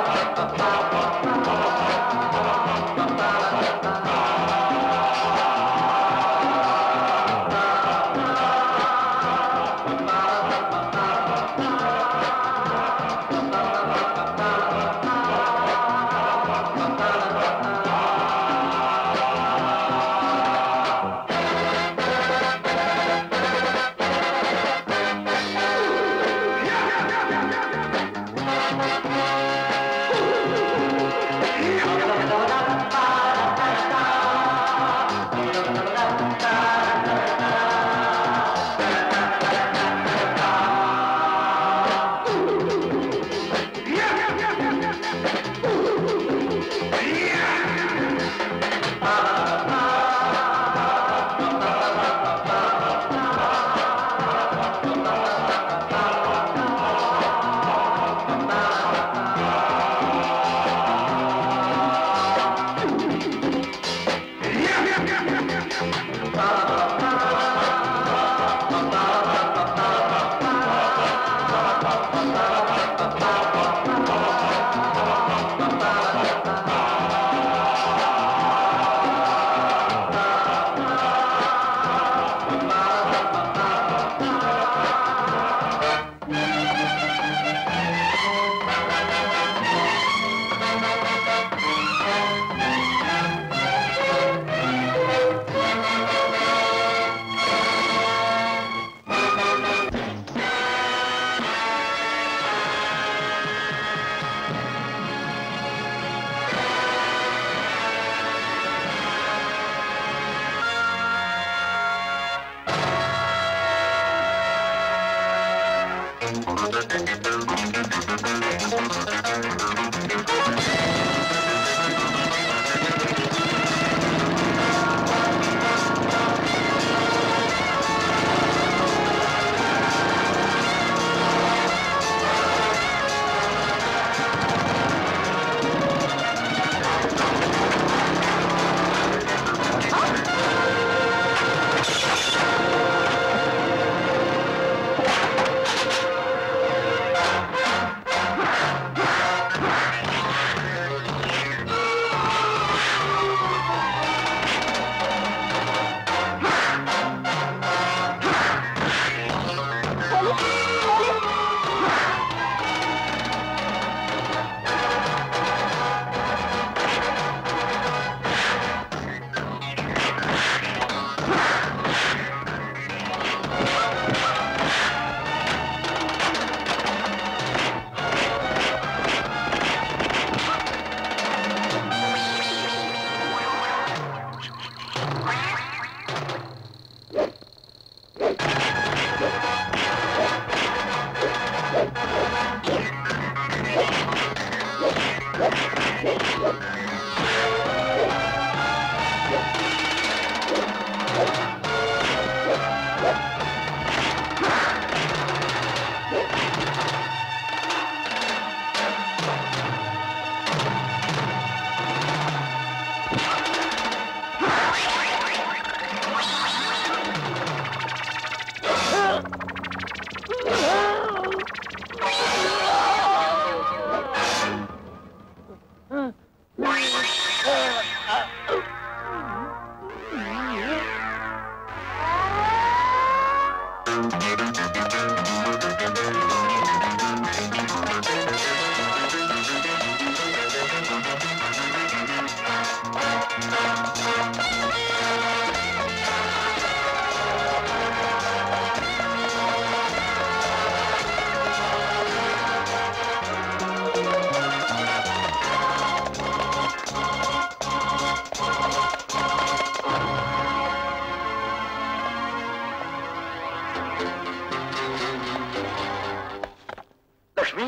ಲಕ್ಷ್ಮಿ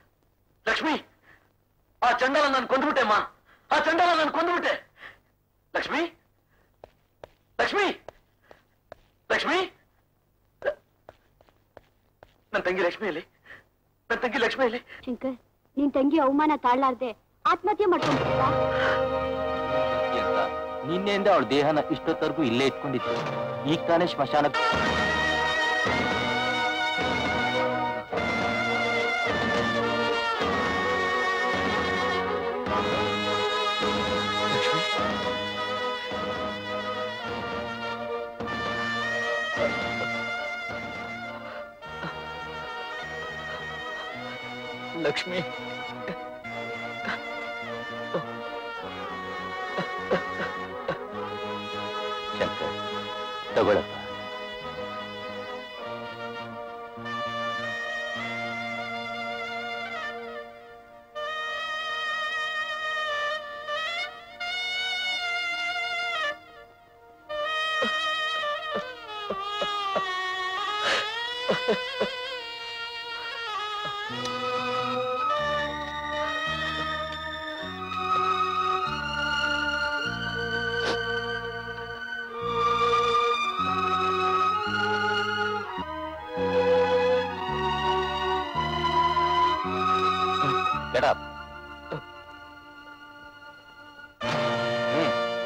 ಲಕ್ಷ್ಮಿ ಆ ಚಂಡಾಲ ನಾನು ಕೊಂದ್ಬಿಟ್ಟೆ ಅಮ್ಮ ಆ ಚಂಡಾಲ ನಾನು ಕೊಂದ್ಬಿಟ್ಟೆ ಲಕ್ಷ್ಮಿ ಲಕ್ಷ್ಮಿ ಲಕ್ಷ್ಮಿ ನನ್ನ ತಂಗಿ ಲಕ್ಷ್ಮಿಯಲ್ಲಿ ನನ್ನ ತಂಗಿ ಲಕ್ಷ್ಮಿಯಲ್ಲಿ ಶಂಕರ್ ನಿನ್ ತಂಗಿ ಅವಮಾನ ತಾಳ್ಲಾರ್ದೆ ಆತ್ಮಹತ್ಯೆ ಮಾಡ್ಕೊಂಡ್ಬಿಟ್ಟ ಎಂತ ನಿನ್ನೆಯಿಂದ ಅವಳ ದೇಹನ ಇಷ್ಟೊತ್ತವರೆಗೂ ಇಲ್ಲೇ ಇಟ್ಕೊಂಡಿತ್ತು ಈಗ ತಾನೇ ಸ್ಮಶಾನ ಲಕ್ಷ್ಮಿ ಶಂಕರ್ ತಗೊಳಪ್ಪ Get up. ಹ್ಮ್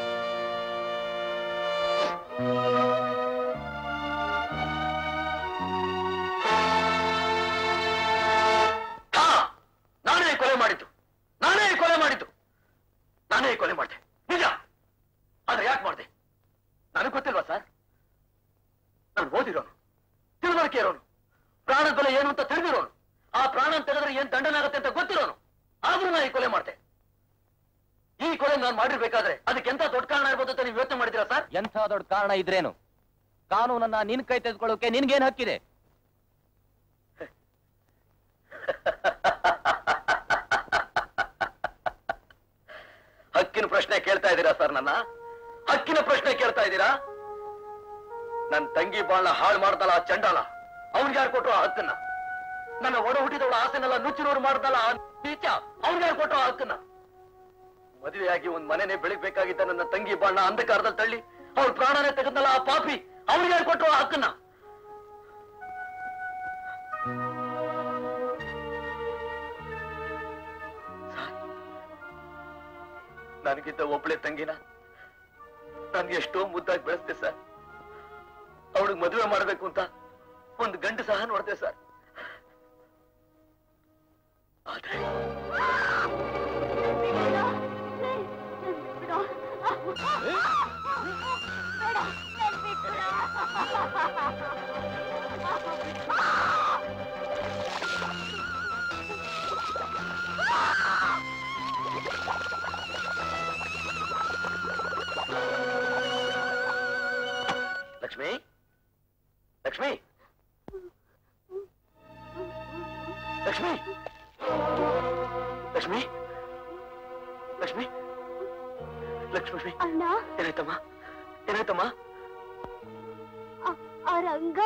ಹಾ ನಾನೇ ಕೊಲೆ ಮಾಡಿದ್ದು ನಾನೇ ಕೊಲೆ ಮಾಡಿದ್ದು ನಾನೇ ಕೊಲೆ ಮಾಡಿದೆ ನಿಜ ಆದ್ರೆ ಯಾಕೆ ಮಾಡಿದೆ ನನಗೆ ಗೊತ್ತಿಲ್ವಾ ಸರ್ ನಾನು ಓದಿರೋನು ತಿಳುವಳಿಕೆ ಇರೋನು ಪ್ರಾಣದ ಬೆಲೆ ಏನು ಅಂತ ತಿಳಿದಿರೋನು ಆ ಪ್ರಾಣ ತೆಗೆದ್ರೆ ಏನ್ ದಂಡನಾಗುತ್ತೆ ಅಂತ ಗೊತ್ತಿರೋನು ಆದ್ರೂ ನಾನು ಈ ಕೊಲೆ ಮಾಡಿದೆ ಈ ಕೊಲೆ ನಾನು ಮಾಡಿರ್ಬೇಕಾದ್ರೆ ಅದಕ್ಕೆ ಎಂತ ದೊಡ್ಡ ಕಾರಣ ಇರ್ಬೋದು ಅಂತ ನೀವು ಯೋಚನೆ ಮಾಡಿದ್ದೀರಾ ಸರ್ ಎಂಥ ದೊಡ್ಡ ಕಾರಣ ಇದ್ರೇನು ಕಾನೂನನ್ನ ನಿನ್ ಕೈ ತೆಗೆದುಕೊಳ್ಳೋಕೆ ನಿನ್ಗೇನ್ ಹಕ್ಕಿದೆ ಹಕ್ಕಿನ ಪ್ರಶ್ನೆ ಕೇಳ್ತಾ ಇದ್ದೀರಾ ಸರ್ ನನ್ನ ಹಕ್ಕಿನ ಪ್ರಶ್ನೆ ಕೇಳ್ತಾ ಇದ್ದೀರಾ ನನ್ ತಂಗಿ ಬಾಳ್ನ ಹಾಳು ಮಾಡ್ದಲ್ಲ ಆ ಚಂಡಾಲ ಅವ್ನಿಗೆ ಯಾರು ಕೊಟ್ಟರು ಆ ಹಕ್ಕನ್ನ ನನ್ನ ಒಡ ಹುಟ್ಟಿದವಳ ಆಸೆನೆಲ್ಲ ನುಚ್ಚಿನವ್ರು ಮಾಡ್ದಲ್ಲ ಆ ನೀಚ ಅವ್ನಿಗೆ ಯಾರು ಕೊಟ್ಟರು ಆ ಹಕ್ಕನ್ನ ಮದುವೆಯಾಗಿ ಒಂದ್ ಮನೆನೇ ಬೆಳಿಬೇಕಾಗಿದ್ದ ನನ್ನ ತಂಗಿ ಬಾಳ್ನ ಅಂಧಕಾರದಲ್ಲಿ ತಳ್ಳಿ ಅವ್ರ ಪ್ರಾಣನೇ ತೆಗೆದ್ನಲ್ಲ ಆ ಪಾಪಿ ಅವ್ನಿಗೆ ಯಾರು ಕೊಟ್ಟರು ಆ ಹಕ್ಕನ್ನ ನನಗಿದ್ದ ಒಬ್ಳೆ ತಂಗಿನ ನಾನು ಎಷ್ಟೋ ಮುದ್ದಾಗಿ ಬೆಳೆಸ್ದೆ ಸರ್ ಅವಳಿಗೆ ಮದುವೆ ಮಾಡಬೇಕು ಅಂತ ಒಂದು ಗಂಡು ಸಹ ನೋಡ್ದೆ ಸರ್ ಆದ್ರೆ ಲಕ್ಷ್ಮಿ ಲಕ್ಷ್ಮಿ ಲಕ್ಷ್ಮಿ ಲಕ್ಷ್ಮಿ ಲಕ್ಷ್ಮಿ ಲಕ್ಷ್ಮಿ ಅಣ್ಣ ಏನಾಯ್ತಮ್ಮ ಏನಾಯ್ತಮ್ಮ ಆ- ಆ ರಂಗ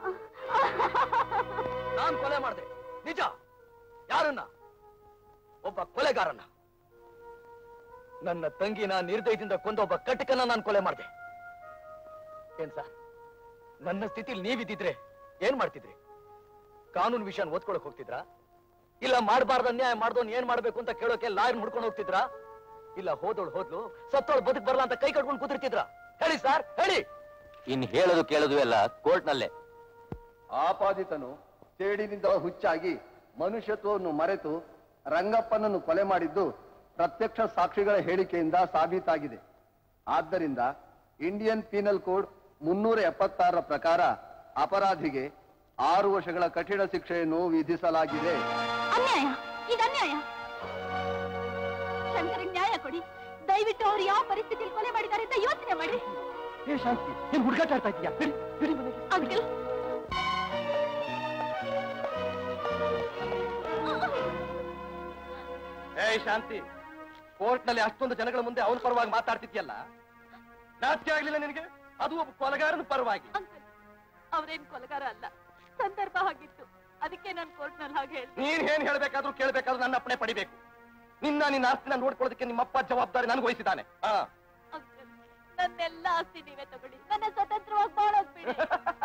ನಾನ್ ಕೊಲೆ ಮಾಡಿದೆ ನಿಜ ಯಾರನ್ನ ಒಬ್ಬ ಕೊಲೆಗಾರನ ನನ್ನ ತಂಗಿನ ನಿರ್ದಯದಿಂದ ಕೊಂದ ಒಬ್ಬ ಕಟಕನ ನಾನು ಕೊಲೆ ಮಾಡಿದೆ ಏನ್ ಸರ್ ನನ್ನ ಸ್ಥಿತಿಲಿ ನೀವಿದ್ದಿದ್ರೆ ಏನ್ ಮಾಡ್ತಿದ್ರಿ ಕಾನೂನು ವಿಷಯ ಓದ್ಕೊಳಕ್ ಹೋಗ್ತಿದ್ರಾ ಇಲ್ಲ ಮಾಡಬಾರ್ದ ಅನ್ಯಾಯ ಮಾಡ್ದೋನ್ ಏನ್ ಮಾಡ್ಬೇಕು ಅಂತ ಕೇಳೋಕೆ ಲಾಯರ್ ಮುಡ್ಕೊಂಡು ಹೋಗ್ತಿದ್ರಾ ಇಲ್ಲ ಹೋದೋಳು ಹೋದ್ಲು ಸತ್ತೋಳು ಬದುಕ್ ಬರಲ್ಲ ಅಂತ ಕೈ ಕಟ್ಕೊಂಡು ಕೂತಿರ್ತಿದ್ರ ಹೇಳಿ ಸರ್ ಹೇಳಿ ಇನ್ ಹೇಳೋದು ಕೇಳೋದು ಎಲ್ಲ ಕೋರ್ಟ್ನಲ್ಲೇ ಆಪಾದಿತನು ಸೇಡಿನಿಂದ ಹುಚ್ಚಾಗಿ ಮನುಷ್ಯತ್ವವನ್ನು ಮರೆತು ರಂಗಪ್ಪನನ್ನು ಕೊಲೆ ಮಾಡಿದ್ದು ಪ್ರತ್ಯಕ್ಷ ಸಾಕ್ಷಿಗಳ ಹೇಳಿಕೆಯಿಂದ ಸಾಬೀತಾಗಿದೆ ಆದ್ದರಿಂದ ಇಂಡಿಯನ್ ಪೀನಲ್ ಕೋಡ್ ಮುನ್ನೂರ ಎಪ್ಪತ್ತಾರರ ಪ್ರಕಾರ ಅಪರಾಧಿಗೆ ಆರು ವರ್ಷಗಳ ಕಠಿಣ ಶಿಕ್ಷೆಯನ್ನು ವಿಧಿಸಲಾಗಿದೆ ಅನ್ಯಾಯ ಇದು ಅನ್ಯಾಯ ಶಂಕರಿಗೆ ನ್ಯಾಯ ಕೊಡಿ ದಯವಿಟ್ಟು ಅವ್ರು ಯಾವ ಪರಿಸ್ಥಿತಿಯಲ್ಲಿ ಕೊಲೆ ಮಾಡಿದ್ದಾರೆ ಅಂತ ಯೋಚನೆ ಮಾಡಿ ಏ ಶಾಂತಿ ಏನ್ ಹುಡುಗಾಟ ಆಡ್ತಾ ಇದೀಯಾ ಬಿಡಿ ಬಿಡಿ ಮನೆಗೆ ಅಂಕಲ್ ಏ ಶಾಂತಿ ಕೋರ್ಟ್ ನಲ್ಲಿ ಅಷ್ಟೊಂದು ಜನಗಳ ಮುಂದೆ ಅವನ ಪರವಾಗಿ ಮಾತಾಡ್ತಿದ್ಯಲ್ಲ ನಾಚಿಕೆ ಆಗ್ಲಿಲ್ಲ ನಿನಗೆ ಅದು ಒಬ್ಬ ಕೊಲಗಾರನ ಪರವಾಗಿ ಅಂಕಲ್ ಅವ್ರೇನ್ ಕೊಲಗಾರ ಅಲ್ಲ ಸಂದರ್ಭ ಆಗಿತ್ತು ಅದಕ್ಕೆ ನಾನು ಕೋರ್ಟ್ನಲ್ಲಿ ಹಾಗೆ ಹೇಳ್ದೆ ನೀನ್ ಏನ್ ಹೇಳ್ಬೇಕಾದ್ರೂ ಕೇಳ್ಬೇಕಾದ್ರೂ ನನ್ನ ಅಪ್ಪಣೆ ಪಡಿಬೇಕು ನಿನ್ನ ನಿನ್ನ ಆಸ್ತಿನ ನೋಡ್ಕೊಳ್ಳೋದಕ್ಕೆ ನಿಮ್ಮಪ್ಪ ಜವಾಬ್ದಾರಿ ನನಗೆ ವಹಿಸಿದ್ದಾನೆ ಹಾ ಅಂಕಲ್ ನನ್ನೆಲ್ಲ ಆಸ್ತಿ ನೀವೇ ತಗೊಳ್ಳಿ ನನ್ನ ಸ್ವತಂತ್ರವಾಗಿ ಬಾಳೋಗ್ಬೇಡಿ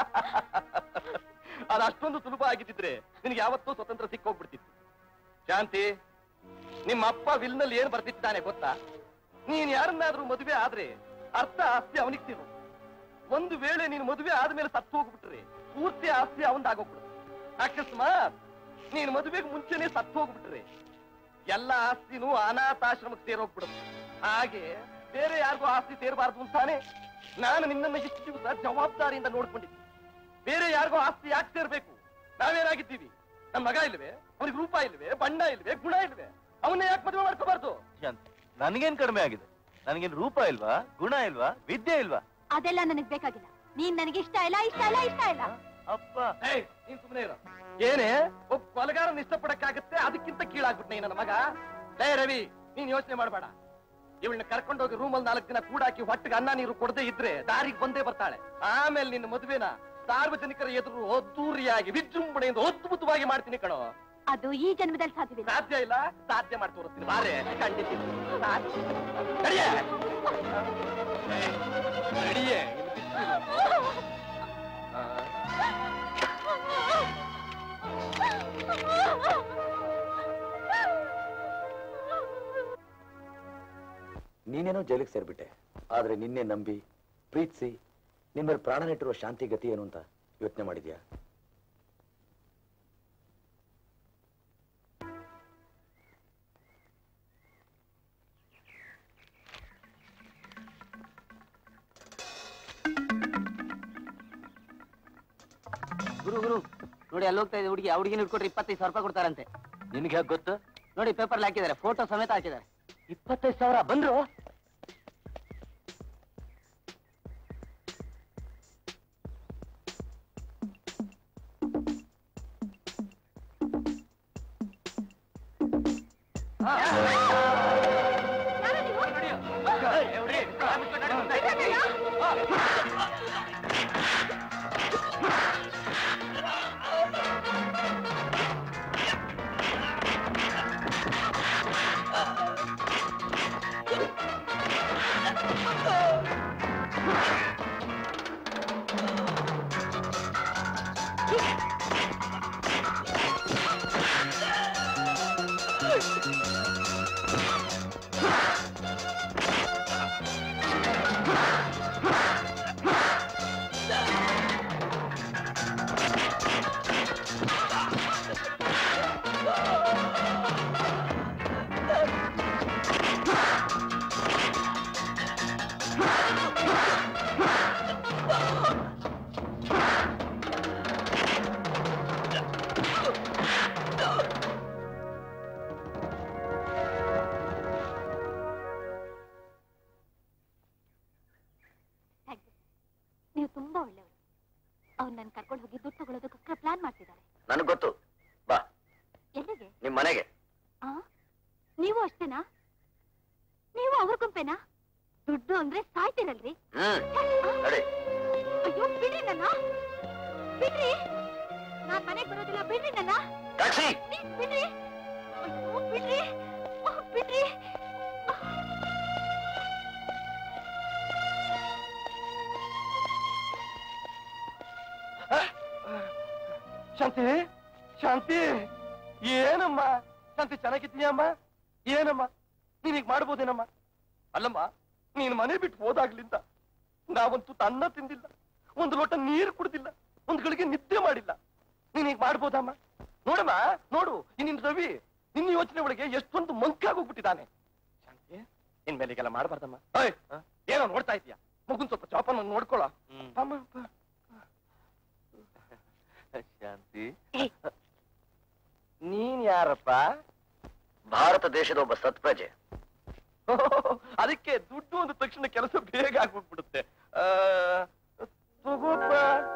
ಅದು ಅಷ್ಟೊಂದು ಸುಲಭ ಆಗಿದ್ದಿದ್ರೆ ನಿನಗೆ ಯಾವತ್ತೂ ಸ್ವತಂತ್ರ ಸಿಕ್ಕೋಗ್ಬಿಡ್ತಿತ್ತು ಶಾಂತಿ ನಿಮ್ಮ ಅಪ್ಪ ವಿಲ್ನಲ್ಲಿ ಏನ್ ಬರ್ತಿದ್ದಾನೆ ಗೊತ್ತಾ ನೀನ್ ಯಾರನ್ನಾದ್ರೂ ಮದುವೆ ಆದ್ರೆ ಅರ್ಧ ಆಸ್ತಿ ಅವನಿಗೆ ಸಿಗು ಒಂದು ವೇಳೆ ನೀನು ಮದುವೆ ಆದ್ಮೇಲೆ ಸತ್ತು ಹೋಗ್ಬಿಟ್ರೆ ಪೂರ್ತಿ ಆಸ್ತಿ ಅವಂದಾಗೋಗ್ಬಿಡುತ್ತೆ ಅಕಸ್ಮಾತ್ ನೀನ್ ಮದುವೆಗೆ ಮುಂಚೆನೆ ಸತ್ತು ಹೋಗ್ಬಿಟ್ರೆ ಎಲ್ಲ ಆಸ್ತಿನೂ ಅನಾಥಾಶ್ರಮಕ್ಕೆ ಸೇರೋಗ್ಬಿಡುತ್ತೆ ಹಾಗೆ ಬೇರೆ ಯಾರಿಗೂ ಆಸ್ತಿ ಸೇರಬಾರ್ದು ಅಂತಾನೆ ನಾನು ನಿನ್ನನ್ನು ಇಷ್ಟು ದಿವಸ ಜವಾಬ್ದಾರಿಯಿಂದ ನೋಡ್ಕೊಂಡಿದ್ದೀನಿ ಬೇರೆ ಯಾರಿಗೂ ಆಸ್ತಿ ಯಾಕೆ ಸೇರ್ಬೇಕು ನಾವೇನಾಗಿದ್ದೀವಿ ನನ್ನ ಮಗ ಇಲ್ವೇ ಅವನಿಗೆ ರೂಪ ಇಲ್ವೇ ಬಣ್ಣ ಇಲ್ವೇ ಗುಣ ಇಲ್ವೇ ಅವನ್ನ ಯಾಕೆ ಮದುವೆ ಮಾಡ್ಕೋಬಾರ್ದು ಶಾಂತಿ ನನಗೇನ್ ಕಡಿಮೆ ಆಗಿದೆ ನನಗೇನ್ ರೂಪ ಇಲ್ವಾ ಗುಣ ಇಲ್ವಾ ವಿದ್ಯೆ ಇಲ್ವಾ ಅದೆಲ್ಲ ನನಗ್ ಬೇಕಾಗಿಲ್ಲ ನೀನ್ ನನಗೆ ಇಷ್ಟ ಇಲ್ಲ ಇಷ್ಟ ಇಲ್ಲ ಇಷ್ಟ ಇಲ್ಲ ಅಪ್ಪ ಏಯ್ ನೀನ್ ಸುಮ್ಮನೆ ಇರೋ ಏನೇ ಒಬ್ಬ ಕೊಲಗಾರನ ಇಷ್ಟಪಡಕ್ಕಾಗತ್ತೆ ಅದಕ್ಕಿಂತ ಕೀಳಾಗ್ಬಿಟ್ನೆ ನನ್ನ ಮಗ ಲೇ ರವಿ ನೀನ್ ಯೋಚನೆ ಮಾಡಬೇಡ ಇವಳನ್ನ ಕರ್ಕೊಂಡೋಗಿ ರೂಮಲ್ಲಿ ನಾಲ್ಕು ದಿನ ಕೂಡಾಕಿ ಹೊಟ್ಟಿಗೆ ಅನ್ನ ನೀರು ಕೊಡದೆ ಇದ್ರೆ ದಾರಿಗೆ ಬಂದೇ ಬರ್ತಾಳೆ ಆಮೇಲೆ ನಿನ್ನ ಮದುವೆನ ಸಾರ್ವಜನಿಕರ ಎದುರು ಅದ್ದೂರಿಯಾಗಿ ವಿಜೃಂಭಣೆಯಿಂದ ಅದ್ಭುತವಾಗಿ ಮಾಡ್ತೀನಿ ಕಣೋ ಅದು ಈ ಜನ್ಮದಲ್ಲಿ ಸಾಧ್ಯವಿಲ್ಲ ಸಾಧ್ಯ ಇಲ್ಲ ಸಾಧ್ಯ ಮಾಡಿ ತೋರಿಸ್ತೀನಿ ಬಾರೆ ಖಂಡಿತ ನಡಿಯೇ ನಡಿಯೇ ನೀನೇನೋ ಜೈಲಿಗೆ ಸೇರ್ಬಿಟ್ಟೆ ಆದ್ರೆ ನಿನ್ನೆ ನಂಬಿ ಪ್ರೀತಿಸಿ ನಿನ್ನ ಮೇಲೆ ಪ್ರಾಣ ನೆಟ್ಟಿರುವ ಶಾಂತಿ ಗತಿ ಏನು ಅಂತ ಯೋಚನೆ ಮಾಡಿದ್ಯಾ ಗುರು ಗುರು ನೋಡಿ ಅಲ್ಲಿ ಹೋಗ್ತಾ ಇದೆ ಹುಡುಗಿ ಆ ಹುಡುಗಿನ ಇಟ್ಕೊಟ್ರೆ ಇಪ್ಪತ್ತೈದು ಸಾವಿರ ರೂಪಾಯಿ ಕೊಡ್ತಾರಂತೆ ನಿನ್ಗೆ ಹೇಗೆ ಗೊತ್ತು ನೋಡಿ ಪೇಪರ್ ಹಾಕಿದ್ದಾರೆ ಫೋಟೋ ಸಮೇತ ಹಾಕಿದ್ದಾರೆ ಇಪ್ಪತ್ತೈದು ಸಾವಿರ ಬಂದ್ರು Thank you. ನೀವು ತುಂಬಾ ಒಳ್ಳೆಯವರು ಅವ್ರು ನನ್ ಕರ್ಕೊಂಡು ಹೋಗಿ ದುಡ್ಡು ತಗೊಳ್ಳೋದಕ್ಕೋಸ್ಕರ ಪ್ಲಾನ್ ಮಾಡ್ತಿದ್ದಾರೆ ನನಗೆ ಗೊತ್ತು ಬಾ ಎಲ್ಲಿಗೆ ನಿಮ್ ಮನೆಗೆ ಆ ನೀವು ಅಷ್ಟೇನಾ ನೀವು ಅವ್ರ ಗುಂಪೇನಾ ದುಡ್ಡು ಅಂದ್ರೆ ಸಾಯ್ತಿರಲ್ರಿ ಹ್ಮ್ ನಡಿ ಅಯ್ಯೋ ಬಿಡ್ರಿ ನನ್ನ ಬಿಡ್ರಿ ನಾನ್ ಮನೆಗ್ ಬರೋದಿಲ್ಲ ಬಿಡ್ರಿ ನನ್ನ ಟ್ಯಾಕ್ಸಿ ಪ್ಲೀಸ್ ಬಿಡ್ರಿ ಅಯ್ಯೋ ಬಿಡ್ರಿ ಆ, ಬಿಡ್ರಿ ಶಾಂತಿ ಶಾಂತಿ ಏನಮ್ಮ ಶಾಂತಿ ಚೆನ್ನಾಗಿದ್ದೀಯಮ್ಮ ಏನಮ್ಮ ನೀನೀಗ ಮಾಡ್ಬೋದೇನಮ್ಮ ಅಲ್ಲಮ್ಮ ನೀನ್ ಮನೆ ಬಿಟ್ಟು ಹೋದಾಗ್ಲಿಂದ ನಾವಂತೂ ಅನ್ನ ತಿಂದಿಲ್ಲ ಒಂದು ಲೋಟ ನೀರು ಕುಡ್ದಿಲ್ಲ ಒಂದ್ ಗಳಿಗೆ ನಿದ್ದೆ ಮಾಡಿಲ್ಲ ನೀನೀಗ ಮಾಡ್ಬೋದಮ್ಮ ನೋಡಮ್ಮ ನೋಡು ಈ ನಿನ್ ರವಿ ನಿನ್ನ ಯೋಚನೆ ಒಳಗೆ ಎಷ್ಟೊಂದು ಮಂಕಾಗೋಗ್ಬಿಟ್ಟಿದ್ದಾನೆ ಶಾಂತಿ ಇನ್ ಮೇಲೆ ಈಗೆಲ್ಲ ಮಾಡ್ಬಾರ್ದಮ್ಮ ಓಯ್, ಏನೋ ನೋಡ್ತಾ ಇದೀಯ ಮಗುನ್ ಸ್ವಲ್ಪ ಚಾಪನ್ ನೋಡ್ಕೊಳ ಅಮ್ಮ ಅಪ್ಪ. ಶಾಂತಿ ನೀನ್ ಯಾರಪ್ಪ ಭಾರತ ದೇಶದ ಒಬ್ಬ ಸತ್ಪ್ರಜೆ ಅದಕ್ಕೆ ದುಡ್ಡು ಅಂದ ತಕ್ಷಣ ಕೆಲಸ ಬೇಗ ಆಗ್ಬಿಟ್ಬಿಡುತ್ತೆ ಆ, ತಗೋಪ್ಪ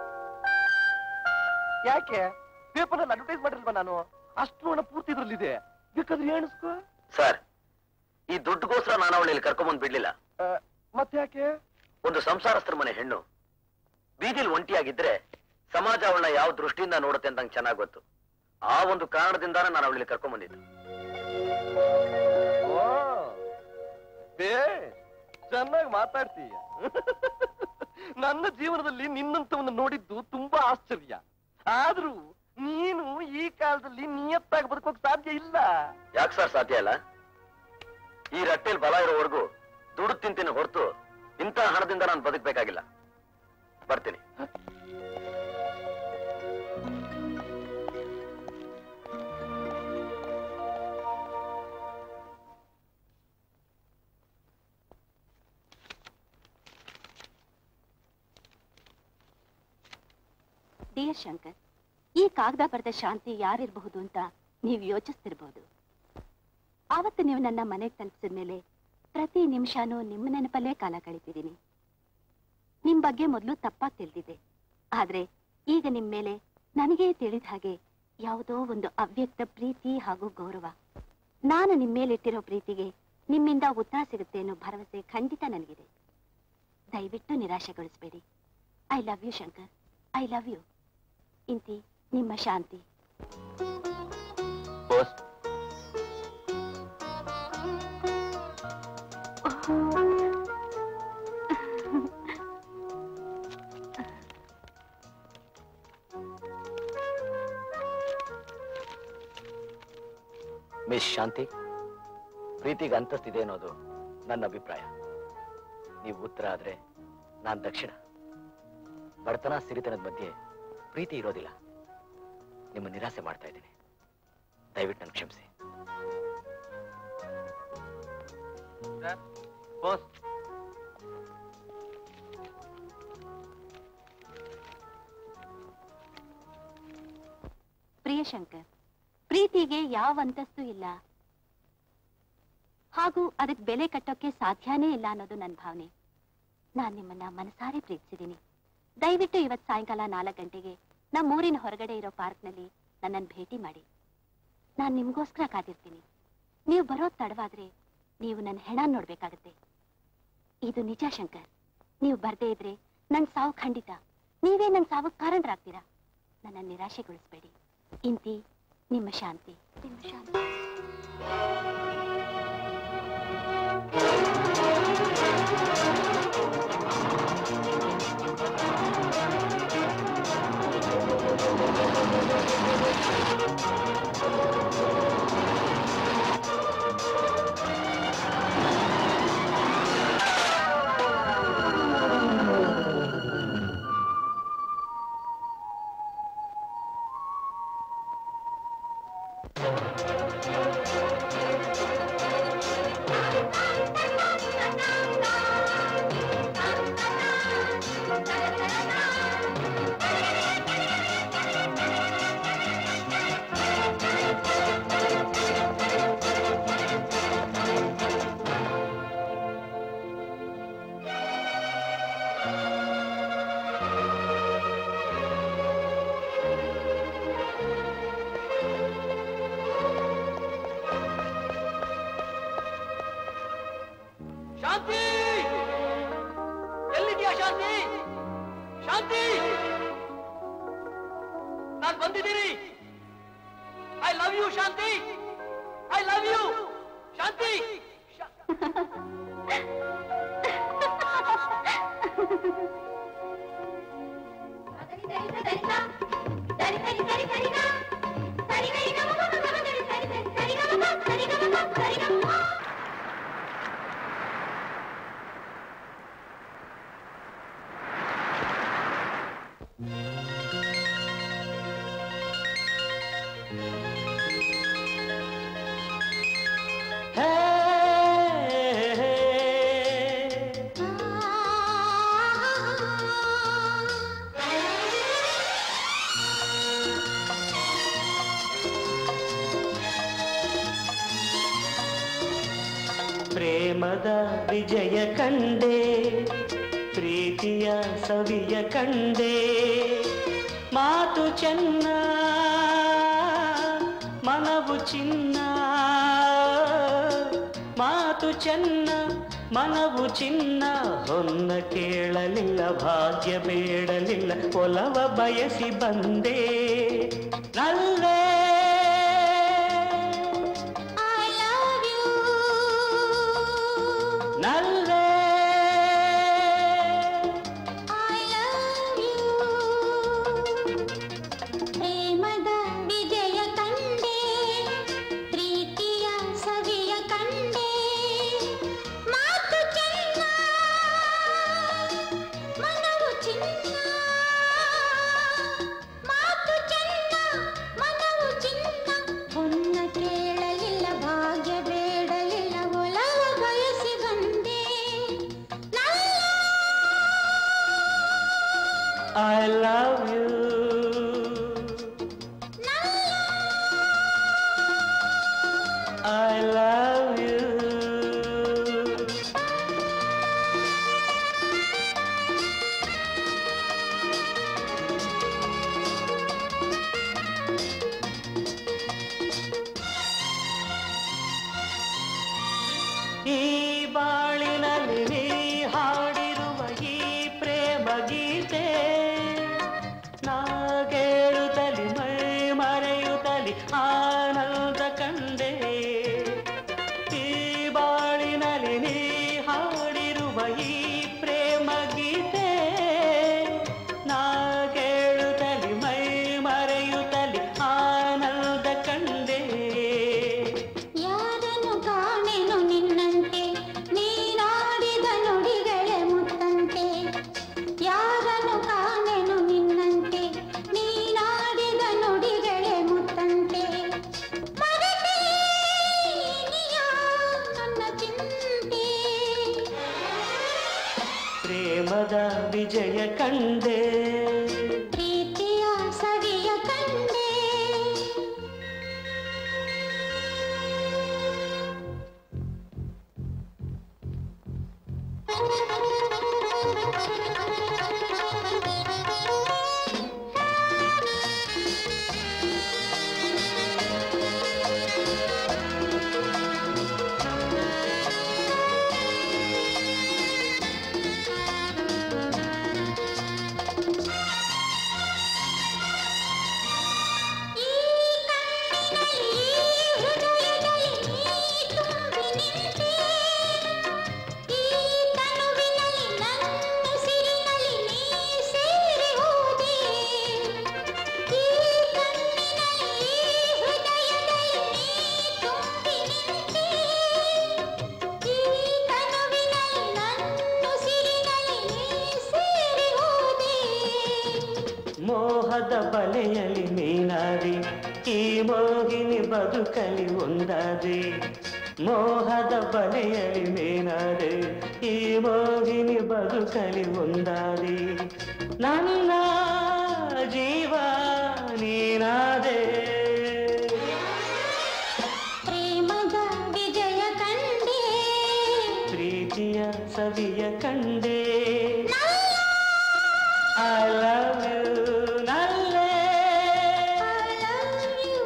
ಯಾಕೆ ಪೇಪರ್ನಲ್ಲಿ ಅಡ್ವರ್ಟೈಸ್ ಮಾಡಿಲ್ವಾ ನಾನು ಅಷ್ಟು ಹಣ ಪೂರ್ತಿ ಇದ್ರಲ್ಲಿದೆ ಬೇಕಾದ್ರೆ ಎಣಿಸ್ಕೋ ಸರ್ ಈ ದುಡ್ಡುಗೋಸ್ಕರ ನಾನು ಅವಳಲ್ಲಿ ಕರ್ಕೊಂಬಂದ್ ಬಿಡ್ಲಿಲ್ಲ ಆ, ಮತ್ತೆ ಯಾಕೆ ಒಂದು ಸಂಸಾರಸ್ಥರ ಮನೆ ಹೆಣ್ಣು ಬೀದಿಲ್ ಒಂಟಿಯಾಗಿದ್ರೆ ಸಮಾಜ ಅವಳನ್ನ ಯಾವ ದೃಷ್ಟಿಯಿಂದ ನೋಡುತ್ತೆ ಅಂತ ನಂಗೆ ಚೆನ್ನಾಗ್ ಗೊತ್ತು ಆ ಒಂದು ಕಾರಣದಿಂದಾನೇ ನಾನು ಅವಳಲ್ಲಿ ಕರ್ಕೊಂಬಂದಿದ್ದು ಓ ಬೇ ಚೆನ್ನಾಗಿ ಮಾತಾಡ್ತೀಯ ನನ್ನ ಜೀವನದಲ್ಲಿ ನಿನ್ನಂತವನ್ನ ನೋಡಿದ್ದು ತುಂಬಾ ಆಶ್ಚರ್ಯ ಆದ್ರೂ ನೀನು ಈ ಕಾಲದಲ್ಲಿ ನಿಯತ್ತಾಗಿ ಬದುಕೋಕ್ ಸಾಧ್ಯ ಇಲ್ಲ ಯಾಕೆ ಸರ್ ಸಾಧ್ಯ ಇಲ್ಲ ಈ ರಟ್ಟೆಲ್ ಬಲ ಇರೋವರೆಗೂ ದುಡ್ಡು ತಿಂತೀನಿ ಹೊರತು ಇಂಥ ಹಣದಿಂದ ನಾನು ಬದುಕಬೇಕಾಗಿಲ್ಲ ಬರ್ತೀನಿ ಡಿಯರ್ ಶಂಕರ್ ಈ ಕಾಗದ ಬರೆದ ಶಾಂತಿ ಯಾರಿರಬಹುದು ಅಂತ ನೀವು ಯೋಚಿಸ್ತಿರ್ಬೋದು ಆವತ್ತು ನೀವು ನನ್ನ ಮನೆಗೆ ತಲುಪಿಸಿದ ಮೇಲೆ ಪ್ರತಿ ನಿಮಿಷನೂ ನಿಮ್ಮ ನೆನಪಲ್ಲೇ ಕಾಲ ಕಳಿತಿದ್ದೀನಿ ನಿಮ್ ಬಗ್ಗೆ ಮೊದಲು ತಪ್ಪಾಗಿ ತಿಳಿದಿದ್ದೆ ಆದ್ರೆ ಈಗ ನಿಮ್ ಮೇಲೆ ನನಗೇ ತಿಳಿದ ಹಾಗೆ ಯಾವುದೋ ಒಂದು ಅವ್ಯಕ್ತ ಪ್ರೀತಿ ಹಾಗೂ ಗೌರವ ನಾನು ನಿಮ್ಮ ಮೇಲಿಟ್ಟಿರೋ ಪ್ರೀತಿಗೆ ನಿಮ್ಮಿಂದ ಉತ್ತರ ಸಿಗುತ್ತೆ ಅನ್ನೋ ಭರವಸೆ ಖಂಡಿತ ನನಗಿದೆ ದಯವಿಟ್ಟು ನಿರಾಶೆಗೊಳಿಸಬೇಡಿ I love you Shankar I love you ಇಂತಿ ನಿಮ್ಮ ಶಾಂತಿ ಬಾಸ್ ಮಿಸ್ ಶಾಂತಿ ಪ್ರೀತಿಗೆ ಅಂತಸ್ತಿದೆ ಅನ್ನೋದು ನನ್ನ ಅಭಿಪ್ರಾಯ ನೀವು ಉತ್ತರ ಆದ್ರೆ ನಾನ್ ದಕ್ಷಿಣ ಬಡತನ ಸಿರಿತನದ ಮಧ್ಯೆ ಪ್ರೀತಿ ಇರೋದಿಲ್ಲ ನಿಮ್ಮ ನಿರಾಸೆ ಮಾಡ್ತಾ ಇದ್ದೀನಿ ದಯವಿಟ್ಟು ನನ್ ಕ್ಷಮಿಸಿ ಬಾಸ್ ಪ್ರಿಯ ಶಂಕರ್ ಪ್ರೀತಿಗೆ ಯಾವ ಅಂತಸ್ತು ಇಲ್ಲ ಹಾಗೂ ಅದಕ್ಕೆ ಬೆಲೆ ಕಟ್ಟೋಕೆ ಸಾಧ್ಯನೇ ಇಲ್ಲ ಅನ್ನೋದು ನನ್ನ ಭಾವನೆ ನಾನ್ ನಿಮ್ಮನ್ನ ಮನಸಾರೆ ಪ್ರೀತಿಸಿದ್ದೀನಿ ದಯವಿಟ್ಟು ಇವತ್ ಸಾಯಂಕಾಲ ನಾಲ್ಕು ಗಂಟೆಗೆ ನಮ್ಮ ಊರಿನ ಹೊರಗಡೆ ಇರೋ ಪಾರ್ಕ್ನಲ್ಲಿ ನನ್ನನ್ನು ಭೇಟಿ ಮಾಡಿ ನಾನ್ ನಿಮ್ಗೋಸ್ಕರ ಕಾದಿರ್ತೀನಿ ನೀವು ಬರೋದ್ ತಡವಾದ್ರೆ ನೀವು ನನ್ನ ಹೆಣ ನೋಡ್ಬೇಕಾಗತ್ತೆ ಇದು ನಿಜ ಶಂಕರ್ ನೀವು ಬರ್ದೇ ಇದ್ರೆ ನನ್ ಸಾವು ಖಂಡಿತ ನೀವೇ ನನ್ ಸಾವು ಕಾರಣರಾಗ್ತೀರಾ ನನ್ನ ನಿರಾಶೆಗೊಳಿಸ್ಬೇಡಿ ಇಂತಿ ನಿಮ್ಮ ಶಾಂತಿ ನಿಮ್ಮ ಶಾಂತಿ ಶಾಂತಿ ಎಲ್ಲಿದ್ಯಾ ಶಾಂತಿ ಶಾಂತಿ ನಾನ್ ಬಂದಿದ್ದೀನಿ I love you Shanti I love you Shanti ಪ್ರೇಮದ ವಿಜಯ ಕಂಡೆ ಪ್ರೀತಿಯ ಸವಿಯ ಕಂಡೆ ಮಾತು ಚೆನ್ನ ಮನವು ಚಿನ್ನ ಮಾತು ಚೆನ್ನ ಮನವು ಚಿನ್ನ ಹೊನ್ನ ಕೇಳಲಿಲ್ಲ ಭಾಗ್ಯ ಬೇಡಲಿಲ್ಲ ಒಲವ ಬಯಸಿ ಬಂದೆ ನಲ್ಲೇ ನಲ್ಲೇ ಪ್ರೇಮದ ವಿಜಯ ಕಂಡೆ ಪ್ರೀತಿಯ ಸವಿಯ ಕಂಡೆ ಮಾತು ಚೆನ್ನ ಮನವು ಚಿನ್ನ ಮಾತು ಚೆನ್ನ ಮನವು ಈ ಬಾಳಿನಲ್ಲಿ ನೀ ಹಾಡಿರುವ ಈ ಪ್ರೇಮ ಗೀತೆ ನಾ ಕೇಳುತ್ತಲಿ ಮೈ ಮರೆಯುತ್ತಲಿ ಆನಂದ ಕಂಡೆ ಈ ಬಾಳಿನಲ್ಲಿ ನೀ ಹಾಡಿರುವ ಈ ಪ್ರೇಮ ಗೀತೆ ನಾ ಕೇಳುತ್ತಲಿ ಮೈ ಮರೆಯುತ್ತಲಿ ಆನಂದ ಕಂಡೆ ಯಾರನ್ನು ಕಾಣೆನು ನಿನ್ನಂತೆ ನೀನಾಡಿದ ನುಡಿಗಳೇ ಮುತ್ತಂತೆ ಯಾರನ್ನು ಕಾಣೆನು ನಿನ್ನಂತೆ ನೀನಾಡಿದ ನುಡಿಗಳೇ ಮುತ್ತಂತೆ ಮರೆತೇ ನೀನಿಯಾ ನನ್ನ ಚಿಂತೆ ಪ್ರೇಮದ ವಿಜಯ ಕಂಡೆ ಪ್ರೀತಿಯ ಸವಿಯ ಕಂಡೆ ಈ ಕಣ್ಣಿನಲ್ಲಿ ಈ ಹೃದಯದಲ್ಲಿ ನೀ ತುಂಬಿ ನಿಂತೆ ಈ ತನುವಿನಲ್ಲಿ ನನ್ನುಸಿರಿನಲ್ಲಿ ನೀ ಸೇರಿ ಹೋದೆ ಈ ಕಣ್ಣಿನಲ್ಲಿ ಈ ಹೃದಯದಲ್ಲಿ ನೀ ತುಂಬಿ ನಿಂತೆ ಈ ತನುವಿನಲ್ಲಿ ನನ್ನುಸಿರಿನಲ್ಲಿ ನೀ ಸೇರಿ ಹೋದೆ ಮೋಹದ ಬಲೆಯಲ್ಲಿ ಮೀನಾಡಿ ಈ ಮೋಹಿನಿ ಬದುಕಲಿ ಒಂದಾದೆ ಮೋಹದ ಬಲೆಯಲ್ಲಿ ಮೀನಾದೆ ಈ ಮೋಹಿನಿ ಬದುಕಲಿ ಒಂದಾದೆ ನನ್ನ ಜೀವ ನೀನಾದೆ ಪ್ರೇಮದ ವಿಜಯ ಕಂಡೆ ಪ್ರೀತಿಯ ಸವಿಯ ಕಂಡೆ ಐ ಲವ್ ಯು ನಲ್ಲೇ I love you.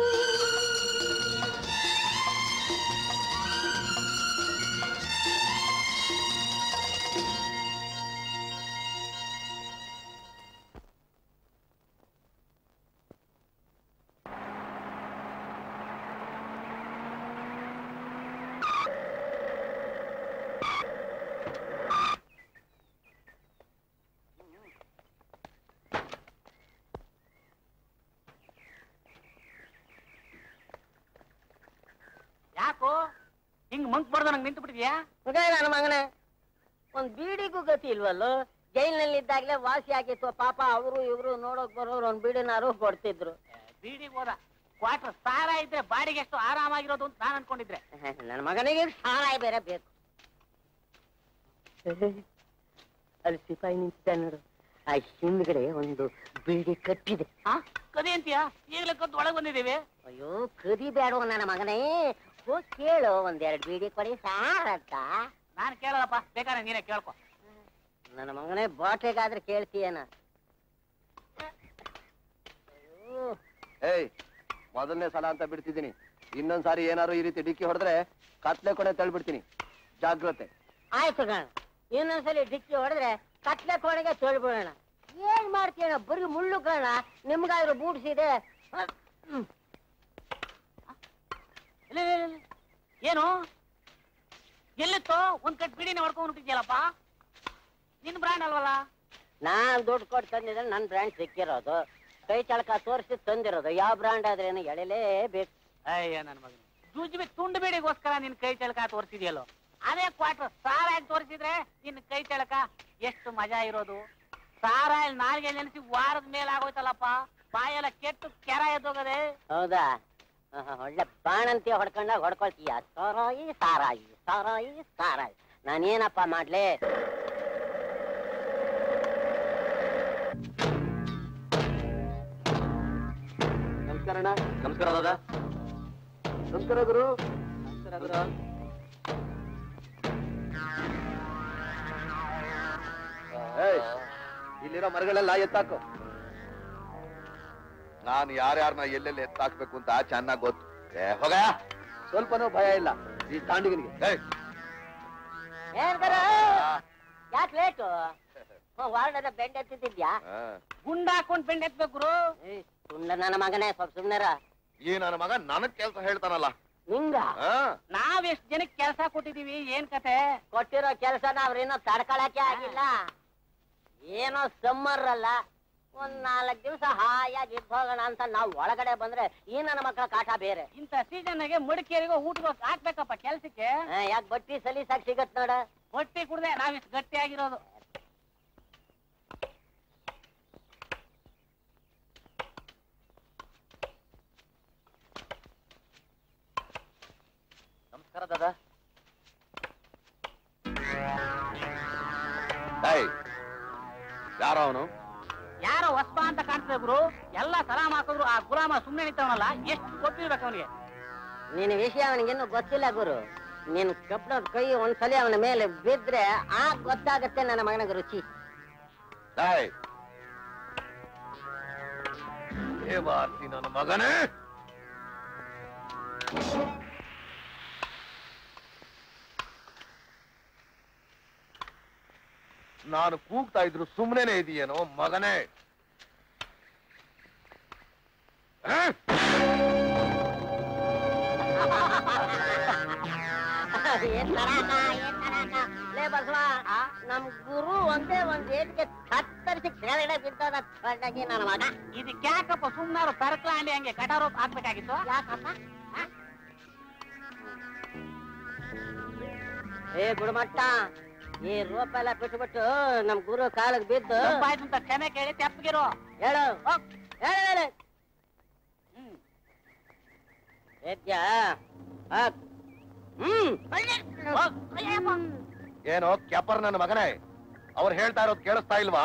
ಯಾಕೋ ಹಿಂಗ್ ಮಂಕ್ ಬರ್ದ ನಂಗೆ ನಿಂತು ಬಿಟ್ಟಿದ್ಯಾ ಮಗ ನನ್ನ ಮಗನೇ ಒಂದ್ ಬೀಡಿಗೂ ಗತಿ ಇಲ್ವಲ್ಲೋ ಜೈಲಿನಲ್ಲಿ ಇದ್ದಾಗ್ಲೇ ವಾಸಿ ಆಗಿತ್ತು ಪಾಪ ಅವರು ಇವರು ನೋಡೋಕ್ ಬರೋರು ಒಂದ್ ಬೀಡಿನಾರು ಕೊಡ್ತಿದ್ರು ಬೀಡಿಗೆ ಹೋದ ಕ್ವಾರ್ಟರ್ ಸಾರ ಇದ್ರೆ ಬಾಡಿಗೆ ಎಷ್ಟು ಆರಾಮಾಗಿರೋದು ಅಂತ ನಾನು ಅನ್ಕೊಂಡಿದ್ರೆ ನನ್ನ ಮಗನಿಗೆ ಸಾರಾಯಿ ಬೇರೆ ಬೇಕು ಅಲ್ಲಿ ಸಿಪಾಯಿ ನಿಂತಿದ್ದ ನೋಡು ಆ ಹಿಂದ್ಗಡೆ ಒಂದು ಬೀಡಿ ಕಟ್ಟಿದೆ ಹಾ ಕದಿ ಅಂತೀಯಾ ಈಗಲೇ ಕದ್ದು ಒಳಗ್ ಬಂದಿದ್ದೀವಿ ಅಯ್ಯೋ ಕದಿ ಬೇಡ ನನ್ನ ಮಗನೇ ಹೋಗ್ ಕೇಳು ಒಂದೆರಡು ಬೀಡಿ ಕೊಡಿ ಸಾರತ್ತ ನಾನು ಕೇಳಲ್ಲಪ್ಪ ಬೇಕಾದ್ರೆ ನೀನೇ ಕೇಳ್ಕೊ ನನ್ನ ಮಗನೇ ಬಾಟ್ಲಿಗಾದ್ರೆ ಕೇಳ್ತೀಯನ ಅಯ್ಯೋ ಏಯ್ ಮೊದಲನೇ ಸಲ ಅಂತ ಬಿಡ್ತಿದ್ದೀನಿ ಇನ್ನೊಂದ್ಸಾರಿ ಏನಾದ್ರು ಈ ರೀತಿ ಡಿಕ್ಕಿ ಹೊಡೆದ್ರೆ ಕತ್ಲೆ ಕೊನೆ ತಳ್ಬಿಡ್ತೀನಿ ಜಾಗ್ರತೆ ಆಯ್ತು ಕಣ ಇನ್ನೊಂದ್ಸಲಿ ಡಿಕ್ಕಿ ಹೊಡೆದ್ರೆ ಕತ್ಲೆ ಕೋಣೆಗೆ ತೊಳ್ಬಿಡೋಣ ಏನ್ ಮಾಡ್ತೀಯಣ ಬರೀ ಮುಳ್ಳು ಕಣ ನಿಮ್ಗಾದ್ರೂ ಬೂಡ್ಸಿದೆ ಇಲ್ಲ, ಇಲ್ಲ, ಇಲ್ಲ. ಏನು ಎಲ್ಲಿತ್ತೋ ಒಂದ್ ಕಟ್ ಬಿಡಿನ ಹೊಡ್ಕೊಂಡ್ ಹೊಂಟಿದ್ಯಲ್ಲಪ್ಪ ನಿನ್ ಬ್ರಾಂಡ್ ಅಲ್ವಲ್ಲ ನಾನ್ ದುಡ್ಡು ಕೊಟ್ಟು ತಂದಿದ್ರೆ ನನ್ ಬ್ರ್ಯಾಂಡ್ ಸಿಕ್ಕಿರೋದು ಕೈ ಚಳಕ ತೋರಿಸಿ ತಂದಿರೋದು ಯಾವ ಬ್ರ್ಯಾಂಡ್ ಆದ್ರೇನು ಎಳೆಲೇಬೇಕು ಅಯ್ಯ ನನ್ನ ಮಗನ ಜುಜ್ಬಿ ತುಂಡು ಬೇಡಿಗೋಸ್ಕರ ನಿನ್ ಕೈ ಚಳಕ ತೋರಿಸಿದ್ಯಲ್ಲೋ ಅದೇ ಕ್ವಾರ್ಟರ್ ಸಾರಾಯಿ ತೋರಿಸಿದ್ರೆ ನಿನ್ ಕೈ ಚಳಕ ಎಷ್ಟು ಮಜಾ ಇರೋದು ಸಾರಾಯಿ ನಾಲ್ಗೆ ನೆನೆಸಿ ವಾರದ ಮೇಲೆ ಆಗೋಯ್ತಲ್ಲಪ್ಪ ಬಾಯೆಲ್ಲ ಕೆಟ್ಟು ಕೆರ ಎದ್ದೋಗದೆ ಹೌದಾ ಆಹಾ, ಒಳ್ಳೆ ಬಾಣಂತಿ ಹೊಡ್ಕೊಂಡಾಗ ಹೊಡ್ಕೊಳ್ತೀಯ ಸಾರಾಯಿ ಸಾರಾಯಿ ಸಾರಾಯಿ ಸಾರಾಯಿ ನಾನೇನಪ್ಪ ಮಾಡ್ಲಿ ನಮಸ್ಕಾರ ಅಣ್ಣ ನಮಸ್ಕಾರ ದಾದಾ ನಮಸ್ಕಾರ ಗುರು ಏಯ್, ಇಲ್ಲಿರೋ ಮರಗಳೆಲ್ಲ ಎತ್ತಾಕು ನಾನು ಯಾರ್ಯಾರನ್ನ ಎಲ್ಲೆಲ್ಲಿ ಎತ್ತಾಕ್ಬೇಕು ಅಂತ ಚೆನ್ನಾಗ್ ಗೊತ್ತು ಏ ಹೋಗ ಸ್ವಲ್ಪನೂ ಭಯ ಇಲ್ಲ ಈ ತಾಂಡಿಗನಿಗೆ ಏನ್ ಕರ ಯಾಕೆ ಲೇಟು ವಾರ್ಡದ ಬೆಂಡ್ ಎತ್ತಿದ್ಯಾ ಗುಂಡ ಹಾಕೊಂಡ್ ಬೆಂಡ್ ಎತ್ಬೇಕು ಗುರು ಸುಳ್ಳ ನನ್ನ ಮಗನೇ ಸ್ವಲ್ಪ ಸುಮ್ನೆರ ಈ ನನ್ನ ಮಗ ನನಗ್ ಕೆಲಸ ಹೇಳ್ತಾನಲ್ಲ ನಿಂಗ ಆ? ನಾವ್ ಎಷ್ಟ್ ಜನಕ್ಕೆ ಕೆಲಸ ಕೊಟ್ಟಿದೀವಿ ಏನ್ ಕತೆ ಕೊಟ್ಟಿರೋ ಕೆಲಸನ ಅವ್ರಿನ್ನೂ ತಡ್ಕೊಳಕ್ಕೆ ಆಗಿಲ್ಲ ಏನೋ ಸಮ್ಮರ್ ಅಲ್ಲ ಒಂದ್ ನಾಲ್ಕ್ ದಿವಸ ಹಾಯಾಗಿ ಇದ್ದು ಹೋಗೋಣ ಅಂತ ನಾವ್ ಒಳಗಡೆ ಬಂದ್ರೆ ಈ ನನ್ನ ಮಕ್ಕಳ ಕಾಟ ಬೇರೆ ಇಂಥ ಸೀಸನ್ಗೆ ಮಡಿಕೇರಿಗೂ ಊಟಗೂ ಹಾಕ್ಬೇಕಪ್ಪ ಕೆಲ್ಸಕ್ಕೆ ಯಾಕೆ ಬಟ್ಟಿ ಸಲೀಸಾಗಿ ಸಿಗತ್ ನೋಡ ಹೊಟ್ಟಿ ಕುಡ್ದೆ ನಾವಿಷ್ಟು ಗಟ್ಟಿಯಾಗಿರೋದು ನಮಸ್ಕಾರ ದಾದಾ ಏಯ್ ಯಾರೋ ಅವನು ಯಾರೋ ಹೊಸ್ಪ ಅಂತ ಕಾಣ್ತದೆ ಗುರು ಎಲ್ಲ ಸಲಾಮ್ ಹಾಕಿದ್ರು ಆ ಗುಲಾಮ ಸುಮ್ನೆ ನಿಂತವನಲ್ಲ ಎಷ್ಟು ಗೊತ್ತಿರ್ಬೇಕು ಅವನಿಗೆ ನಿನ್ನ ವಿಷಯ ಅವನಿಗಿನ್ನೂ ಗೊತ್ತಿಲ್ಲ ಗುರು ನಿನ್ ಕಪ್ಪಳದ ಕೈ ಒಂದ್ಸಲಿ ಅವನ ಮೇಲೆ ಬಿದ್ರೆ ಆ ಗೊತ್ತಾಗತ್ತೆ ನನ್ನ ಮಗನಿಗೆ ರುಚಿ ಏಯ್ ದೇವಾರ್ತಿ ನನ್ನ ಮಗನೇ ನಾನು ಕೂಗ್ತಾ ಇದ್ರು ಸುಮ್ಮನೆ ಇದೆಯೇನೋ ಮಗನೇ ಆ? ಏನ್ ತರಾಕ, ಏನ್ ತರಾಕ? ಲೇ ಬಸವ ನಮ್ ಗುರು ಒಂದೇ ಒಂದ್ ಏಟ್ಗೆ ಕತ್ತರಿಸಿ ಕೆಳಗಡೆ ಬಿದ್ದದ ಸಣ್ಣಗೆ ನನ್ನ ಮಗ ಇದಕ್ಕೆ ಯಾಕಪ್ಪ ಸುಮ್ನಾರು ತರಕ್ಲಾಂಡಿ ಹಂಗೆ ಕಟಾರೋಪ್ ಹಾಕ್ಬೇಕಾಗಿತ್ತು ಯಾಕಪ್ಪ ಆ? ಏ ಗುಡುಮಟ್ಟ ಈ ರೋಪ ಎಲ್ಲ ಬಿಟ್ಬಿಟ್ಟು ನಮ್ ಗುರು ಕಾಲಿಗೆ ಬಿದ್ದು ತಪ್ಪಾಯ್ತು ಅಂತ ಕ್ಷಮೆ ಕೇಳಿ ತೆಪ್ಪಗಿರೋ ಹೇಳು ಹೋಗ್, ಹೇಳು ಹೇಳು ಹ್ಮ್ ಎದ್ಯಾ ಹಾಕ್. ಹ್ಮ್ ಹೋಗ್. ಏನೋ ಕ್ಯಾಪರ್ ನನ್ನ ಮಗನೇ ಅವ್ರು ಹೇಳ್ತಾ ಇರೋದು ಕೇಳಿಸ್ತಾ ಇಲ್ವಾ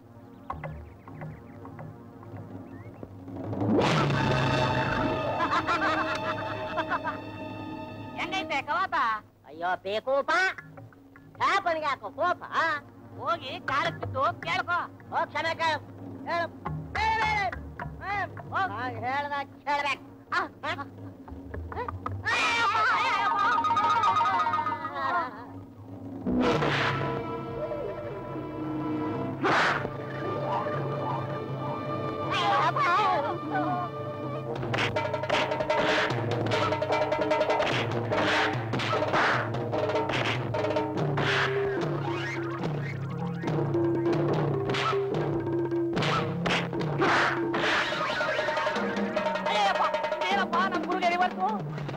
ಹೆಂಗೈತೆ ಕವಾತ ಅಯ್ಯೋ ಬೇಕೂಪ ಯಾಕನಿಗೆ ಹಾಕೋ ಕೋಪ ಹೋಗಿ ಕಾಲಕ್ಕೆ ಬಿದ್ದು ಕೇಳ್ಕೊ ಹೋಗ್ ಕ್ಷಮೆ ಕೇಳು ಹೇಳು ಹೇಳು, ಹೇಳು. ಹ್ಮ್, ಹೋಗ್. ನಾನ್ ಹೇಳ್ದಾಗ ಕೇಳ್ಬೇಕು ಆ, ಆ. ಅಯ್ಯಪ್ಪ ಏನಪ್ಪ ನಮ್ ಗುರುಗೆ ಇವತ್ತು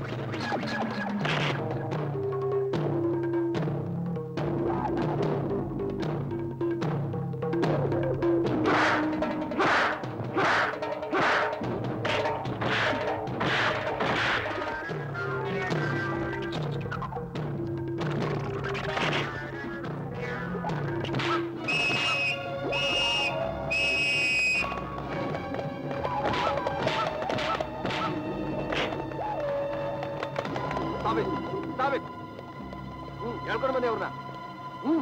ಸಾಬಿತ್ ಸಾಬಿತ್ ಹ್ಮ್ ಹೇಳ್ಕೊಂಡು ಬನ್ನಿ ಅವ್ರನ್ನ ಹ್ಮ್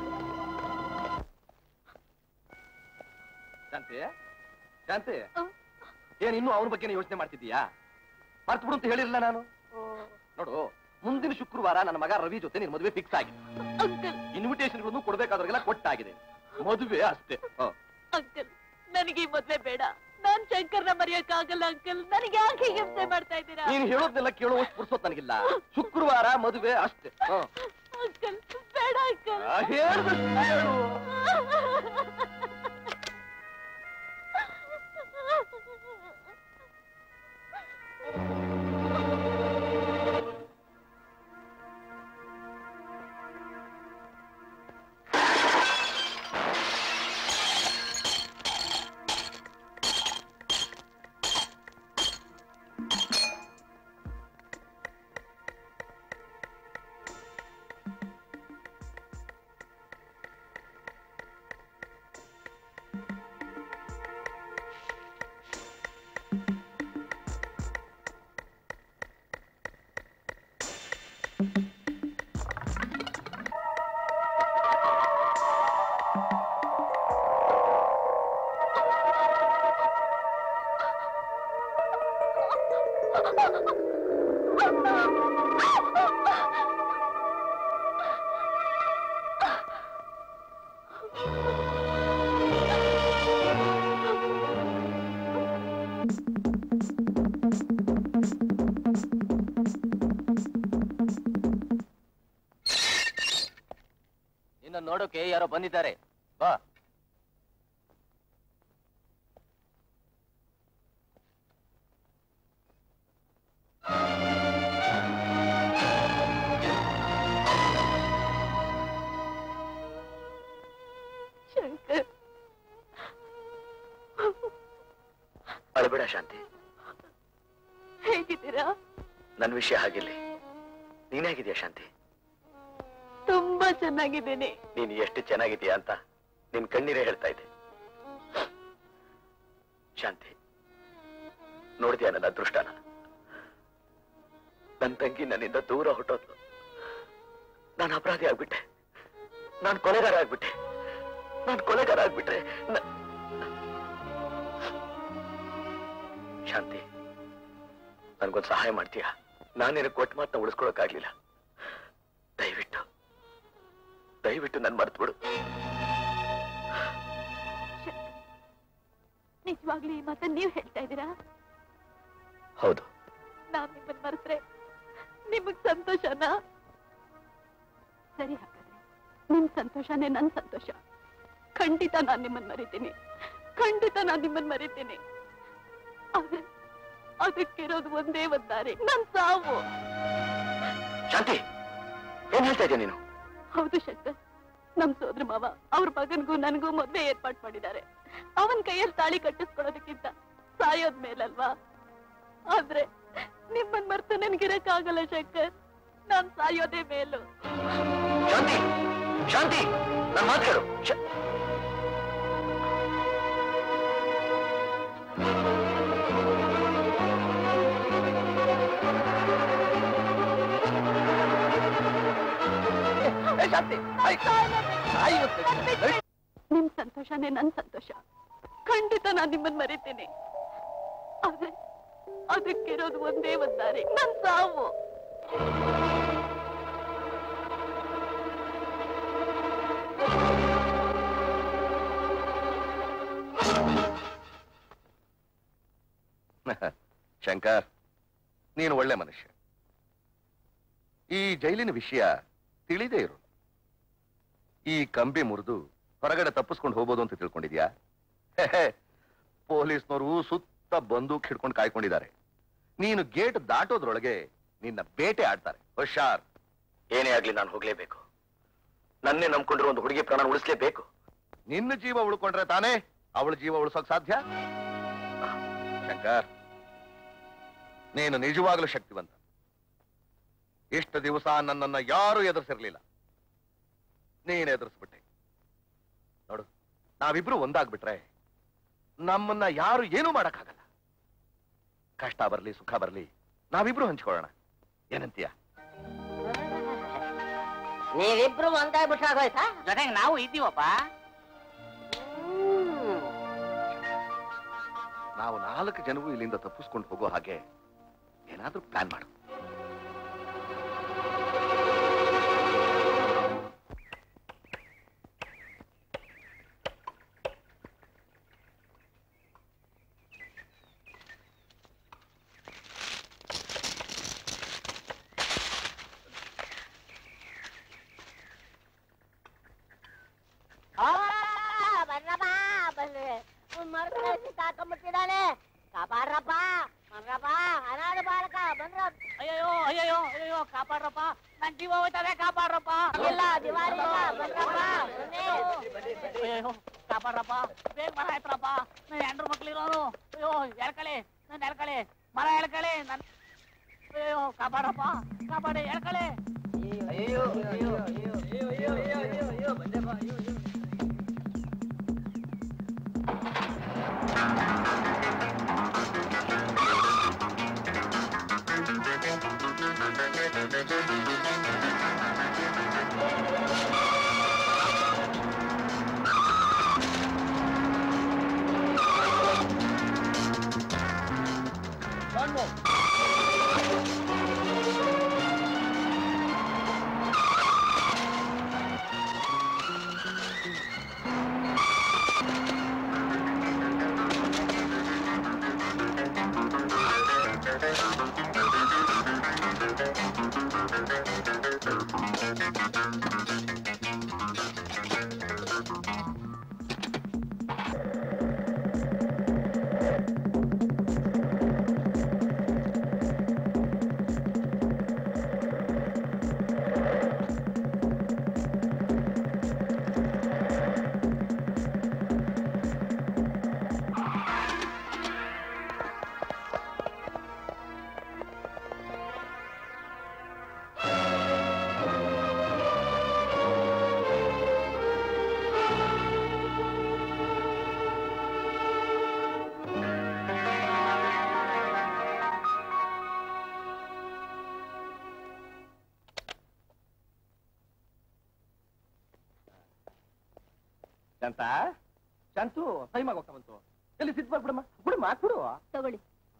ಶಾಂತಿ ಶಾಂತಿ ಏನ್ ಇನ್ನು ಅವ್ರ ಬಗ್ಗೆನೇ ಯೋಚನೆ ಮಾಡ್ತಿದ್ದೀಯಾ ಮರ್ತು ಬಿಡು ಅಂತ ಹೇಳಿರಲಿಲ್ಲ ನಾನು ನೋಡು ಮುಂದಿನ ಶುಕ್ರವಾರ ನನ್ನ ಮಗ ರವಿ ಜೊತೆ ನಿನ್ ಮದುವೆ ಫಿಕ್ಸ್ ಆಗಿದೆ ಅಂಕಲ್ ಇನ್ವಿಟೇಷನ್ಗಳನ್ನು ಕೊಡ್ಬೇಕಾದವ್ರಿಗೆಲ್ಲ ಕೊಟ್ಟಾಗಿದೆ ಮದುವೆ ಅಷ್ಟೇ ಹ. ಅಂಕಲ್ ನನಗೆ ಈ ಮದ್ವೆ ಬೇಡ ನಾನ್ ಶಂಕರ್ನ ಮರೆಯಕ್ಕಾಗಲ್ಲ ಅಂಕಲ್ ನನಗೆ ಯಾಕೆ ಹಿಂಸೆ ಮಾಡ್ತಾ ಇದ್ದೀರಾ ನೀನ್ ಹೇಳೋದ್ನೆಲ್ಲ ಕೇಳುವಷ್ಟು ಪುರ್ಸೋತ್ ನನಗಿಲ್ಲ ಶುಕ್ರವಾರ ಮದುವೆ ಅಷ್ಟೇ ಹ. ಅಂಕಲ್ ಬೇಡ ಅಂಕಲ್ ಆ, ಹೇಳ್ದಷ್ಟು ಹೇಳು ಅಮ್ಮ ನಿನ್ನ ನೋಡೋಕೆ ಯಾರೋ ಬಂದಿದ್ದಾರೆ ಬಾ ಶಂಕರ್ ಅಳಬೇಡ ಶಾಂತಿ ಹೇಗಿದ್ದೀರಾ ನನ್ನ ವಿಷಯ ಹಾಗಿರ್ಲಿ ನೀನ್ ಹೇಗಿದ್ಯಾ ಶಾಂತಿ ತುಂಬಾ ಚೆನ್ನಾಗಿದ್ದೀನಿ ನೀನ್ ಎಷ್ಟು ಚೆನ್ನಾಗಿದ್ಯಾ ಅಂತ ನಿನ್ ಕಣ್ಣೀರೇ ಹೇಳ್ತಾ ಇದ್ದೆ ಶಾಂತಿ ನೋಡಿದ್ಯಾ ನನ್ನ ಅದೃಷ್ಟನ ನನ್ನ ತಂಗಿ ನನ್ನಿಂದ ದೂರ ಹೊಟ್ಟೋದ್ಲು ನಾನು ಅಪರಾಧಿ ಆಗ್ಬಿಟ್ಟೆ ನಾನು ಕೊಲೆಗಾರ ಆಗ್ಬಿಟ್ಟೆ ನಾನು ಕೊಲೆಗಾರ ಆಗ್ಬಿಟ್ರೆ ನ- ಶಾಂತಿ ನನ್ಗೊಂದು ಸಹಾಯ ಮಾಡ್ತೀಯಾ ನಾನು ನಿನಗೆ ಕೊಟ್ಟ ಮಾತನ್ನ ಉಳಿಸ್ಕೊಳಕ್ಕಾಗ್ಲಿಲ್ಲ ದಯವಿಟ್ಟು ದಯವಿಟ್ಟು ನನ್ ಮರ್ತು ಬಿಡು ನಿಜವಾಗ್ಲೂ ಈ ಮಾತನ್ನ ನೀವ್ ಹೇಳ್ತಾ ಇದ್ದೀರಾ ಹೌದು ನಾನ್ ನಿಮ್ಮನ್ ಮರೆತ್ರೆ ನಿಮಗ್ ಸಂತೋಷನಾ ಸರಿ ಹಾಗಾದ್ರೆ ನಿಮ್ ಸಂತೋಷನೇ ನನ್ ಸಂತೋಷ ಖಂಡಿತ ನಾನ್ ನಿಮ್ಮನ್ ಮರಿತೀನಿ ಖಂಡಿತ ನಾನ್ ನಿಮ್ಮನ್ ಮರಿತೀನಿ ಆದ್ರೆ ಅದಕ್ಕಿರೋದು ಒಂದೇ ಒಂದ್ ದಾರಿ ನನ್ ಸಾವು ಶಾಂತಿ ಏನ್ ಹೇಳ್ತಾ ಇದೀಯ ನೀನು ಹೌದು ಶಂಕರ್ ನಮ್ ಸೋದ್ರ ಮಾವ ಅವ್ರ ಮಗನ್ಗೂ ನನ್ಗೂ ಮದ್ವೆ ಏರ್ಪಾಟ್ ಮಾಡಿದ್ದಾರೆ ಅವನ್ ಕೈಯಲ್ಲಿ ತಾಳಿ ಕಟ್ಟಿಸ್ಕೊಳ್ಳೋದಕ್ಕಿಂತ ಸಾಯೋದ್ ಮೇಲಲ್ವಾ ಆದ್ರೆ ನಿಮ್ಮನ್ ಮರ್ತು ನನ್ಗಿರಕ್ಕಾಗಲ್ಲ ಶಂಕರ್ ನಾನ್ ಸಾಯೋದೇ ಮೇಲು ಶಾಂತಿ ಶಾಂತಿ ನನ್ನ ಮಾತು ಕೇಳು ಶ- ಏ, ಶಾಂತಿ ಆಯ್- ಆಯ್ ಇವತ್ತು. ನಿಮ್ ಸಂತೋಷನೇ ನನ್ ಸಂತೋಷ ಖಂಡಿತ ನಾನ್ ನಿಮ್ಮನ್ ಮರಿತೀನಿ ಆದ್ರೆ ಅದಕ್ಕಿರೋದು ಒಂದೇ ಒಂದ್ ದಾರಿ ನನ್ ಸಾವು ಶಂಕರ್ ನೀನು ಒಳ್ಳೆ ಮನುಷ್ಯ ಈ ಜೈಲಿನ ವಿಷಯ ತಿಳಿದೇ ಇರು ಈ ಕಂಬಿ ಮುರಿದು ಹೊರಗಡೆ ತಪ್ಪಿಸ್ಕೊಂಡು ಹೋಗ್ಬೋದು ಅಂತ ತಿಳ್ಕೊಂಡಿದ್ಯಾ ಪೊಲೀಸ್ನವರು ಸುತ್ತ ಬಂದೂಕ್ ಹಿಡ್ಕೊಂಡು ಕಾಯ್ಕೊಂಡಿದ್ದಾರೆ ನೀನು ಗೇಟ್ ದಾಟೋದ್ರೊಳಗೆ ನಿನ್ನ ಬೇಟೆ ಆಡ್ತಾರೆ ಹುಷಾರ್ ಏನೇ ಆಗ್ಲಿ ನಾನು ಹೋಗ್ಲೇಬೇಕು ನನ್ನೇ ನಂಬ್ಕೊಂಡಿರೋ ಒಂದು ಹುಡುಗಿ ಪ್ರಾಣ ಉಳಿಸ್ಲೇಬೇಕು ನಿನ್ನ ಜೀವ ಉಳ್ಕೊಂಡ್ರೆ ತಾನೇ ಅವಳ ಜೀವ ಉಳಿಸೋಕ್ ಸಾಧ್ಯ ಶಂಕರ್ ನೀನು ನಿಜವಾಗ್ಲೂ ಶಕ್ತಿವಂತ ಇಷ್ಟು ದಿವಸ ನನ್ನನ್ನ ಯಾರು ಎದುರಿಸಿರ್ಲಿಲ್ಲ ನೀನ್ ಎದುರಿಸ್ಬಿಟ್ಟೆ ನೋಡು ನಾವಿಬ್ರು ಒಂದಾಗ್ಬಿಟ್ರೆ ನಮ್ಮನ್ನ ಯಾರು ಏನೂ ಮಾಡಕ್ಕಾಗಲ್ಲ ಕಷ್ಟ ಬರ್ಲಿ ಸುಖ ಬರ್ಲಿ ನಾವಿಬ್ರು ಹಂಚ್ಕೊಳ್ಳೋಣ ಏನಂತೀಯ ನೀವಿಬ್ರು ಒಂದಾಗ್ಬಿಟ್ಟಾಗೋಯ್ತಾ ಜೊತೆಗೆ ನಾವು ಇದ್ದೀವಪ್ಪ ನಾವು ನಾಲ್ಕು ಜನವು ಇಲ್ಲಿಂದ ತಪ್ಪಿಸ್ಕೊಂಡು ಹೋಗೋ ಹಾಗೆ ಏನಾದ್ರೂ ಪ್ಲಾನ್ ಮಾಡು ಆ, ಬರ್ರಪ್ಪ ಬನ್ನಿ ಮರ್ತು ಸಿಕ್ಕಾಕೊಂಡ್ಬಿಟ್ಟಿದ್ದಾನೆ ಕಾಪಾಡ್ರಪ್ಪ ಬರ್ರಪ್ಪ ಅನಾಥ ಬಾಲಕ ಬಂದ್ರ ಅಯ್ಯೋ ಅಯ್ಯೋ ಅಯ್ಯೋ ಕಾಪಾಡ್ರಪ್ಪ ನನ್ ಜೀವ ಹೋಯ್ತದೆ ಕಾಪಾಡ್ರಪ್ಪ ಇಲ್ಲ ದಿವಾಳಿ ಇಲ್ಲ, ಬರ್ರಪ್ಪ ಬನ್ನಿ ಅಯ್ಯೋ ಕಾಪಾಡ್ರಪ್ಪ ಬೇಗ ಮರ ಎತ್ತರಪ್ಪ ನನ್ ಹೆಂಡ್ರು ಮಕ್ಳಿರೋನು ಅಯ್ಯೋ ಎಳ್ಕಳಿ ನನ್ ಎಳ್ಕಳಿ ಮರ ಎಳ್ಕಳಿ ನನ್ ಅಯ್ಯೋ ಕಾಪಾಡ್ರಪ್ಪ ಕಾಪಾಡಿ ಎಳ್ಕಳಿ ಆ ಶಾಂತ ಶಾಂತು ಟೈಮ್ ಆಗೋಗ್ತಾ ಬಂತು ಎಲ್ಲಿ ಸಿದ್ಧ ಮಾಡ್ಬಿಡಮ್ಮ ಬಿಡಮ್ಮ ಕೊಡು ತಗೊಳ್ಳಿ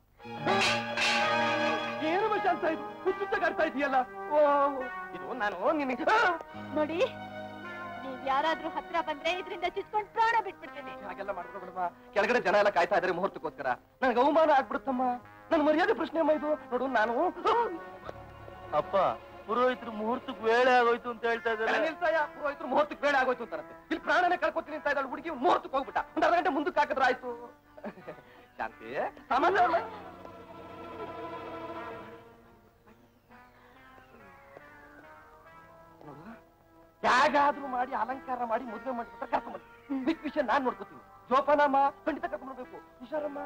ಏನಮ್ಮ ಶಾಂತ ಇದು ಹುಚ್ಚುತ್ತ ಕಾಡ್ತಾ ಇದೆಯಲ್ಲ ಓ ಇದು ನಾನು ನಿನಗೆ ನೋಡಿ ನೀವ್ ಯಾರಾದ್ರೂ ಹತ್ರ ಬಂದ್ರೆ ಇದರಿಂದ ಚಿಸ್ಕೊಂಡ್ ಪ್ರಾಣ ಬಿಟ್ಬಿಡ್ತೀನಿ ಹಾಗೆಲ್ಲ ಮಾಡ್ಕೊಬಿಡಮ್ಮ ಕೆಳಗಡೆ ಜನ ಎಲ್ಲ ಕಾಯ್ತಾ ಇದಾರೆ ಮುಹೂರ್ತಕ್ಕೋಸ್ಕರ ನನಗೆ ಅವಮಾನ ಆಗ್ಬಿಡುತ್ತಮ್ಮ ನನ್ನ ಮರ್ಯಾದೆ ಪ್ರಶ್ನೆ ಅಮ್ಮ ಇದು ನೋಡು ನಾನು ಅಪ್ಪ ಪುರೋಹಿತರು ಮುಹೂರ್ತಕ್ಕೆ ವೇಳೆ ಆಗೋಯ್ತು ಅಂತ ಹೇಳ್ತಾ ಇದ್ದಾರೆ ನಿಲ್ಸಯ್ಯ ಪುರೋಹಿತರು ಮುಹೂರ್ತಕ್ಕೆ ಬೇಡ ಆಗೋಯ್ತು ಅಂತಾರಂತೆ ಇಲ್ಲಿ ಪ್ರಾಣನೇ ಕಳ್ಕೊತೀನಿ ಅಂತ ಇದ್ದಾಳೆ ಹುಡುಗಿ ಮುಹೂರ್ತಕ್ಕೆ ಹೋಗ್ಬಿಟ್ಟ ಒಂದು ಅರ್ಧ ಗಂಟೆ ಮುಂದಕ್ಕೆ ಹಾಕಿದ್ರೆ ಆಯ್ತು ಶಾಂತಿ ಸಾಮಾನ್ಯ ಅಲ್ಲ. ನೋಡು, ಹೇಗಾದ್ರೂ ಮಾಡಿ ಅಲಂಕಾರ ಮಾಡಿ ಮದುವೆ ಮಾಡ್ಬಿಟ್ಟ ಕರ್ಕೊಂಡ್ಬಂದು ಮಿಕ್ಕ ವಿಷಯ ನಾನ್ ನೋಡ್ಕೋತೀನಿ ಜೋಪಾನಮ್ಮ ಖಂಡಿತ ಕರ್ಕೊಂಡ್ಬರ್ಬೇಕು ಹುಷಾರಮ್ಮ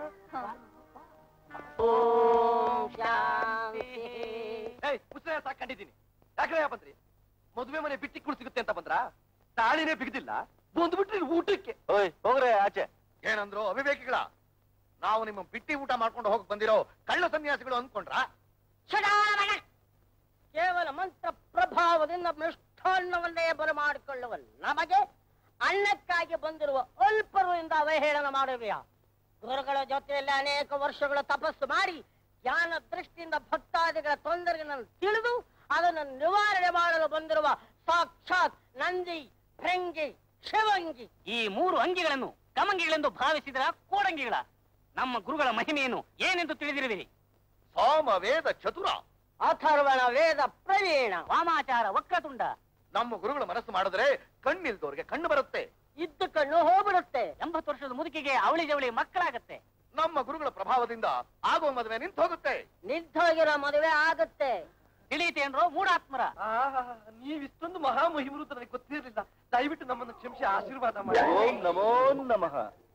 ಓಂ ಶಾಂತಿ ಏಯ್ ಪುಸ್ತಕ ಸಾಕೊಂಡಿದ್ದೀನಿ ಯಾಕ್ರೆ ಬಂದ್ರಿ ಮದುವೆ ಮನೆ ಬಿಟ್ಟಿ ಕುಳ್ ಸಿಗುತ್ತೆ ಅಂತ ಬಂದ್ರ ತಾಳಿನೇ ಬಿಗದಿಲ್ಲ ಬಂದ್ಬಿಟ್ರಿ ಊಟಕ್ಕೆ ಓಯ್ ಹೋಗ್ರೆ ಆಚೆ ಏನಂದ್ರು ಅವಿವೇಕಿಗಳ ನಾವು ನಿಮ್ಮ ಬಿಟ್ಟಿ ಊಟ ಮಾಡ್ಕೊಂಡು ಹೋಗಕ್ ಬಂದಿರೋ ಕಳ್ಳ ಸನ್ಯಾಸಿಗಳು ಅಂದ್ಕೊಂಡ್ರ ಚಡಾವಣ ಕೇವಲ ಮಂತ್ರ ಪ್ರಭಾವದಿಂದ ಮಿಷ್ಟಾನ್ನವನ್ನೇ ಬರಮಾಡಿಕೊಳ್ಳುವ ನಮಗೆ ಅನ್ನಕ್ಕಾಗಿ ಬಂದಿರುವ ಅಲ್ಪರಿಂದ ಅವಹೇಳನ ಮಾಡುವೆಯ ಗುರುಗಳ ಜೊತೆಯಲ್ಲಿ ಅನೇಕ ವರ್ಷಗಳ ತಪಸ್ಸು ಮಾಡಿ ಜ್ಞಾನ ದೃಷ್ಟಿಯಿಂದ ಭಕ್ತಾದಿಗಳ ತೊಂದರೆಗಳನ್ನು ತಿಳಿದು ಅದನ್ನು ನಿವಾರಣೆ ಮಾಡಲು ಬಂದಿರುವ ಸಾಕ್ಷಾತ್ ನಂದಿ ಭೃಂಗಿ ಶಿವಂಗಿ ಈ ಮೂರು ಅಂಗಿಗಳನ್ನು ಕಮಂಗಿಗಳೆಂದು ಭಾವಿಸಿದ್ರ ಕೋಡಂಗಿಗಳ ನಮ್ಮ ಗುರುಗಳ ಮಹಿಮೆಯನ್ನು ಏನೆಂದು ತಿಳಿದಿರುವಿರಿ ಸಾಮ ವೇದ ಚತುರ ಅಥರ್ವಣ ವೇದ ಪ್ರವೀಣ ವಾಮಾಚಾರ ವಕ್ರತುಂಡ ನಮ್ಮ ಗುರುಗಳ ಮನಸ್ಸು ಮಾಡಿದ್ರೆ ಕಣ್ಣಿಲ್ದವ್ರಿಗೆ ಕಣ್ಣು ಬರುತ್ತೆ ಇದ್ದ ಕಣ್ಣು ಹೋಗ್ಬಿಡುತ್ತೆ ಎಂಬತ್ತು ವರ್ಷದ ಮುದುಕಿಗೆ ಅವಳಿ ಜವಳಿ ಮಕ್ಕಳಾಗತ್ತೆ ನಮ್ಮ ಗುರುಗಳ ಪ್ರಭಾವದಿಂದ ಆಗೋ ಮದುವೆ ನಿಂತು ಹೋಗುತ್ತೆ ನಿಂತೋಗಿರೋ ಮದುವೆ ಆಗುತ್ತೆ ತಿಳಿಯಿತೇನ್ರೋ ಮೂಢಾತ್ಮರ ನೀವ್ ಇಷ್ಟೊಂದು ಮಹಾಮಹಿಮರು ಅಂತ ನನಗೆ ಗೊತ್ತಿರಲಿಲ್ಲ ದಯವಿಟ್ಟು ನಮ್ಮನ್ನು ಕ್ಷಮಿಸಿ ಆಶೀರ್ವಾದ ಮಾಡಿ ಓಂ ನಮೋ ನಮಃ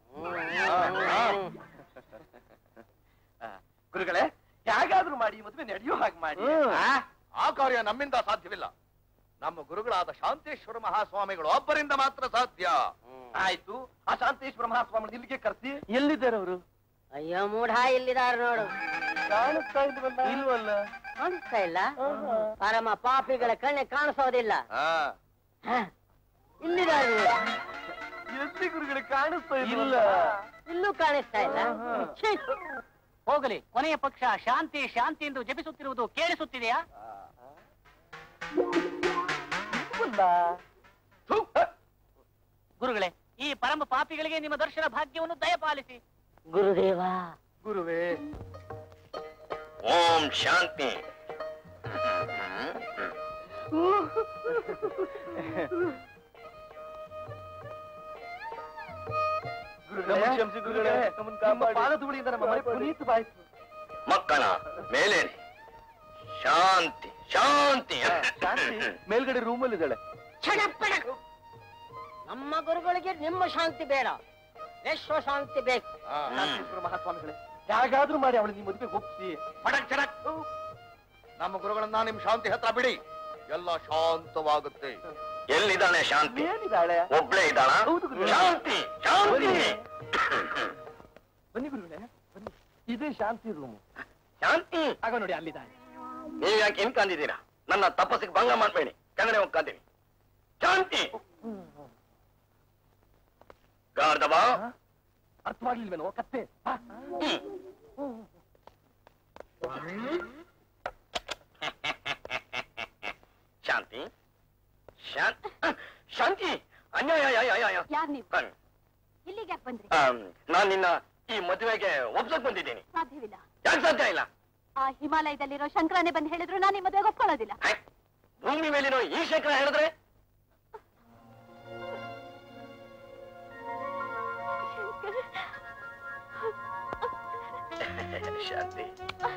ಆ, ಗುರುಗಳೇ ಹೇಗಾದ್ರೂ ಮಾಡಿ ಈ ಮದುವೆ ನಡೆಯೋ ಹಾಗೆ ಮಾಡಿ ಆ, ಆ ಕಾರ್ಯ ನಮ್ಮಿಂದ ಸಾಧ್ಯವಿಲ್ಲ ನಮ್ಮ ಗುರುಗಳಾದ ಶಾಂತೇಶ್ವರ ಮಹಾಸ್ವಾಮಿಗಳು ಒಬ್ಬರಿಂದ ಮಾತ್ರ ಸಾಧ್ಯ ಆಯ್ತು ಆ ಶಾಂತೇಶ್ವರ ಮಹಾಸ್ವಾಮಿ ಇಲ್ಲಿಗೆ ಕರ್ಸಿ ಎಲ್ಲಿದ್ದಾರೆ ಅವರು ಅಯ್ಯೋ ಮೂಢ ಇಲ್ಲಿದಾರ ನೋಡು ಕಾಣಿಸ್ತಾ ಇಲ್ವಲ್ಲ ಇಲ್ವಲ್ಲ ಕಾಣಿಸ್ತಾ ಇಲ್ಲ ಪರಮ ಪಾಪಿಗಳ ಕಣ್ಣೆ ಕಾಣಿಸೋದಿಲ್ಲ ಆ, ಹ, ಇಲ್ಲಿದಾರೆ ನೋಡು. ಎಲ್ಲಿ ಗುರುಗಳೇ ಕಾಣಿಸ್ತಾ ಇಲ್ಲ. ಇಲ್ಲೂ ಕಾಣಿಸ್ತಾ ಇಲ್ಲ ಛೀ, ಹೋಗಲಿ ಕೊನೆಯ ಪಕ್ಷ ಶಾಂತಿ ಶಾಂತಿ ಎಂದು ಜಪಿಸುತ್ತಿರುವುದು ಕೇಳಿಸುತ್ತಿದೆಯಾ ಥು, ಹ, ಗುರುಗಳೇ ಈ ಪರಮ ಪಾಪಿಗಳಿಗೆ ನಿಮ್ಮ ದರ್ಶನ ಭಾಗ್ಯವನ್ನು ದಯಪಾಲಿಸಿ ಗುರುದೇವ ಗುರುವೇ ಓಂ ಶಾಂತಿ ಗುರುಗಳೇ, ನಮ್ಮನ್ನು ಕ್ಷಮಿಸಿ ಗುರುಗಳೇ, ನಮ್ಮನ್ನು ಕಾಪಾಡಿ. ನಿಮ್ಮ ಪಾದಧೂಳಿಯಿಂದ ನಮ್ಮ ಮನೆ ಪುನೀತವಾಯ್ತು ಮಕ್ಕಳ ಮೇಲೆ ಶಾಂತಿ ಶಾಂತಿ ಶಾಂತಿ ಮೇಲ್ಗಡೆ ರೂಮಲ್ಲಿ ಇದ್ದಾಳೆ ಛಡಪ್ಪಡ. ನಮ್ಮ ಗುರುಗಳಿಗೆ ನಿಮ್ಮ ಶಾಂತಿ ಬೇಡ ವಿಶ್ವ ಶಾಂತಿ ಬೇಕು ಶಾಂತೇಶ್ವರ ಮಹಾಸ್ವಾಮಿಗಳೇ ಹೇಗಾದ್ರೂ ಮಾಡಿ ಅವಳು ನಿಮ್ಮ ಮದುವೆಗೆ ಒಪ್ಪಿಸಿ ಪಡಕ್ ಚಡಕ್ ನಮ್ಮ ಗುರುಗಳನ್ನ ನಿಮ್ ಶಾಂತಿ ಹತ್ರ ಬಿಡಿ ಎಲ್ಲ ಶಾಂತವಾಗುತ್ತೆ ಎಲ್ಲಿದ್ದಾನೆ ಶಾಂತಿ ಏನಿದ್ದಾಳೆ ಒಬ್ಳೇ ಇದ್ದಾಳ ಹೌದು ಗುರುಗಳೇ. ಶಾಂತಿ ಶಾಂತಿ ಬನ್ನಿ ಗುರುಗಳೇ ಬನ್ನಿ ಇದೇ ಶಾಂತಿ ರೂಮು ಶಾಂತಿ ಆಗ ನೋಡಿ ಅಲ್ಲಿದ್ದಾಳೆ ನೀವ್ ಯಾಕೆ ಇನ್ಕಂದಿದ್ದೀರಾ ನನ್ನ ತಪಸ್ಸಿಗೆ ಭಂಗ ಮಾಡ್ಬೇಡಿ ಕೆಳಗಡೆ ಹೋಗ್ಕಂದೀನಿ ಶಾಂತಿ ಗಾರ್ಧವ ಅರ್ಥವಾಗ್ಲಿಲ್ವೇನೋ ಕತ್ತೆ ಹಾ? ಶಾಂತಿ ಶಾಂತಿ ಶಾಂತಿ ಅನ್ಯಾಯ ಅಯ್ಯ, ಅಯ್ಯ, ಅಯ್ಯ. ಯಾರ್ ನೀವು ಕಣ್. ಇಲ್ಲಿಗೆ ಯಾಕೆ ಬಂದ್ರಿ ಆಮ್, ನಾನ್ ನಿನ್ನ ಈ ಮದುವೆಗೆ ಒಪ್ಸಕ್ ಬಂದಿದ್ದೀನಿ ಸಾಧ್ಯವಿಲ್ಲ ಯಾಕೆ ಸಾಧ್ಯ ಇಲ್ಲ ಆ ಹಿಮಾಲಯದಲ್ಲಿರೋ ಶಂಕರನೇ ಬಂದು ಹೇಳಿದ್ರು ನಾನು ನಿಮ್ಮ ಮದುವೆಗೆ ಒಪ್ಕೊಳ್ಳೋದಿಲ್ಲ ಹೈ, ಭೂಮಿ ಮೇಲಿರೋ ಈ ಶಂಕರ ಹೇಳಿದ್ರೆ ಶಾಂತಿ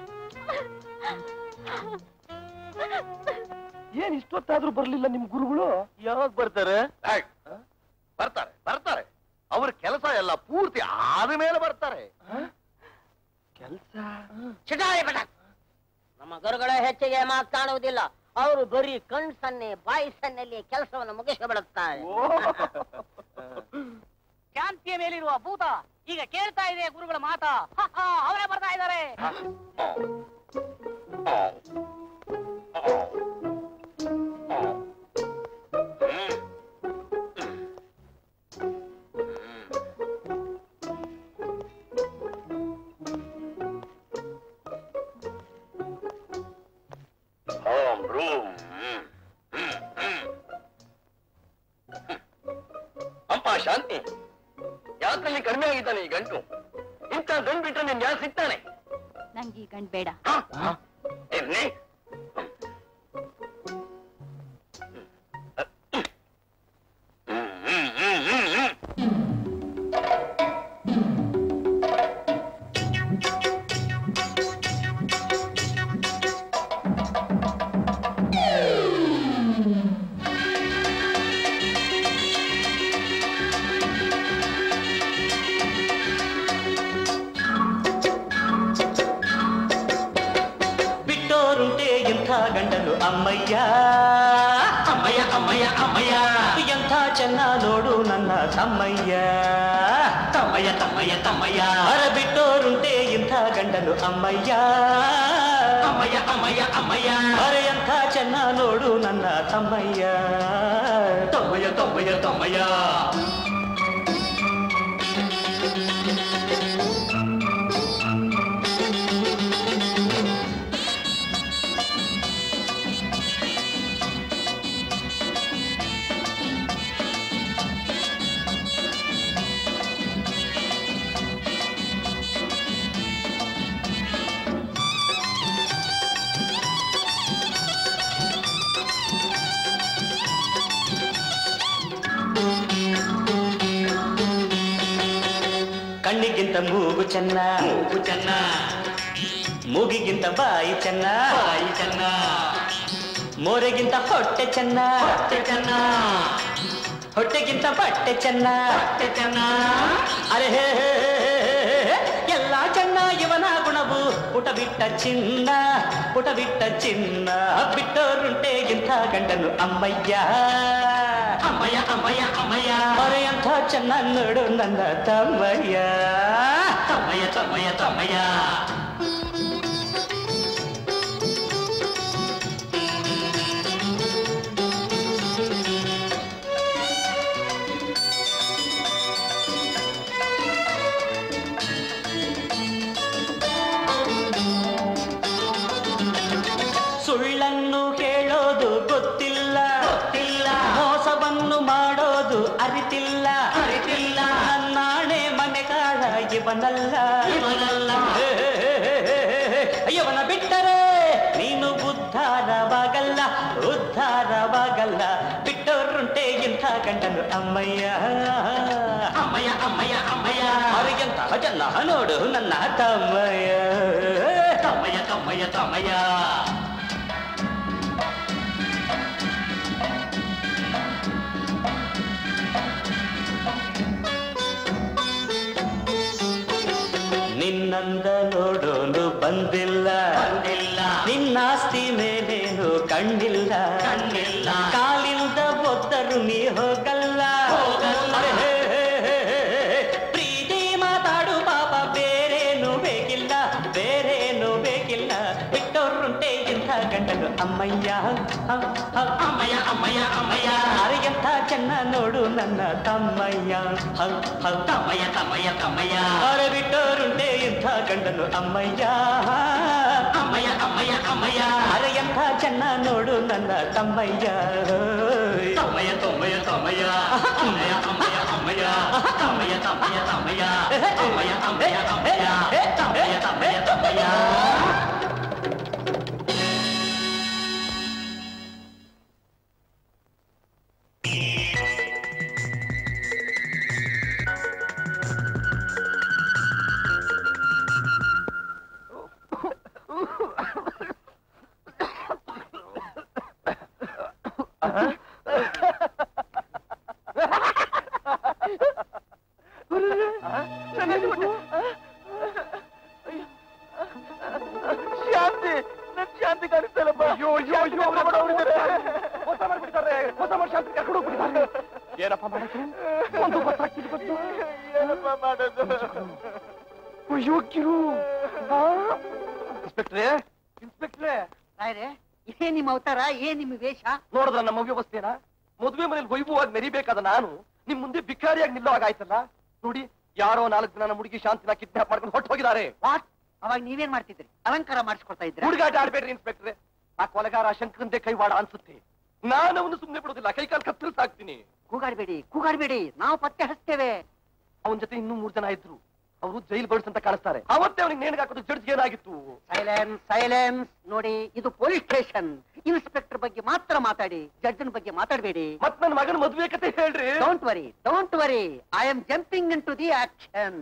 ಏನ್ ಇಷ್ಟೊತ್ತಾದ್ರೂ ಬರ್ಲಿಲ್ಲ ನಿಮ್ ಗುರುಗಳು ಯಾವಾಗ ಬರ್ತಾರೆ ಹೈ, ಬರ್ತಾರೆ ಬರ್ತಾರೆ ಅವ್ರ ಕೆಲಸ ಎಲ್ಲ ಪೂರ್ತಿ ಆದ ಮೇಲೆ ಬರ್ತಾರೆ ಕೆಲ್ಸ ಚಿಟಾರಿ ಪಟ ನಮ್ಮ ಗುರುಗಳ ಹೆಚ್ಚಿಗೆ ಮಾತನಾಡುವುದಿಲ್ಲ ಅವರು ಬರೀ ಕಣ್ ಸನ್ನೆ ಬಾಯಿ ಸನ್ನೆಯಲ್ಲಿ ಕೆಲಸವನ್ನು ಮುಗಿಸಿಬಿಡುತ್ತಾರೆ ಶಾಂತಿಯ ಮೇಲಿರುವ ಭೂತ ಈಗ ಕೇಳ್ತಾ ಇದೆ ಗುರುಗಳ ಮಾತಾ ಹ, ಹ, ಅವರೇ ಬರ್ತಾ ಇದ್ದಾರೆ ಶಾಂತಿ ಯಾತ್ರಲ್ಲಿ ಕಡಿಮೆ ಆಗಿದ್ದಾನೆ ಈ ಗಂಟು ಇಂಥ ಗಂಟು ಬಿಟ್ರೆ ನಿನ್ ಯಾರು ಸಿಗ್ತಾನೆ ನಂಗೆ ಈ ಗಂಡ್ ಬೇಡ ಇರ್ಲಿ ಬಿಟ್ಟೋರುಂಟೆ ಇಂಥ ಗಂಡನು ಅಮ್ಮಯ್ಯ ಅಮ್ಮಯ್ಯ ಅಮ್ಮಯ್ಯ ಅಮ್ಮಯ್ಯ ಎಂಥ ಚೆನ್ನ ನೋಡು ನನ್ನ ತಮ್ಮಯ್ಯ ತಮ್ಮಯ್ಯ ತಮ್ಮಯ್ಯ ತಮ್ಮಯ್ಯ ಅರ ಬಿಟ್ಟೋರುಂಟೆ ಇಂಥ ಗಂಡನು ಅಮ್ಮಯ್ಯ ಅಮ್ಮಯ್ಯ ಅಮ್ಮಯ್ಯ ಅಮ್ಮಯ್ಯ ಅರ ಎಂಥ ಚೆನ್ನ ನೋಡು ನನ್ನ ತಮ್ಮಯ್ಯ ತಮ್ಮಯ್ಯ ತಮ್ಮಯ್ಯ ತಮ್ಮಯ್ಯ ಕಣ್ಣಿಗಿಂತ ಮೂಗು ಚೆನ್ನ ಮೂಗು ಚೆನ್ನ ಮೂಗಿಗಿಂತ ಬಾಯಿ ಚೆನ್ನ ಬಾಯಿ ಚೆನ್ನ ಮೋರೆಗಿಂತ ಹೊಟ್ಟೆ ಚೆನ್ನ ಹೊಟ್ಟೆ ಚೆನ್ನ ಹೊಟ್ಟೆಗಿಂತ ಬಟ್ಟೆ ಚೆನ್ನ ಬಟ್ಟೆ ಚೆನ್ನ ಅರೆ ಹೇ ಹೇ, ಹೇ, ಹೇ, ಹೇ, ಎಲ್ಲ ಚೆನ್ನ ಇವನ ಗುಣವು ಪುಟ ಬಿಟ್ಟ ಚಿನ್ನ ಪುಟ ಬಿಟ್ಟ ಚಿನ್ನ ಬಿಟ್ಟೋರುಂಟೆ ಇಂಥ ಗಂಡನು ಅಮ್ಮಯ್ಯ ಅಮ್ಮಯ್ಯ ಅಮ್ಮಯ್ಯ ಅಮ್ಮಯ್ಯ ಮರೆಯಂಥ ಚೆನ್ನ ನೋಡು ನನ್ನ ತಮ್ಮಯ್ಯ ತಮ್ಮಯ್ಯ ತಮ್ಮಯ್ಯ ತಮ್ಮಯ್ಯ ಸುಳ್ಳನ್ನು ಹೇಳೋದು ಗೊತ್ತಿಲ್ಲ ಗೊತ್ತಿಲ್ಲ ಮೋಸವನ್ನು ಮಾಡೋದು ಅರಿತಿಲ್ಲ ಅರಿತಿಲ್ಲ ನನ್ನಾಣೆ ಮನೆ ಕಾಳ ಇವನಲ್ಲ ಇವನಲ್ಲ ಇವನ ಬಿಟ್ಟರೆ ನೀನು ಉದ್ಧಾರವಾಗಲ್ಲ ಉದ್ಧಾರವಾಗಲ್ಲ ಬಿಟ್ಟವರುಂಟೆ ಇಂಥ ಗಂಡನು ಅಮ್ಮಯ್ಯ ಅಮ್ಮಯ್ಯ ಅಮ್ಮಯ್ಯ ಅಮ್ಮಯ್ಯ ಅವರಿಗೆಂತ ಜನ ನೋಡು ನನ್ನ ತಮ್ಮಯ್ಯ ತಮ್ಮಯ್ಯ ತಮ್ಮಯ್ಯ ತಮ್ಮಯ್ಯ ನಿನ್ನಂದ ನೋಡೋನು ಬಂದಿಲ್ಲ ಬಂದಿಲ್ಲ ನಿನ್ನಾಸ್ತಿ ಮೇಲೇನು ಕಣ್ಣಿಲ್ಲ ಕಣ್ಣಿಲ್ಲ ಕಾಲಿಲ್ದ ಒದ್ದರು ನೀ ಹೋಗಲ್ಲ ಹೋಗಲ್ಲ ಪ್ರೀತಿ ಮಾತಾಡು ಪಾಪ ಬೇರೇನು ಬೇಕಿಲ್ಲ ಬೇರೇನು ಬೇಕಿಲ್ಲ ಬಿಟ್ಟೋರುಂಟೆ ಇಂಥ ಗಂಡನು ಅಮ್ಮಯ್ಯ ಹ, ಹ, ಅಮ್ಮಯ್ಯ ಅಮ್ಮಯ್ಯ ಅಮ್ಮಯ್ಯ ಅರಿಯಂಥ ಚೆನ್ನ ನೋಡು ನನ್ನ ತಮ್ಮಯ್ಯ ಹ, ಹ, ತಮ್ಮಯ್ಯ ತಮ್ಮಯ್ಯ ತಮ್ಮಯ್ಯ ಅರೆ ಬಿಟ್ಟೋರುಂಟೆ ಇಂಥ ಗಂಡನು ಅಮ್ಮಯ್ಯ ಅಮ್ಮಯ್ಯ ಅಮ್ಮಯ್ಯ ಅಮ್ಮಯ್ಯ ಅರೆಯಂಥ ಚೆನ್ನ ನೋಡು ನನ್ನ ತಮ್ಮಯ್ಯ ತಮ್ಮಯ್ಯ ತಮ್ಮಯ್ಯ ತಮ್ಮಯ್ಯ ಅಮ್ಮಯ್ಯ ಅಮ್ಮಯ್ಯ ಅಮ್ಮಯ್ಯ ತಮ್ಮಯ್ಯ ತಮ್ಮಯ್ಯ ತಮ್ಮಯ್ಯ ಅಮ್ಮಯ್ಯ ಅಮ್ಮಯ್ಯ ಅಮ್ಮಯ್ಯ ತಮ್ಮಯ್ಯ ತಮ್ಮಯ್ಯ ತಮ್ಮಯ್ಯ ಶಾಂತಿ ನನ್ ಶಾಂತಿ ಕಾಣಿಸ್ತಲ್ಲಪ್ಪ ಅಯ್ಯೋ ಅಯ್ಯೋ ಅಯ್ಯೋ ಅವ್ರ ಬಡ ಅವ್ರಿದ್ದಾರೆ ಮೋಸ ಮಾಡ್ಬಿಡ್ತಾರೆ ಮೋಸ ಮಾಡಿ ಶಾಂತಿ ಕರ್ಕೊಂಡು ಹೋಗ್ಬಿಟ್ಟಿದ್ದಾರೆ ಏನಪ್ಪ ಮಾಡೋದು ಒಂದು ಗೊತ್ತಾಗ್ತಿಲ್ಲ ಗೊತ್ತು ಏನಪ್ಪ ಮಾಡೋದು ಅಯ್ಯೋ ಕಿರು ಇನ್ಸ್ಪೆಕ್ಟ್ರೇ ಇನ್ಸ್ಪೆಕ್ಟ್ರೇ ರಾಯ್ರೆ ಇದೇ ನಿಮ್ಮ ಅವತಾರ ಏನ್ ನಿಮ್ಮ ವೇಷ ನೋಡಿದ್ರ ನಮ್ಮ ವ್ಯವಸ್ಥೆನ ಮದುವೆ ಮನೇಲಿ ವೈಭವವಾಗಿ ಮೆರಿಬೇಕಾದ ನಾನು ನಿಮ್ ಮುಂದೆ ಭಿಕಾರಿಯಾಗಿ ನಿಲ್ಲೋ ಹಾಗಾಯ್ತಲ್ಲ ನೋಡಿ ಯಾರೋ ನಾಲ್ಕು ಜನ ನಮ್ಮ ಹುಡುಗಿ ಶಾಂತಿನ ಕಿಡ್ನಾಪ್ ಮಾಡ್ಕೊಂಡು ಹೊಟ್ಟು ಹೋಗಿದ್ದಾರೆ ವಾಟ್ ಅವಾಗ ನೀವೇನ್ ಮಾಡ್ತಿದ್ರಿ ಅಲಂಕಾರ ಮಾಡಿಸ್ಕೊಡ್ತಾ ಇದ್ರ ಹುಡುಗಾಟ ಆಡ್ಬೇಡ್ರಿ ಇನ್ಸ್ಪೆಕ್ಟ್ರೆ ಆ ಕೊಲೆಗಾರ ಶಂಕರಂತೆ ಕೈವಾಡ ಅನ್ಸುತ್ತೆ ನಾನು ಅವನು ಸುಮ್ಮನೆ ಬಿಡೋದಿಲ್ಲ ಕೈ ಕಾಲು ಕತ್ತರಿಸಿ ಹಾಕ್ತೀನಿ ಕೂಗಾಡ್ಬೇಡಿ ಕೂಗಾಡ್ಬೇಡಿ ನಾವು ಪತ್ತೆ ಹಚ್ತೇವೆ ಅವನ ಜೊತೆ ಇನ್ನೂ ಮೂರ್ ಜನ ಇದ್ರು ಅವರು ಜೈಲ್ ಬರ್ಡ್ಸ್ ಅಂತ ಕಾಣಿಸ್ತಾರೆ ಅವತ್ತೇ ಅವನಿಗೆ ನೇಣಿಗೆ ಹಾಕೋದು ಜಡ್ಜ್ ಏನಾಗಿತ್ತು ಸೈಲೆನ್ಸ್ ಸೈಲೆನ್ಸ್ ನೋಡಿ ಇದು ಪೊಲೀಸ್ ಸ್ಟೇಷನ್ ಇನ್ಸ್ಪೆಕ್ಟರ್ ಬಗ್ಗೆ ಮಾತ್ರ ಮಾತಾಡಿ ಜಡ್ಜನ್ ಬಗ್ಗೆ ಮಾತಾಡಬೇಡಿ ಮತ್ ನನ್ನ ಮಗನ ಮದುವೆ ಕತೆ ಹೇಳ್ರಿ don't worry don't worry I am jumping into the action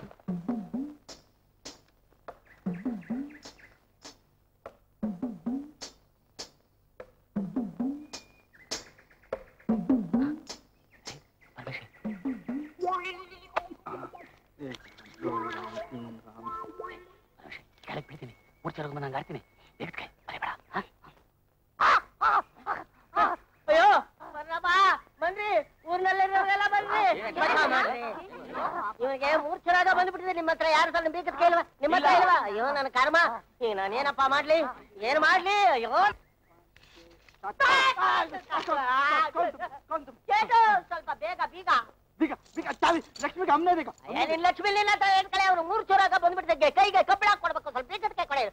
ಕೆಳಗೆ ಬಿಡ್ತೀನಿ ಮೂರ್ಛೆ ನಂಗೆ ಆಡ್ತೀನಿ ಎತ್ಕೈ ಬರೀಬೇಡ ಅಯ್ಯೋ ಬರ್ರಪ್ಪ ಬನ್ರಿ ಊರ್ನಲ್ಲಿರೋರೆಲ್ಲ ಬನ್ರಿ ಇವನಿಗೆ ಮೂರ್ಛರಾಗ ಬಂದ್ಬಿಟ್ಟಿದೆ ನಿಮ್ಮ ಹತ್ರ ಯಾರು ಸಲ ಬೀಗದ ಕೇಳುವ ನಿಮ್ಮ ಹತ್ರ ಇಲ್ವಾ ಅಯ್ಯೋ ನನ್ನ ಕರ್ಮ ಈಗ ನಾನೇನಪ್ಪ ಮಾಡ್ಲಿ ಏನ್ ಮಾಡ್ಲಿ ಅಯ್ಯೋ ಕೇಳು, ಸ್ವಲ್ಪ ಬೇಗ ಬೀಗ ಲಕ್ಷ್ಮಿಗೆ ಅಮ್ಮನೇ ಬೇಕು ಏ, ನಿನ್ ಲಕ್ಷ್ಮಿ ನಿನ್ನ ಹತ್ರ ಏನ್ ಕಡೆ ಅವನು ಮೂರ್ಛರಾಗ ಬಂದ್ಬಿಟ್ಟಿದೆ ಕೈಗೆ ಕಬ್ಬಿಣ ಕೊಡ್ಬೇಕು ಸ್ವಲ್ಪ ಬೀಗದ ಕೈ ಕೊಡೆ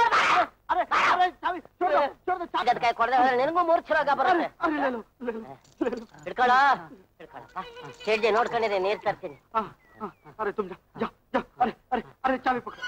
ಬೀಗದ ಕೈ ಕೊಡದೆ ಹೋದ್ರೆ ನಿನಗೂ ಮೂರ್ಛರಾಗ ಬರುತ್ತೆ ಹಿಡ್ಕೊಳ್ಳೋ ಹಿಡ್ಕೊಳ್ಳಪ್ಪ ಚೇಡ್ಜೆ ನೋಡ್ಕೊಂಡಿದೆ ನೀರ್ ತರ್ತೀನಿ ಅರೆ ತುಮ್ ಜಾ ಜಾ ಅರೆ ಅರೆ ಅರೆ ಚಾವಿ ಪಕ್ಕ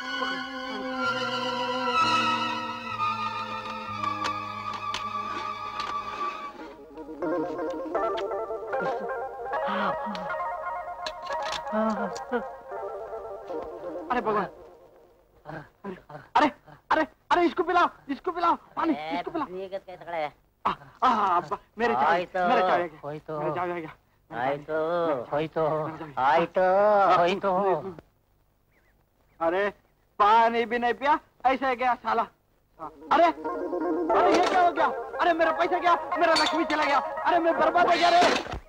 अरे भगवान अरे अरे अरे इसको पिलाओ इसको पिलाओ पानी इसको पिलाओ ಬೀಗದ ಕೈ ತಗೊಳ್ಳೆ आ, आ, अब्बा, मेरे चाय ಆಯ್ತು मेरे चाय आ गया ಹೋಯ್ತು मेरे चाय आ गया ಆಯ್ತು ಹೋಯ್ತು ಆಯ್ತು ಹೋಯ್ತು अरे पानी भी नहीं पिया ऐसे गया साला अरे अरे ये क्या हो गया अरे मेरा पैसा गया मेरा लक्ष्मी चला गया अरे मैं बर्बाद हो गया रे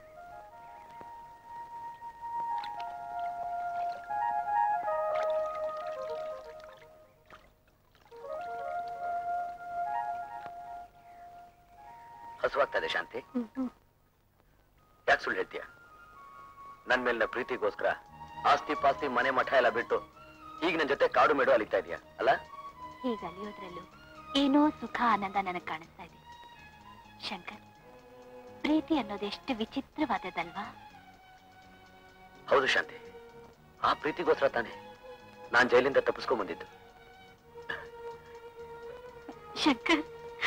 ಹಸುವಾಗ್ತಾ ಇದೆ ಶಾಂತಿ ಯಾಕೆ ಸುಳ್ಳು ಹೇಳ್ತೀಯ ನನ್ ಮೇಲಿನ ಪ್ರೀತಿಗೋಸ್ಕರ ಆಸ್ತಿ ಪಾಸ್ತಿ ಮನೆ ಮಠ ಎಲ್ಲ ಬಿಟ್ಟು ಈಗ ನನ್ ಜೊತೆ ಕಾಡು ಮೇಡು ಅಲಿತಾ ಇದೆಯಾ ಅಲ್ಲ ಹೀಗೆ ಅಲಿಯೋದ್ರಲ್ಲೂ ಏನೋ ಸುಖ ಆನಂದ ನನಗೆ ಕಾಣಿಸ್ತಾ ಇದೆ ಶಂಕರ್ ಪ್ರೀತಿ ಅನ್ನೋದು ಎಷ್ಟು ವಿಚಿತ್ರವಾದದಲ್ವಾ ಹೌದು ಶಾಂತಿ ಆ ಪ್ರೀತಿಗೋಸ್ಕರ ತಾನೆ ನಾನ್ ಜೈಲಿಂದ ತಪ್ಪಿಸ್ಕೊಂಡ್ ಬಂದಿದ್ದು ಶಂಕರ್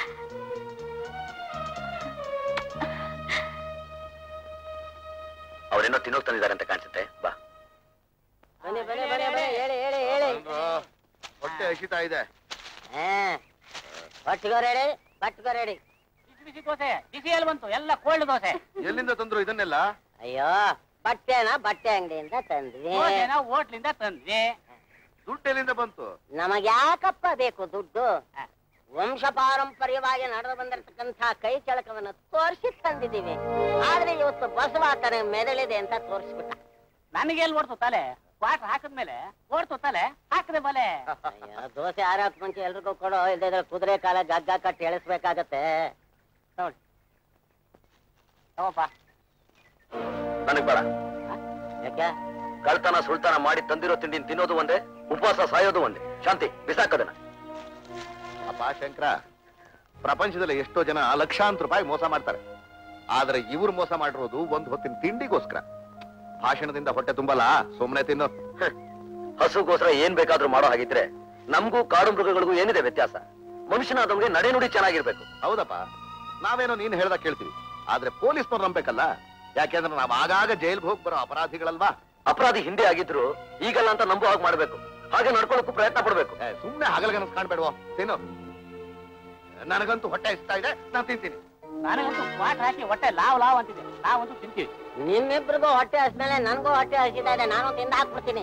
ಅವ್ರೇನೋ ತಿನ್ನೋಕ್ ತಂದಿದ್ದಾರೆ ಅಂತ ಕಾಣಿಸುತ್ತೆ ಬಾ ಬನ್ನಿ ಬನ್ನಿ ಬನ್ನಿ ಬನ್ನಿ ಹೇಳಿ ಹೇಳಿ ಹೇಳಿ ಹೊಟ್ಟೆ ಹಸಿತಾ ಇದೆ ಹಾ ಒಟ್ಟಿಗೋ ರೆಡಿ ಬಟ್ಗೋ ರೆಡಿ ಬಿಸಿ ಬಿಸಿ ದೋಸೆ ಬಿಸಿ ಎಲ್ಲಿ ಬಂತು ಎಲ್ಲ ಕೋಲ್ಡ್ ದೋಸೆ ಎಲ್ಲಿಂದ ತಂದ್ರು ಇದನ್ನೆಲ್ಲ ಅಯ್ಯೋ ಬಟ್ಟೆನ ಬಟ್ಟೆ ಅಂಗಡಿಯಿಂದ ತಂದ್ವಿ ದೋಸೆನ ಹೋಟ್ಲಿಂದ ತಂದ್ವಿ ದುಡ್ಡು ಎಲ್ಲಿಂದ ಬಂತು ನಮಗ್ ಯಾಕಪ್ಪ ಬೇಕು ದುಡ್ಡು ವಂಶ ಪಾರಂಪರ್ಯವಾಗಿ ನಡೆದು ಬಂದಿರತಕ್ಕಂಥ ಕೈ ಚಳಕವನ್ನು ತೋರಿಸಿ ತಂದಿದ್ದೀವಿ ಆದ್ರೆ ಇವತ್ತು ಬಸವ ತನಗೆ ಮೆದಳಿದೆ ಅಂತ ತೋರಿಸ್ಬಿಟ್ಟ ನನಗೆ ಎಲ್ಲಿ ಓಡ್ತು ತಲೆ ವಾಟರ್ ಹಾಕಿದ್ಮೇಲೆ ಓಡ್ತು ತಲೆ ಹಾಕದೆ ಬಲೆ ಅಯ್ಯೋ, ದೋಸೆ ಆರಾಕ್ ಮುಂಚೆ ಎಲ್ರಿಗೂ ಕೊಡೋ ಇಲ್ದಿದ್ರೆ ಕುದುರೆ ಕಾಲ ಗಗ್ಗ ಕಟ್ಟಿ ಎಳಿಸ್ಬೇಕಾಗತ್ತೆ ನೋಡಿ ತಗೋಪ್ಪ ನನಗ್ ಬೇಡ ಯಾಕೆ ಕಳ್ತನ ಸುಳ್ತನ ಮಾಡಿ ತಂದಿರೋ ತಿಂಡಿ ತಿನ್ನೋದು ಒಂದೇ ಉಪವಾಸ ಸಾಯೋದು ಒಂದೇ ಶಾಂತಿ ಬಿಸಾಕದನ್ನ ಅಪ್ಪ ಶಂಕರ ಪ್ರಪಂಚದಲ್ಲಿ ಎಷ್ಟೋ ಜನ ಲಕ್ಷಾಂತರ ರೂಪಾಯಿ ಮೋಸ ಮಾಡ್ತಾರೆ ಆದ್ರೆ ಇವ್ರು ಮೋಸ ಮಾಡಿರೋದು ಒಂದ್ ಹೊತ್ತಿನ ತಿಂಡಿಗೋಸ್ಕರ ಭಾಷಣದಿಂದ ಹೊಟ್ಟೆ ತುಂಬಲ್ಲ ಸುಮ್ನೆ ತಿನ್ನು ಹಸುಗೋಸ್ಕರ ಏನ್ ಬೇಕಾದ್ರೂ ಮಾಡೋ ಹಾಗಿದ್ರೆ ನಮಗೂ ಕಾಡು ಮೃಗಗಳಿಗೂ ಏನಿದೆ ವ್ಯತ್ಯಾಸ ಮನುಷ್ಯನಾದವನಿಗೆ ನಡೆ ನುಡಿ ಚೆನ್ನಾಗಿರ್ಬೇಕು ಹೌದಪ್ಪ ನಾವೇನೋ ನೀನ್ ಹೇಳ್ದ ಕೇಳ್ತೀವಿ ಆದ್ರೆ ಪೊಲೀಸ್ನವ್ರು ನಂಬೇಕಲ್ಲ ಯಾಕೆಂದ್ರೆ ನಾವ್ ಆಗಾಗ ಜೈಲ್ಗೆ ಹೋಗಿ ಬರೋ ಅಪರಾಧಿಗಳಲ್ವಾ ಅಪರಾಧಿ ಹಿಂದೆ ಆಗಿದ್ರು ಈಗಲ್ಲ ಅಂತ ನಂಬೋ ಹಾಗೆ ಮಾಡ್ಬೇಕು ಹಾಗೆ ನಡ್ಕೊಳ್ಳೋಕ್ಕೂ ಪ್ರಯತ್ನ ಪಡ್ಬೇಕು ಏ, ಸುಮ್ನೆ ಹಗಲ್ಗನಸ್ ಕಾಣ್ಬೇಡ್ವೋ ತಿನ್ನು ನನಗಂತೂ ಹೊಟ್ಟೆ ಇಷ್ಟ ಇದೆ ನಾನ್ ತಿಂತೀನಿ ನನಗಂತೂ ವಾಟರ್ ಹಾಕಿ ಹೊಟ್ಟೆ ಲಾವ್ ಲಾವ್ ಅಂತಿದೆ ನಾವಂತೂ ತಿಂತೀವಿ ನಿಮ್ಮಿಬ್ರಿಗೂ ಹೊಟ್ಟೆ ಹಸ್ಮೇಲೆ ನನ್ಗೂ ಹೊಟ್ಟೆ ಹಸಿತಾ ಇದೆ ನಾನು ತಿಂದ ಹಾಕ್ಬಿಡ್ತೀನಿ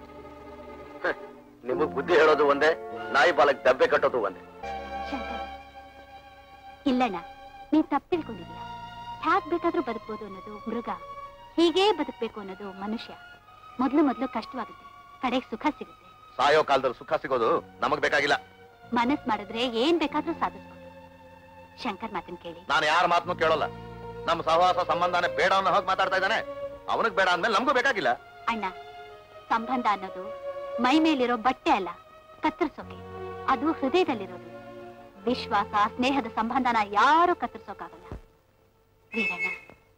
ನಿಮಗ್ ಬುದ್ಧಿ ಹೇಳೋದು ಒಂದೇ ನಾಯಿ ಬಾಲಕ್ ದಬ್ಬೆ ಕಟ್ಟೋದು ಒಂದೇ ಶಂಕರ್ ಇಲ್ಲಣ್ಣ ನೀನ್ ತಪ್ಪು ತಿಳ್ಕೊಂಡಿದ್ಯಾ ಹ್ಯಾಕ್ ಬೇಕಾದ್ರೂ ಬದುಕ್ಬೋದು ಅನ್ನೋದು ಮೃಗ ಹೀಗೇ ಬದುಕ್ಬೇಕು ಅನ್ನೋದು ಮನುಷ್ಯ ಮೊದ್ಲು ಮೊದ್ಲು ಕಷ್ಟವಾಗುತ್ತೆ ಕಡೆಗೆ ಸುಖ ಸಿಗುತ್ತೆ ಸಾಯೋ ಕಾಲದಲ್ಲಿ ಸುಖ ಸಿಗೋದು ನಮಗ್ ಬೇಕಾಗಿಲ್ಲ ಮನಸ್ ಮಾಡಿದ್ರೆ ಏನ್ ಬೇಕಾದ್ರೂ ಸಾಧಿಸ್ಬೋದು ಶಂಕರ್ ಮಾತನ್ ಕೇಳಿ ನಾನು ಯಾರ ಮಾತನ್ನು ಕೇಳೋಲ್ಲ ನಮ್ಮ ಸಹವಾಸ ಸಂಬಂಧನೇ ಬೇಡ ಅನ್ನೋ ಹೋಗಿ ಮಾತಾಡ್ತಾ ಇದ್ದಾನೆ ಅವನಿಗೆ ಬೇಡ ಅಂದ್ಮೇಲೆ ನಮಗೂ ಬೇಕಾಗಿಲ್ಲ ಅಣ್ಣ ಸಂಬಂಧ ಅನ್ನೋದು ಮೈ ಮೇಲಿರೋ ಬಟ್ಟೆ ಅಲ್ಲ ಕತ್ತರಿಸೋಕೆ ಅದು ಹೃದಯದಲ್ಲಿರೋದು ವಿಶ್ವಾಸ ಸ್ನೇಹದ ಸಂಬಂಧನ ಯಾರು ಕತ್ತರಿಸೋಕಾಗಲ್ಲ ವೀರಣ್ಣ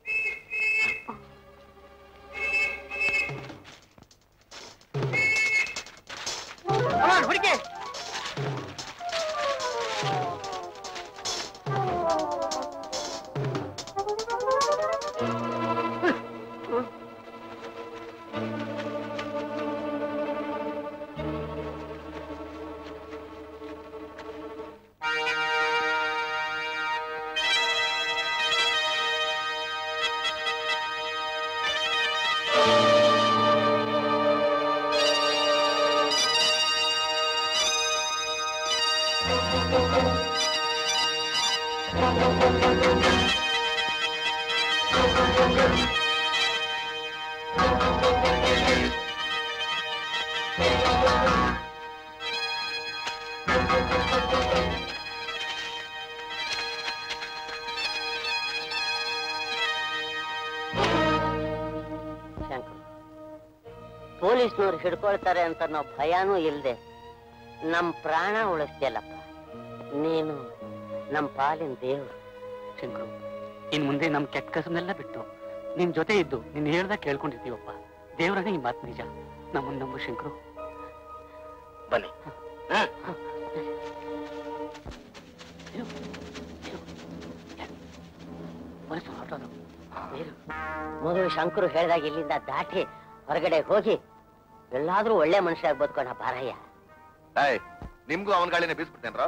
ಹುಡುಗಿ ಶಂಕರ್ ಪೊಲೀಸ್ನವ್ರು ಹಿಡ್ಕೊಳ್ತಾರೆ ಅಂತ ನಾವು ಭಯಾನೂ ಇಲ್ದೆ ನಮ್ ಪ್ರಾಣ ಉಳಿಸ್ತಿಯಲ್ಲಪ್ಪ ನೀನು ನಮ್ ಪಾಲಿನ ದೇವ್ರು ಶಂಕರು ಇನ್ ಮುಂದೆ ನಮ್ ಕೆಟ್ಟ ಕಸನೆಲ್ಲ ಬಿಟ್ಟು ನಿನ್ ಜೊತೆ ಇದ್ದು ನಿನ್ ಹೇಳ್ದ ಕೇಳ್ಕೊಂಡಿರ್ತೀವಪ್ಪ ದೇವ್ರನೇ ಈ ಮಾತು ನಿಜ ನಮ್ಮನ್ನ ನಂಬು ಶಂಕರು ಬನ್ನಿ ಮನಸ್ಸು ಹೊರಟೋದು ನೀರು ಮೊದಲು ಶಂಕರು ಹೇಳ್ದಾಗ ಇಲ್ಲಿಂದ ದಾಟಿ ಹೊರಗಡೆ ಹೋಗಿ ಎಲ್ಲಾದ್ರೂ ಒಳ್ಳೆ ಮನುಷ್ಯ ಬದುಕೋಣ ಬಾರಯ್ಯ ಏಯ್ ನಿಮ್ಗೂ ಅವನ ಗಾಳಿನೇ ಬೀಸ್ಬಿಡ್ತೇನ್ರ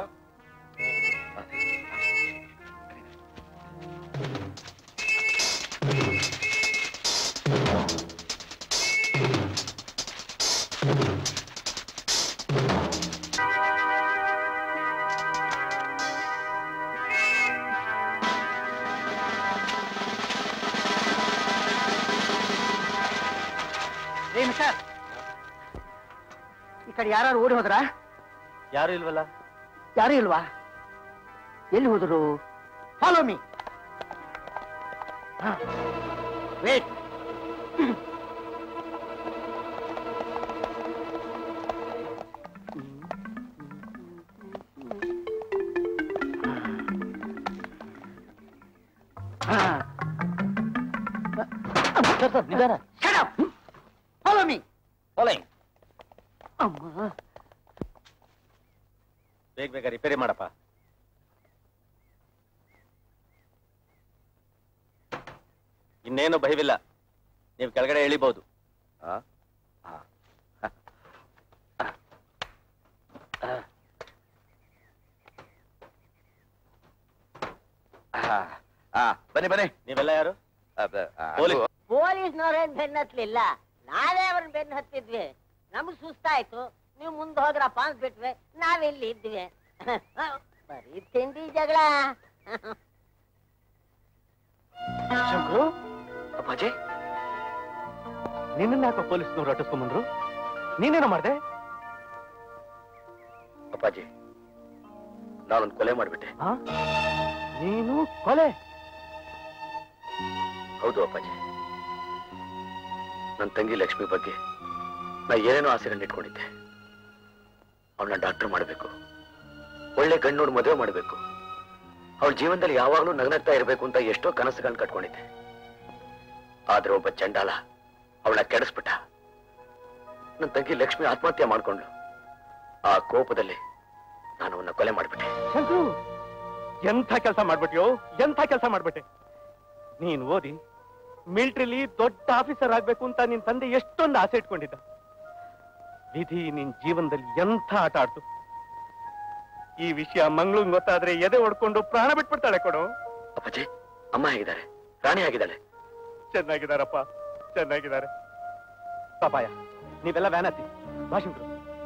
ಏ ಮಿಸ್ಟರ್ ಈ ಕಡೆ ಯಾರು ಓಡಿ ಹೋದ್ರಾ ಯಾರು ಇಲ್ವಲ್ಲ ಯಾರು ಇಲ್ವಾ ಎಲ್ಲಿ ಹೋದ್ರು ಫಾಲೋ ಮೀ ವೇಟ್ ನಿಧಾನ ಫಾಲೋ ಮೀ ಫಾಲೋಯಿಂಗ್ ಅಮ್ಮ ಬೇಗ ಬೇಗ ರಿಪೇರಿ ಮಾಡಪ್ಪ ಇನ್ನೇನು ಭಯವಿಲ್ಲ ನೀವು ಕೆಳಗಡೆ ಇಳಿಬಹುದು ಬನ್ನಿ ಬನ್ನಿ ನೀವೆಲ್ಲ ಯಾರು ಅಬ್ಬ, ಆ, ಪೊಲೀಸ್. ಅದು- ಪೊಲೀಸ್ನವ್ರೇನ್ ಬೆನ್ನ ಹತ್ಲಿಲ್ಲ ನಾವೇ ಅವ್ರನ್ನ ಬೆನ್ನ ಹತ್ತಿದ್ವಿ ನಮ್ಗ್ ಸುಸ್ತಾಯ್ತು ನೀವು ಮುಂದೆ ಹೋದ್ರಪ್ಪ ಅಂದ್ಬಿಟ್ವಿ ನಾವಿಲ್ಲಿ ಇದ್ವಿ ಬರೀ ತಿಂಡಿ ಜಗಳ ಶಂಕರು ಅಪ್ಪಾಜಿ ನಿನ್ನ ಯಾಕೋ ಪೊಲೀಸ್ನವ್ರು ಅಟ್ಟಿಸ್ಕೊಂಬಂದ್ರು ನೀನೇನೋ ಮಾಡ್ದೆ ಅಪ್ಪಾಜಿ ನಾನೊಂದು ಕೊಲೆ ಮಾಡಿಬಿಟ್ಟೆ ಆ? ನೀನು ಕೊಲೆ ಹೌದು ಅಪ್ಪಾಜಿ ನನ್ನ ತಂಗಿ ಲಕ್ಷ್ಮಿ ಬಗ್ಗೆ ನಾ ಏನೇನೋ ಆಸೆಗಳನ್ನ ಇಟ್ಕೊಂಡಿದ್ದೆ ಅವಳನ್ನ ಡಾಕ್ಟರ್ ಮಾಡಬೇಕು ಒಳ್ಳೆ ಗಂಡು ನೋಡಿ ಮದುವೆ ಮಾಡಬೇಕು ಅವಳ ಜೀವನದಲ್ಲಿ ಯಾವಾಗಲೂ ನಗನಗ್ತಾ ಇರಬೇಕು ಅಂತ ಎಷ್ಟೋ ಕನಸುಗಳನ್ನ ಕಟ್ಕೊಂಡಿದ್ದೆ ಆದ್ರೆ ಒಬ್ಬ ಚಂಡಾಲ ಅವಳನ್ನ ಕೆಡಿಸ್ಬಿಟ್ಟ ನನ್ನ ತಂಗಿ ಲಕ್ಷ್ಮಿ ಆತ್ಮಹತ್ಯೆ ಮಾಡ್ಕೊಂಡ್ಳು ಆ ಕೋಪದಲ್ಲಿ ನಾನು ಅವನ್ನ ಕೊಲೆ ಮಾಡಿಬಿಟ್ಟೆ ಶಂಕರು ಎಂಥ ಕೆಲಸ ಮಾಡ್ಬಿಟ್ಯೋ ಎಂಥ ಕೆಲಸ ಮಾಡ್ಬಿಟ್ಟೆ ನೀನ್ ಓದಿ ಮಿಲಿಟರಿಲಿ ದೊಡ್ಡ ಆಫೀಸರ್ ಆಗ್ಬೇಕು ಅಂತ ನಿನ್ ತಂದೆ ಎಷ್ಟೊಂದು ಆಸೆ ಇಟ್ಕೊಂಡಿದ್ದ ವಿಧಿ ನಿನ್ ಜೀವನದಲ್ಲಿ ಎಂಥ ಆಟ ಆಡ್ತು ಈ ವಿಷಯ ಮಂಗಳೂನ್ ಗೊತ್ತಾದ್ರೆ ಎದೆ ಹೊಡ್ಕೊಂಡು ಪ್ರಾಣ ಬಿಟ್ಬಿಡ್ತಾಳೆ ಕೊಡು ಅಪ್ಪಾಜಿ ಅಮ್ಮ ಹೇಗಿದ್ದಾರೆ ರಾಣಿ ಆಗಿದ್ದಾಳೆ ಚೆನ್ನಾಗಿದಾರಪ್ಪ ಚೆನ್ನಾಗಿದ್ದಾರೆ ಪಾಪಾಯ ನೀವೆಲ್ಲ ವ್ಯಾನ್ ಹತ್ತಿ ಭಾಷಂಕರು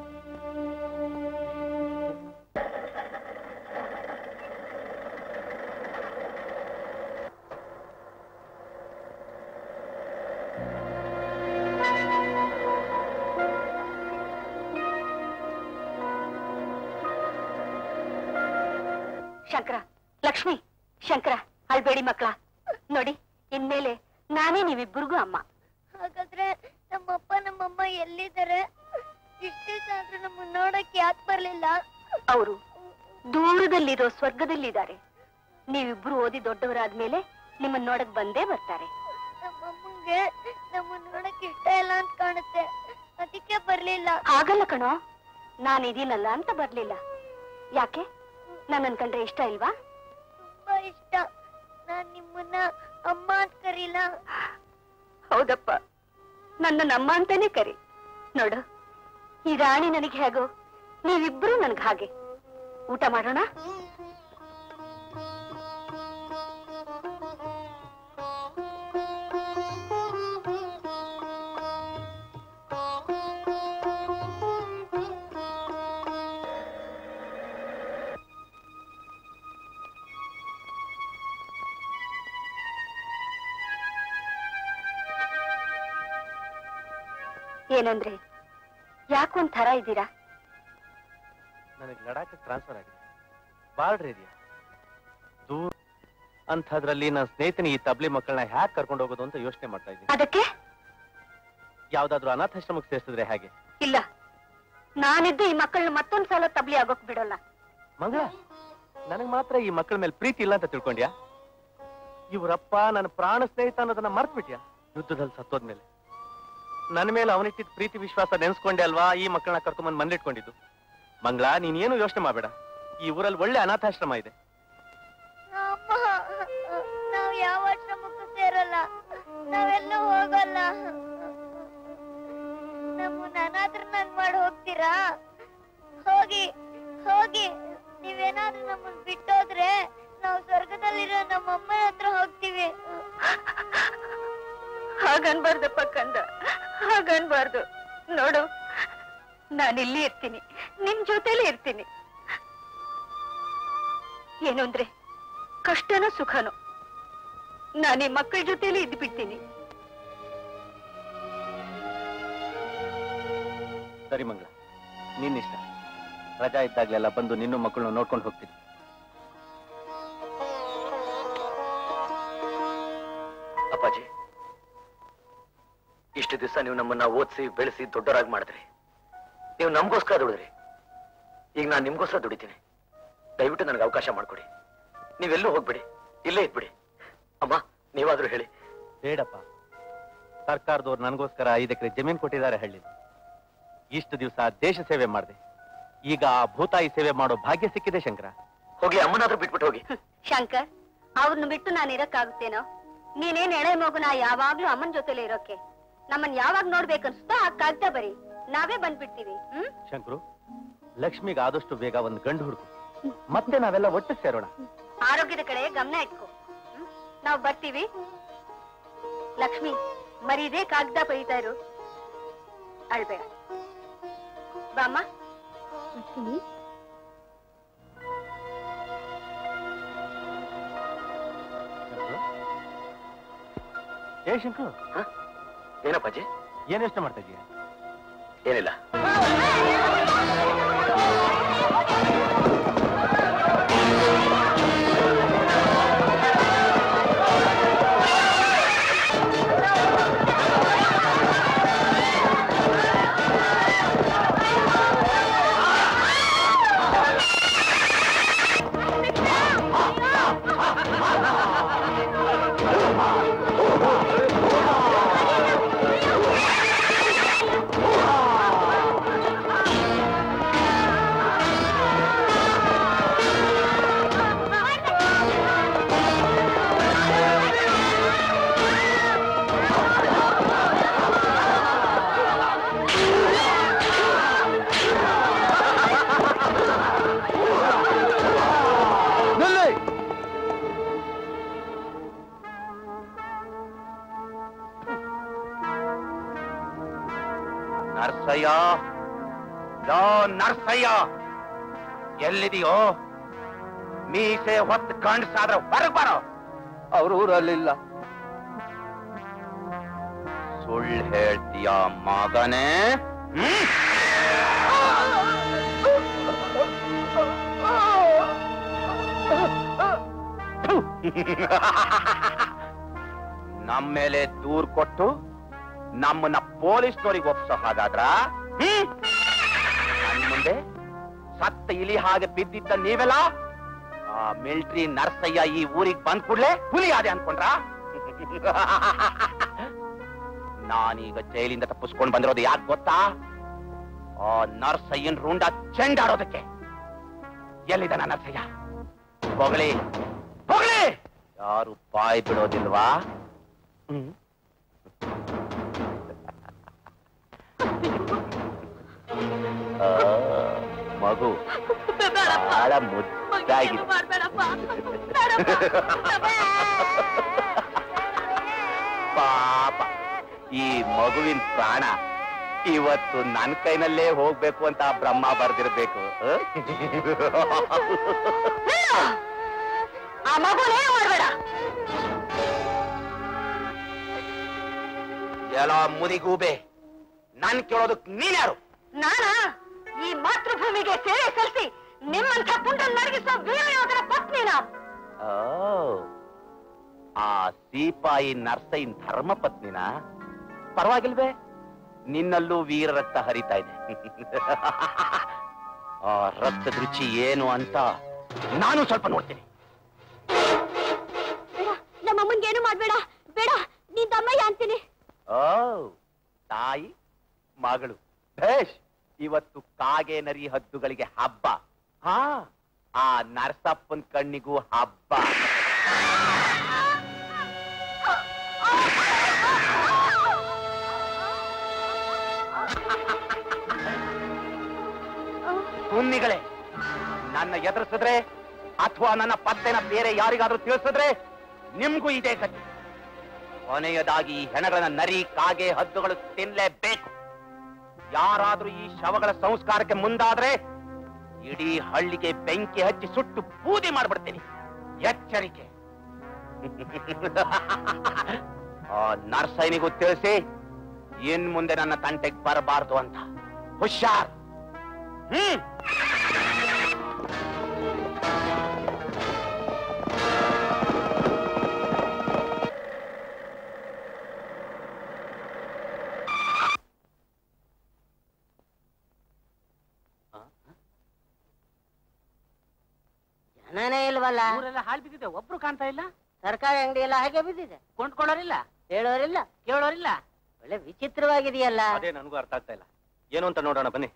ಶಂಕರ ಲಕ್ಷ್ಮಿ ಶಂಕರ ಅಳ್ಬೇಡಿ ಮಕ್ಕಳ ನೋಡಿ ಇನ್ಮೇಲೆ ನಾನೇ ನೀವಿಬ್ಬರಿಗೂ ಅಮ್ಮ ಹಾಗಾದ್ರೆ ನಮ್ಮಪ್ಪ ನಮ್ಮಮ್ಮ ಎಲ್ಲಿದ್ದಾರೆ ಇಷ್ಟೇ ಆದ್ರೂ ನಮ್ಮ ನೋಡಕ್ಕೆ ಯಾಕೆ ಬರ್ಲಿಲ್ಲ ಅವರು ದೂರದಲ್ಲಿರೋ ಸ್ವರ್ಗದಲ್ಲಿದ್ದಾರೆ ನೀವಿಬ್ರು ಓದಿ ದೊಡ್ಡವರಾದ್ಮೇಲೆ ನಿಮ್ಮನ್ನ ನೋಡಕ್ ಬಂದೇ ಬರ್ತಾರೆ ನಮ್ಮಮ್ಮಂಗೆ ನಮ್ಮನ್ನ ನೋಡಕ್ ಇಷ್ಟ ಇಲ್ಲ ಅಂತ ಕಾಣುತ್ತೆ ಅದಕ್ಕೆ ಬರ್ಲಿಲ್ಲ ಹಾಗಲ್ಲ ಕಣೋ ನಾನು ಇದೀನಲ್ಲ ಅಂತ ಬರ್ಲಿಲ್ಲ ಯಾಕೆ ನನ್ನನ್ ಕಂಡ್ರೆ ಇಷ್ಟ ಇಲ್ವಾ ತುಂಬಾ ಇಷ್ಟ ನಾನ್ ನಿಮ್ಮನ್ನ ಅಮ್ಮ ಅಂತ ಕರೀಲ ಹೌದಪ್ಪ ನನ್ನ ನಮ್ಮ ಅಂತಾನೆ ಕರಿ ನೋಡು ಈ ರಾಣಿ ನನಗೆ ಹೇಗೋ ನೀವಿಬ್ರು ನನಗ್ ಹಾಗೆ ಊಟ ಮಾಡೋಣ ಏನಂದ್ರೆ ಯಾಕೊಂದ್ ಥರ ಇದ್ದೀರಾ ನನಗೆ ಲಡಾಖ್ ಟ್ರಾನ್ಸ್ಫರ್ ಆಗಿದೆ ಬಾರ್ಡ್ರ್ ಇದೆಯಾ ದೂರ ಅಂಥದ್ರಲ್ಲಿ ನನ್ನ ಸ್ನೇಹಿತನ ಈ ತಬ್ಲಿ ಮಕ್ಕಳನ್ನ ಹ್ಯಾಕ್ ಕರ್ಕೊಂಡು ಹೋಗೋದು ಅಂತ ಯೋಚನೆ ಮಾಡ್ತಾ ಇದ್ದೀನಿ ಅದಕ್ಕೆ ಯಾವ್ದಾದ್ರು ಅನಾಥಾಶ್ರಮಕ್ಕೆ ಸೇರಿಸಿದ್ರೆ ಹಾಗೆ ಇಲ್ಲ ನಾನಿದ್ದು ಈ ಮಕ್ಕಳನ್ನ ಮತ್ತೊಂದ್ ಸಲ ತಬ್ಲಿ ಆಗೋಕ್ ಬಿಡೋಲ್ಲ ಮಂಗಳ ನನಗ್ ಮಾತ್ರ ಈ ಮಕ್ಕಳ ಮೇಲೆ ಪ್ರೀತಿ ಇಲ್ಲ ಅಂತ ತಿಳ್ಕೊಂಡ್ಯಾ ಇವರಪ್ಪ ನನ್ನ ಪ್ರಾಣ ಸ್ನೇಹಿತ ಅನ್ನೋದನ್ನ ಮರ್ತ್ಬಿಟ್ಯಾ ಯುದ್ಧದಲ್ಲಿ ಸತ್ತೋದ್ಮೇಲೆ ನನ್ನ ಮೇಲೆ ಅವನಿಟ್ಟಿದ್ದ ಪ್ರೀತಿ ವಿಶ್ವಾಸ ನೆನ್ಸ್ಕೊಂಡೆ ಅಲ್ವಾ ಈ ಮಕ್ಕಳನ್ನ ಕರ್ಕೊಂಬಂದ್ ಮನೇಲಿಟ್ಕೊಂಡಿದ್ದು ಮಂಗಳ ನೀನೇನು ಯೋಚನೆ ಮಾಡಬೇಡ ಈ ಊರಲ್ಲಿ ಒಳ್ಳೆ ಅನಾಥಾಶ್ರಮ ಇದೆ ಅಮ್ಮ ನಾವ್ ಯಾವ ಆಶ್ರಮಕ್ಕೂ ಸೇರಲ್ಲ ನಾವೆಲ್ಲೂ ಹೋಗಲ್ಲ ನಮ್ಮನ್ನ ಅನಾಥರನ್ನಾಗ್ ಮಾಡಿ ಹೋಗ್ತೀರಾ ಹೋಗಿ ಹೋಗಿ ನೀವೇನಾದ್ರೂ ನಮ್ಮನ್ನ ಬಿಟ್ಟೋದ್ರೆ ನಾವು ಸ್ವರ್ಗದಲ್ಲಿರೋ ನಮ್ಮ ಅಮ್ಮನ ಹತ್ರ ಹೋಗ್ತೀವಿ ಹಾಗನ್ಬಾರ್ದಪ್ಪ ಕಂದ ಹಾಗನ್ಬಾರ್ದು ನೋಡು ನಾನು ಇಲ್ಲಿ ಇರ್ತೀನಿ ನಿಮ್ ಜೊತೆಲಿ ಇರ್ತೀನಿ ಏನು ಅಂದ್ರೆ ಕಷ್ಟನೋ ಸುಖನೋ ನಾನು ಈ ಮಕ್ಕಳ ಜೊತೆಲಿ ಇದ್ದು ಬಿಡ್ತೀನಿ ಸರಿ ಮಂಗಳ ನಿನ್ನಿಷ್ಟ ರಜಾ ಇದ್ದಾಗ್ಲೆಲ್ಲ ಬಂದು ನಿನ್ನೂ ಮಕ್ಕಳನ್ನ ನೋಡ್ಕೊಂಡು ಹೋಗ್ತೀನಿ ಅಪ್ಪಾಜಿ ಇಷ್ಟು ದಿವಸ ನೀವು ನಮ್ಮನ್ನ ಓದಿಸಿ ಬೆಳೆಸಿ ದೊಡ್ಡವರಾಗಿ ಮಾಡಿದ್ರಿ ನೀವು ನಮಗೋಸ್ಕರ ದುಡಿದ್ರಿ ಈಗ ನಾನು ನಿಮ್ಗೋಸ್ಕರ ದುಡಿತೀನಿ ದಯವಿಟ್ಟು ನನಗೆ ಅವಕಾಶ ಮಾಡ್ಕೊಡಿ ನೀವೆಲ್ಲೂ ಹೋಗ್ಬಿಡಿ ಇಲ್ಲೇ ಇದ್ಬಿಡಿ ಅಮ್ಮ ನೀವಾದ್ರೂ ಹೇಳಿ ಬೇಡಪ್ಪ ಸರ್ಕಾರದವ್ರು ನನಗೋಸ್ಕರ ಐದು ಎಕರೆ ಜಮೀನು ಕೊಟ್ಟಿದ್ದಾರೆ ಹಳ್ಳಿ ಇಷ್ಟು ದಿವಸ ದೇಶ ಸೇವೆ ಮಾಡಿದೆ ಈಗ ಆ ಭೂತಾಯಿ ಸೇವೆ ಮಾಡೋ ಭಾಗ್ಯ ಸಿಕ್ಕಿದೆ ಶಂಕರ ಹೋಗಿ ಅಮ್ಮನಾದ್ರೂ ಬಿಟ್ಬಿಟ್ಟು ಹೋಗಿ ಶಂಕರ್ ಅವ್ರನ್ನ ಬಿಟ್ಟು ನಾನು ಇರಕ್ಕಾಗುತ್ತೇನೋ ನೀನೇನ್ ಎಳೆ ಮಗುನ ಯಾವಾಗ್ಲೂ ಅಮ್ಮನ್ ಜೊತೆಲೆ ಇರೋಕೆ ನಮ್ಮನ್ ಯಾವಾಗ ನೋಡ್ಬೇಕನ್ಸುತ್ತೋ ಆ ಕಾಗ್ದ ಬರಿ ನಾವೇ ಬಂದ್ಬಿಡ್ತೀವಿ ಹ್ಮ್ ಶಂಕರು ಲಕ್ಷ್ಮಿಗೆ ಆದಷ್ಟು ಬೇಗ ಒಂದು ಗಂಡು ಹುಡುಕು ಮತ್ತೆ ನಾವೆಲ್ಲ ಒಟ್ಟು ಸೇರೋಣ ಆರೋಗ್ಯದ ಕಡೆ ಗಮನ ಇಟ್ಕೋ ಹ್ಮ್? ನಾವ್ ಬರ್ತೀವಿ ಲಕ್ಷ್ಮಿ ಮರೀದೇ ಕಾಗ್ದ ಬರೀತಾ ಇರು ಅಳ್ಬೇಡ ಬಾಮ್ಮ ಶಂಕ್ರು? ಏ ಶಂಕರು ಏನಪ್ಪಾಜಿ ಏನ್ ಯೋಚನೆ ಮಾಡ್ತಾ ಇದೀಯ ಏನಿಲ್ಲ ನರ್ಸಯ್ಯ ಲೋ ನರ್ಸಯ್ಯ ಎಲ್ಲಿದೆಯೋ ಮೀಸೆ ಹೊತ್ತು ಗಂಡಸಾದ್ರೆ ಹೊರಗ್ ಬರೋ ಅವ್ರ ಊರಲ್ಲಿಲ್ಲ ಸುಳ್ಳು ಹೇಳ್ತೀಯ ಮಗನೇ ಹ್ಮ್? ನಮ್ಮ ಮೇಲೆ ದೂರ್ ಕೊಟ್ಟು ನಮ್ಮನ್ನ ಪೊಲೀಸ್ನವರಿಗೆ ಒಪ್ಸೋ ಹಾಗಾದ್ರ ಹ್ಮ್? ನನ್ ಮುಂದೆ ಸತ್ತ ಇಲಿ ಹಾಗೆ ಬಿದ್ದಿದ್ದ ನೀವೆಲ್ಲ ಆ ಮಿಲ್ಟ್ರಿ ನರ್ಸಯ್ಯ ಈ ಊರಿಗೆ ಬಂದ್ ಕೂಡ್ಲೆ ಹುಲಿ ಆದೆ ಅನ್ಕೊಂಡ್ರ ನಾನೀಗ ಜೈಲಿಂದ ತಪ್ಪಿಸ್ಕೊಂಡ್ ಬಂದಿರೋದು ಯಾಕೆ ಗೊತ್ತಾ ಆ ನರ್ಸಯ್ಯನ್ ರುಂಡ ಚೆಂಡಾಡೋದಕ್ಕೆ ಎಲ್ಲಿದ್ದಾನ ನರ್ಸಯ್ಯ ಹೊಗಳಿ ಹೊಗಳಿ ಯಾರು ಬಾಯ್ ಬಿಡೋದಿಲ್ವಾ ಹ್ಮ್ ಆ, ಮಗು ಬಹಳ ಮುದ್ದಾಗಿದೆ ಪಾಪ ಈ ಮಗುವಿನ ಪ್ರಾಣ ಇವತ್ತು ನನ್ ಕೈನಲ್ಲೇ ಹೋಗ್ಬೇಕು ಅಂತ ಬ್ರಹ್ಮ ಬರ್ದಿರ್ಬೇಕು ಆ ಮಗುನೇ ಮಾಡಬೇಡ ಎಲ್ಲ ಮುದಿಗೂಬೆ ನನ್ ಕೇಳೋದಕ್ ನೀನ್ಯಾರು ನಾನಾ ಈ ಮಾತೃಭೂಮಿಗೆ ಸೇವೆ ಸಲ್ಲಿಸಿ ನಿಮ್ಮಂಥ ಪುಂಡನ್ ನಡಗಿಸೋ ವೀರಯೋಧನ ಪತ್ನಿನ ಓ, ಆ ಸೀಪಾಯಿ ನರ್ಸೈನ್ ಧರ್ಮ ಪತ್ನಿನ ಪರವಾಗಿಲ್ವೇ ನಿನ್ನಲ್ಲೂ ವೀರ ರಕ್ತ ಹರಿತಾ ಇದೆ ಆ ರಕ್ತದ ರುಚಿ ಏನು ಅಂತ ನಾನು ಸ್ವಲ್ಪ ನೋಡ್ತೀನಿ ನಮ್ಮಮ್ಮನ್ಗೆ ಏನು ಮಾಡ್ಬೇಡ ಬೇಡ ನೀನ್ ತಮ್ಮಯ್ಯ ಅಂತೀನಿ ಓ ತಾಯಿ ಮಗಳು ಭೇಷ್ ಇವತ್ತು ಕಾಗೆ ನರಿ ಹದ್ದುಗಳಿಗೆ ಹಬ್ಬ ಹಾ ಆ ನರಸಪ್ಪನ್ ಕಣ್ಣಿಗೂ ಹಬ್ಬ ಕುನ್ನಿಗಳೇ ನನ್ನ ಎದುರಿಸಿದ್ರೆ ಅಥವಾ ನನ್ನ ಪತ್ತೆನ ಬೇರೆ ಯಾರಿಗಾದ್ರೂ ತಿಳಿಸಿದ್ರೆ ನಿಮ್ಗೂ ಇದೇ ಗತಿ ಕೊನೆಯದಾಗಿ ಈ ಹೆಣಗಳನ್ನ ನರಿ ಕಾಗೆ ಹದ್ದುಗಳು ತಿನ್ಲೇಬೇಕು ಯಾರಾದ್ರೂ ಈ ಶವಗಳ ಸಂಸ್ಕಾರಕ್ಕೆ ಮುಂದಾದ್ರೆ ಇಡೀ ಹಳ್ಳಿಗೆ ಬೆಂಕಿ ಹಚ್ಚಿ ಸುಟ್ಟು ಬೂದಿ ಮಾಡ್ಬಿಡ್ತೀನಿ ಎಚ್ಚರಿಕೆ ಆ ನರ್ಸೈನಿಗೂ ತಿಳಿಸಿ ಇನ್ ಮುಂದೆ ನನ್ನ ತಂಟೆಗೆ ಬರಬಾರ್ದು ಅಂತ ಹುಷಾರ್ ಹ್ಮ್ ಜನನೇ ಇಲ್ವಲ್ಲ ಊರೆಲ್ಲ ಹಾಳು ಬಿದ್ದಿದೆ ಒಬ್ರು ಕಾಣ್ತಾ ಇಲ್ಲ ಸರ್ಕಾರಿ ಅಂಗಡಿ ಎಲ್ಲ ಹಾಗೆ ಬಿದ್ದಿದೆ ಕೊಂಡ್ಕೊಳ್ಳೋರಿಲ್ಲ ಹೇಳೋರಿಲ್ಲ ಕೇಳೋರಿಲ್ಲ ಒಳ್ಳೆ ವಿಚಿತ್ರವಾಗಿದೆಯಲ್ಲ ಅದೇ ನನಗೂ ಅರ್ಥ ಆಗ್ತಾ ಇಲ್ಲ ಏನು ಅಂತ ನೋಡೋಣ ಬನ್ನಿ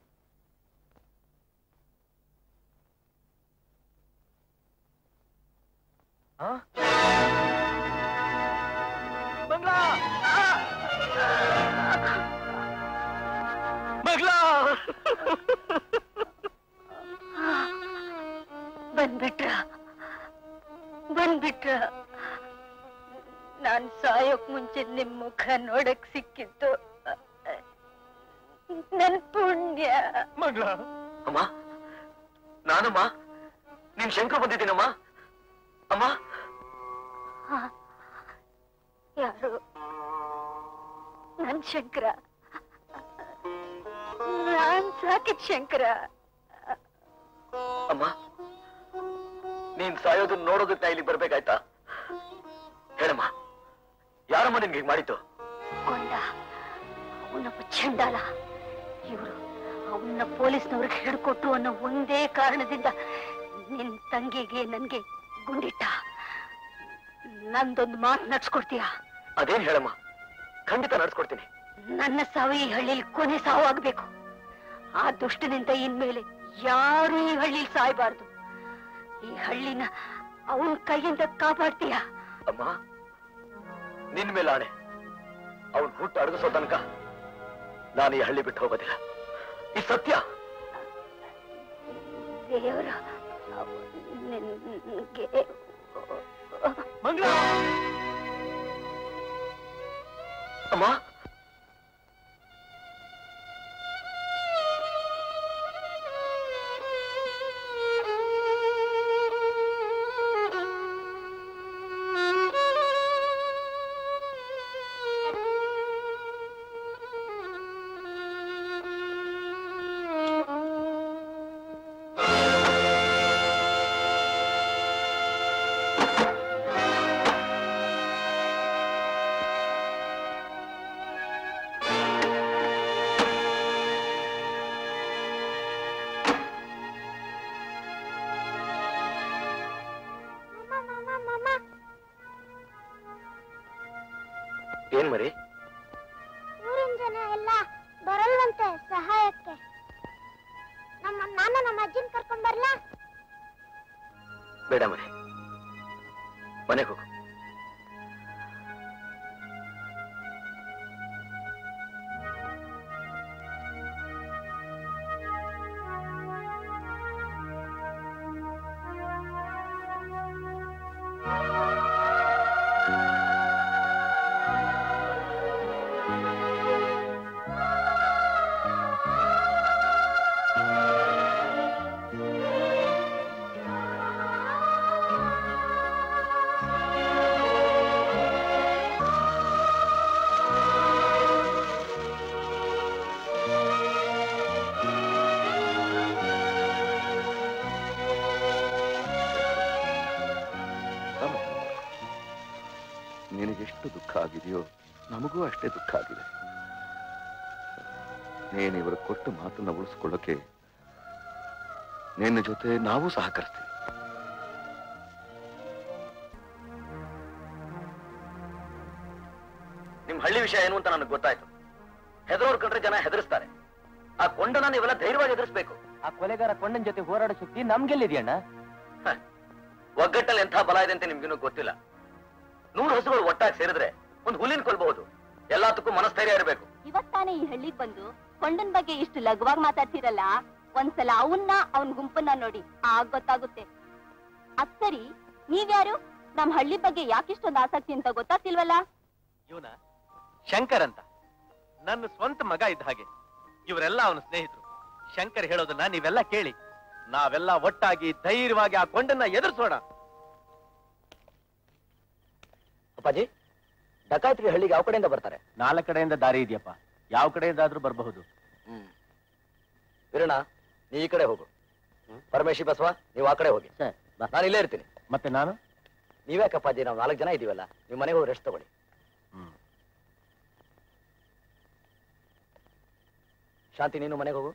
ಬಂದ್ಬಿಟ್ರ ಬಂದ್ಬಿಟ್ರ ನಾನ್ ಸಾಯೋಕ್ ಮುಂಚೆ ನಿಮ್ ಮುಖ ನೋಡಕ್ ಸಿಕ್ಕಿತ್ತು ನನ್ ಪುಣ್ಯ ಮಗಳ ಅಮ್ಮ ನಾನಮ್ಮ ನಿನ್ ಶಂಕರ್ ಬಂದಿದ್ದೀನಮ್ಮ ಅಮ್ಮ ಯಾರು ನನ್ ಶಂಕರ ನಾನ್ ಸಾಕಿದ್ ಶಂಕರ ಅಮ್ಮ ನೀನ್ ಸಾಯೋದನ್ನ ನೋಡೋದಕ್ಕೆ ನಾ ಇಲ್ಲಿ ಬರ್ಬೇಕಾಯ್ತಾ ಹೇಳಮ್ಮ ಯಾರಮ್ಮ ನಿನ್ಗೆ ಹೀಗ್ ಮಾಡಿದ್ದು ಕೊಂಡ ಅವನೊಬ್ಬ ಚಂಡಾಲ ಇವರು ಅವನ್ನ ಪೊಲೀಸ್ನವ್ರಿಗೆ ಹಿಡ್ಕೊಟ್ರು ಅನ್ನೋ ಒಂದೇ ಕಾರಣದಿಂದ ನಿನ್ ತಂಗಿಗೆ ನನ್ಗೆ ಗುಂಡಿಟ್ಟ ನಂದೊಂದು ಮಾತು ನಡ್ಸ್ಕೊಡ್ತೀಯ ಅದೇನ್ ಹೇಳಮ್ಮ ಖಂಡಿತ ನಡ್ಸ್ಕೊಡ್ತೀನಿ ನನ್ನ ಸಾವು ಈ ಹಳ್ಳಿಲಿ ಕೊನೆ ಸಾವು ಆಗ್ಬೇಕು ಆ ದುಷ್ಟನಿಂದ ಇನ್ಮೇಲೆ ಯಾರು ಈ ಹಳ್ಳಿಲಿ ಸಾಯ್ಬಾರ್ದು ಈ ಹಳ್ಳಿನ ಅವನ ಕೈಯಿಂದ ಕಾಪಾಡ್ತೀಯ ಅಮ್ಮ ನಿನ್ ಮೇಲೆ ಆಣೆ ಅವನ್ ಹುಟ್ಟು ಅಡಗಿಸೋ ತನಕ ನಾನು ಈ ಹಳ್ಳಿ ಬಿಟ್ಟು ಹೋಗೋದಿಲ್ಲ ಈ ಸತ್ಯ ದೇವರ ನಿನ್ಗೆ ಅಮ್ಮ ಏನ್ ಮರಿ ಊರಿನ ಜನ ಎಲ್ಲ ಬರಲ್ವಂತೆ ಸಹಾಯಕ್ಕೆ ನಮ್ಮ ನಾನು ನಮ್ಮ ಅಜ್ಜನ್ ಕರ್ಕೊಂಡ್ ಬರ್ಲಾ ಬೇಡ ಮರಿ ಮನೆಗೆ ಹೋಗು ನಿನಗೆಷ್ಟು ದುಃಖ ಆಗಿದೆಯೋ ನಮಗೂ ಅಷ್ಟೇ ದುಃಖ ಆಗಿದೆ ನೀನು ಇವರು ಕೊಟ್ಟು ಮಾತನ್ನ ಉಳಿಸ್ಕೊಳ್ಳೋಕೆ ನಿನ್ನ ಜೊತೆ ನಾವು ಸಹಕರಿಸ್ತೀವಿ ನಿಮ್ ಹಳ್ಳಿ ವಿಷಯ ಏನು ಅಂತ ನನಗೆ ಗೊತ್ತಾಯ್ತು ಹೆದರೋರ್ ಕಂಡ್ರೆ ಜನ ಹೆದರಿಸ್ತಾರೆ ಆ ಕೊಂಡನ ನೀವೆಲ್ಲ ಧೈರ್ಯವಾಗಿ ಎದುರಿಸ್ಬೇಕು ಆ ಕೊಲೆಗಾರ ಕೊಂಡನ್ ಜೊತೆ ಹೋರಾಡೋ ಶಕ್ತಿ ನಮ್ಗೆಲ್ಲಿದೆಯಣ್ಣ ಒಗ್ಗಟ್ಟಲ್ಲಿ ಎಂಥ ಬಲ ಇದೆ ಅಂತ ನಿಮ್ಗಿನ್ನೂ ಗೊತ್ತಿಲ್ಲ ನೂರು ಹಸುಗಳು ಒಟ್ಟಾಗಿ ಸೇರಿದ್ರೆ ಒಂದು ಹುಲ್ಲಿನ ಕೊಲ್ಬಹುದು ಎಲ್ಲದಕ್ಕೂ ಮನಸ್ಥೈರ್ಯ ಇರಬೇಕು ಇವತ್ತಾನೆ ಈ ಹಳ್ಳಿಗ್ ಬಂದು ಕೊಂಡನ್ ಬಗ್ಗೆ ಇಷ್ಟು ಲಘುವಾಗಿ ಮಾತಾಡ್ತಿರಲ್ಲ ಒಂದ್ಸಲ ಅವನ್ನ ಅವನ್ ಗುಂಪನ್ನ ನೋಡಿ ಆಗ ಗೊತ್ತಾಗುತ್ತೆ ಅದ್ ಸರಿ ನೀವ್ಯಾರು ನಮ್ ಹಳ್ಳಿ ಬಗ್ಗೆ ಯಾಕಿಷ್ಟೊಂದು ಆಸಕ್ತಿ ಅಂತ ಗೊತ್ತಾಗ್ತಿಲ್ವಲ್ಲ ಇವನ ಶಂಕರ್ ಅಂತ ನನ್ನ ಸ್ವಂತ ಮಗ ಇದ್ದ ಹಾಗೆ ಇವರೆಲ್ಲ ಅವನ ಸ್ನೇಹಿತರು ಶಂಕರ್ ಹೇಳೋದನ್ನ ನೀವೆಲ್ಲ ಕೇಳಿ ನಾವೆಲ್ಲ ಒಟ್ಟಾಗಿ ಧೈರ್ಯವಾಗಿ ಆ ಕೊಂಡನ್ನ ಎದುರಿಸೋಣ ಅಪ್ಪಾಜಿ ಡಕಾಯಿತಿಗೆ ಹಳ್ಳಿಗೆ ಯಾವ ಕಡೆಯಿಂದ ಬರ್ತಾರೆ ನಾಲ್ಕು ಕಡೆಯಿಂದ ದಾರಿ ಇದೆಯಪ್ಪ ಯಾವ ಕಡೆಯಿಂದಾದ್ರೂ ಬರಬಹುದು ಹ್ಮ್ ವೀರಣ್ಣ ನೀ ಈ ಕಡೆ ಹೋಗು ಪರಮೇಶಿ ಬಸವ ನೀವು ಆ ಕಡೆ ಹೋಗಿ ನಾನು ಇಲ್ಲೇ ಇರ್ತೀನಿ ಮತ್ತೆ ನಾನು ನೀವ್ಯಾಕಪ್ಪಾಜಿ ನಾವು ನಾಲ್ಕು ಜನ ಇದೀವಲ್ಲ ನೀವು ಮನೆಗೆ ಹೋಗಿ ರೆಸ್ಟ್ ತಗೊಳ್ಳಿ ಹ್ಮ್. ಶಾಂತಿ ನೀನು ಮನೆಗೆ ಹೋಗು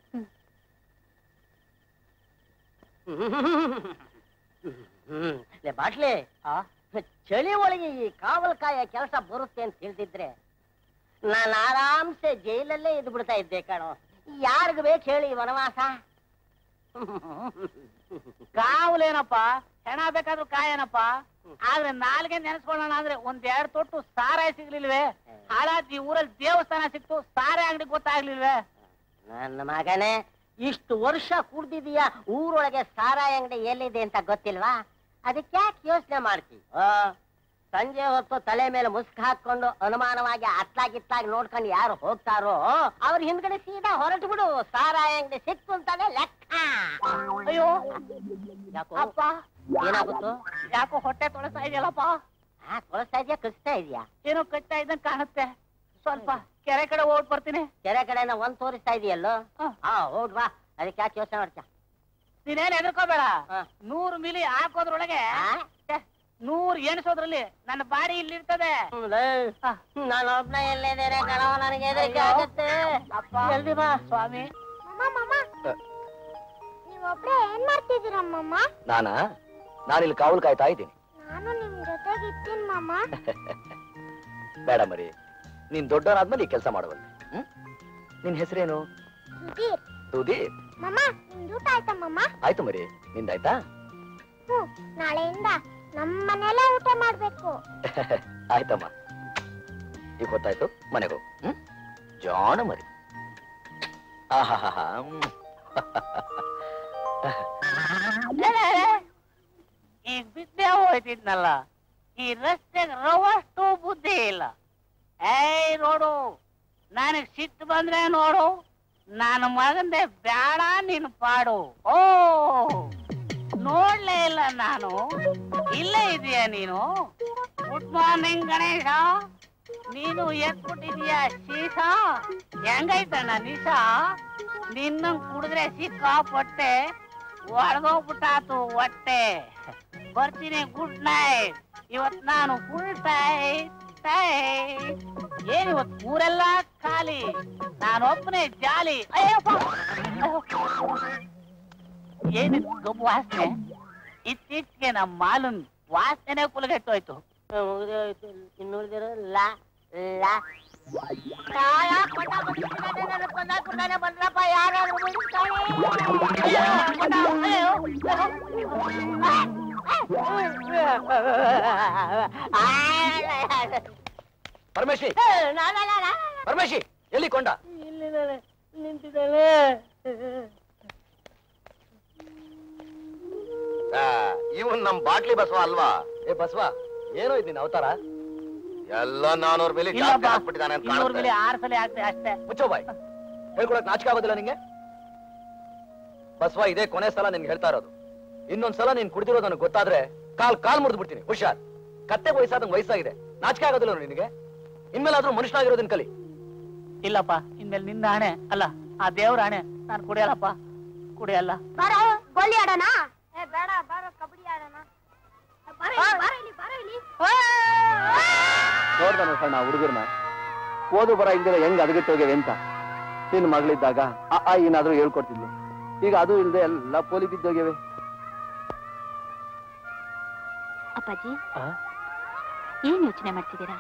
ಲೇ ಬಾಟ್ಲಿ ಚಳಿ ಒಳಗೆ ಈ ಕಾವಲ್ಕಾಯ ಕೆಲಸ ಬರುತ್ತೆ ಅಂತ ತಿಳಿದಿದ್ರೆ ನಾನು ಆರಾಮ್ಸೆ ಜೈಲಲ್ಲೇ ಇದ್ದು ಬಿಡ್ತಾ ಇದ್ದೆ ಕಣೋ ಯಾರಿಗ ಬೇಕು ಹೇಳಿ ಈ ವನವಾಸ ಕಾವಲೇನಪ್ಪ ಹೆಣ ಬೇಕಾದ್ರೂ ಕಾಯನಪ್ಪ ಆದ್ರೆ ನಾಲ್ಗೆ ನೆನೆಸ್ಕೊಳ್ಳೋಣ ಅಂದ್ರೆ ಒಂದ್ ಎರಡ್ ತೊಟ್ಟು ಸಾರಾಯಿ ಸಿಗ್ಲಿಲ್ವೇ ಹಾಳಾದ್ ಈ ಊರಲ್ಲಿ ದೇವಸ್ಥಾನ ಸಿಕ್ತು ಸಾರಾಯಿ ಅಂಗಡಿ ಗೊತ್ತಾಗ್ಲಿಲ್ವೇ ನನ್ನ ಮಗನೇ ಇಷ್ಟು ವರ್ಷ ಕುಡ್ದಿದೀಯ ಊರೊಳಗೆ ಸಾರಾಯಿ ಅಂಗಡಿ ಎಲ್ಲಿದೆ ಅಂತ ಗೊತ್ತಿಲ್ವಾ ಅದಕ್ಕೆ ಯಾಕೆ ಯೋಚನೆ ಮಾಡ್ತಿ ಆ, ಸಂಜೆ ಹೊತ್ತು ತಲೆ ಮೇಲೆ ಮುಸ್ಕ್ ಹಾಕೊಂಡು ಅನುಮಾನವಾಗಿ ಅತ್ಲಾಗಿತ್ಲಾಗಿ ನೋಡ್ಕೊಂಡು ಯಾರು ಹೋಗ್ತಾರೋ ಅವ್ರ ಹಿಂದ್ಗಡೆ ಸೀದಾ ಹೊರಟು ಬಿಡು ಸಾರಾಯಿ ಅಂಗಡಿ ಸಿಕ್ತು ಅಂತಾನೆ ಲೆಕ್ಕ ಅಯ್ಯೋ ಯಾಕೋ ಅಪ್ಪ ಏನಾಗುತ್ತೋ ಯಾಕೋ ಹೊಟ್ಟೆ ತೊಳಸ್ತಾ ಇದೆಯಲ್ಲಪ್ಪ ಆ, ತೊಳಸ್ತಾ ಇದೆಯಾ ಕಲಿಸ್ತಾ ಇದೆಯಾ ಏನೋ ಕಚ್ತಾ ಇದ್ದಂಗ್ ಕಾಣುತ್ತೆ ಸ್ವಲ್ಪ ಕೆರೆ ಕಡೆ ಹೋಗ್ ಬರ್ತೀನಿ ಕೆರೆ ಕಡೆನ ಒಂದ್ ತೋರಿಸ್ತಾ ಇದೆಯಲ್ಲೋ ಹ. ಹಾ ಹೋಗ್ ಬಾ ಅದಕ್ಕೆ ಯಾಕೆ ಯೋಚನೆ ಮಾಡ್ತೀಯ ನೀನೇನ್ ಹೆದರ್ಕೋಬೇಡ ಹ. ನೂರು ಮಿಲಿ ಹಾಕೋದ್ರೊಳಗೆ ಆ? ಛೆ, ನೂರ್ ಎಣಿಸೋದ್ರಲ್ಲಿ ನನ್ನ ಬಾಡಿ ಇಲ್ಲಿರ್ತದೆ ಹ್ಮ್, ಲೇ. ನಾನು ಒಬ್ನ ಎಲ್ಲಿದ್ದೇನೆ ಕಣವ ನನಗೆ ಹೆದರಿಕೆ ಅಯ್ಯೋ. ಆಗುತ್ತೆ ಅಪ್ಪ ಜಲ್ದಿ ಬಾ ಸ್ವಾಮಿ ಮಮ್ಮ ಮಮ್ಮ ನೀವೊಬ್ರೆ ಏನ್ ಮಾಡ್ತಿದ್ದೀರಮ್ಮಮ್ಮ ನಾನಾ ನಾನಿಲ್ಲಿ ಕಾವಲು ಕಾಯ್ತಾ ಇದ್ದೀನಿ ನಾನು ನಿಮ್ ಜೊತೆಗೆ ಇರ್ತೀನಿ ಮಮ್ಮ ಬೇಡ ಮರಿ ನೀನ್ ದೊಡ್ಡವನಾದ್ಮೇಲೆ ಈ ಕೆಲಸ ಮಾಡುವಲ್ಲಿ ಹ್ಮ್ ನಿನ್ ಹೆಸರೇನು ಸುಧೀರ್ ಸುದೀಪ್ ಮಮ್ಮ ನಿಮ್ದು ಊಟ ಆಯ್ತಾ ಮಮ್ಮ ಆಯ್ತು ಮರಿ ನಿಂದಾಯ್ತಾ ಹ್ಞೂ ನಾಳೆಯಿಂದ ನಮ್ಮ ಮನೆಯಲ್ಲೇ ಊಟ ಮಾಡ್ಬೇಕು ಆಯ್ತಮ್ಮ ಈಗ ಗೊತ್ತಾಯ್ತು ಮನೆಗೆ ಹೋಗು ಹ್ಮ್ ಜಾಣ ಮರಿ ಆಹಾಹಾಹಾ, ಹ್ಮ್. ಈಗ ಬಿದ್ದೆ ಹೋಯ್ತಿದ್ನಲ್ಲ ಈ ರಸ್ತೆಗೆ ರವಷ್ಟು ಬುದ್ಧಿ ಇಲ್ಲ ಏಯ್ ನೋಡು ನನಗ್ ಸಿಟ್ಟು ಬಂದ್ರೆ ನೋಡು ನನ್ನ ಮಗಂದೆ ಬೇಡ ನೀನು ಪಾಡು ಓ ನೋಡ್ಲೇ ಇಲ್ಲ ನಾನು ಇಲ್ಲೇ ಇದೀಯ ನೀನು ಗುಡ್ ಮಾರ್ನಿಂಗ್ ಗಣೇಶ ನೀನು ಎತ್ಬಿಟ್ಟಿದೀಯ ಶೀಸ ಹೆಂಗೈತಣ್ಣ ನಿಶ ನಿನ್ನ ಕುಡಿದ್ರೆ ಸಿಕ್ಕಾಪಟ್ಟೆ ಒಳಗೋಗ್ಬಿಟ್ಟಾತು ಹೊಟ್ಟೆ ಬರ್ತೀನಿ ಗುಡ್ ನೈಟ್ ಇವತ್ ನಾನು ಫುಲ್ ಟೈಟ್ ಟೈಟ್ ಏನ್ ಇವತ್ ಊರೆಲ್ಲ ಖಾಲಿ ನಾನೊಬ್ಬನೇ ಜಾಲಿ ಅಯ್ಯಪ್ಪ ಏನಿದು ಗಬ್ಬು ವಾಸನೆ ಇತ್ತೀಚೆಗೆ ನಮ್ಮ ಮಾಲನ್ ವಾಸನೆ ಕುಲಗೆಟ್ಟೋಯ್ತು ಮುಗಿದೋಯ್ತು ಇನ್ನುಳಿದಿರಲ್ಲ ಲಾ ಕಾಳ ಕೊಂಡ ಬಂದ್ಬಿಟ್ಟಿದ್ದಾನೆ, ನನ್ನ ಕೊಂದ ಕುಂಡಾನೆ ಬಂದ್ರಪ್ಪ ಯಾರಾದ್ರೂ ಬಿಡಿಸ್ಕೊಳ್ಳಿ. ಅಯ್ಯೋ, ಕೊಂಡ, ಅಯ್ಯೋ, ಅಯ್ಯೋ. ಪರಮೇಶಿ ನಾ, ನಾ, ನಾ, ನಾ. ಪರಮೇಶಿ ಎಲ್ಲಿ ಕೊಂಡ ಇಲ್ಲಿದ್ದಾನೆ, ನಿಂತಿದ್ದಾನೆ ಇವನ್ ನಮ್ ಬಾಟ್ಲಿ ಬಸವ ಅಲ್ವಾ ಏ ಬಸವ ಏನೋ ಇದು ನಿನ್ನ ಅವತಾರ ಎಲ್ಲ ನಾನೂರ್ ಬೆಲೆ ಜಾಸ್ತಿ ಇಲ್ಲಪ್ಪ ಹಾಕ್ಬಿಟ್ಟಿದ್ದಾನೆ ಅಂತ ಇನ್ನೂರು ಕಾಣುತ್ತೆ ಬೆಲೆ ಆರು ಸಲ ಆಗ್ತದೆ ಅಷ್ಟೇ ಮುಚ್ಚೋ ಬಾಯ್ ಹೇಳ್ಕೊಳಕ್ ನಾಚಿಕೆ ಆಗೋದಿಲ್ಲ ನಿಂಗೆ ಬಸವ ಇದೇ ಕೊನೆ ಸಲ ನಿನ್ಗೆ ಹೇಳ್ತಾ ಇರೋದು ಇನ್ನೊಂದ್ ಸಲ ನೀನ್ ಕುಡ್ದಿರೋದು ನನಗೆ ಗೊತ್ತಾದ್ರೆ ಕಾಲ್ ಕಾಲ್ ಮುರಿದು ಬಿಡ್ತೀನಿ ಹುಷಾರ್ ಕತ್ತೆ ವಯಸ್ಸಾದಂಗ್ ವಯಸ್ಸಾಗಿದೆ ನಾಚಿಕೆ ಆಗೋದಿಲ್ಲ ನಿನಗೆ ಇನ್ಮೇಲಾದ್ರೂ ಮನುಷ್ಯನಾಗಿರೋದನ್ನ ಕಲಿ ಇಲ್ಲಪ್ಪ ಇನ್ಮೇಲೆ ನಿನ್ನ ಹಣೆ ಅಲ್ಲ ಆ ದೇವ್ರ ಹಣೆ ನಾನು ಕುಡಿಯಲ್ಲಪ್ಪ ಕುಡಿಯಲ್ಲ ಬಾರೋ ಗೋಲಿ ಆಡೋಣ ಏ ಬೇಡ ಬಾರೋ ಕಬಡ್ಡಿ ಆಡೋಣ ಬಾರೋ ಇಲ್ಲಿ, ಬಾರೋ ಇಲ್ಲಿ ಬಾರೋ ಇಲ್ಲಿ ನೋಡ್ದಾನ ಸಣ್ಣ ಹುಡುಗರ್ನ ಓದು ಬರ ಇಲ್ದಿರ ಹೆಂಗ್ ಅದಗಟ್ಟೋಗ್ಯವೆ ಅಂತ ನಿನ್ ಮಗಳಿದ್ದಾಗ ಆ ಆ ಏನಾದ್ರೂ ಹೇಳ್ಕೊಡ್ತಿದ್ಲು ಈಗ ಅದು ಇಲ್ದೆ ಎಲ್ಲ ಪೋಲಿ ಬಿದ್ದೋಗ್ಯವೆ ಅಪ್ಪಾಜಿ ಏನ್ ಯೋಚನೆ ಮಾಡ್ತಿದ್ದೀರಾ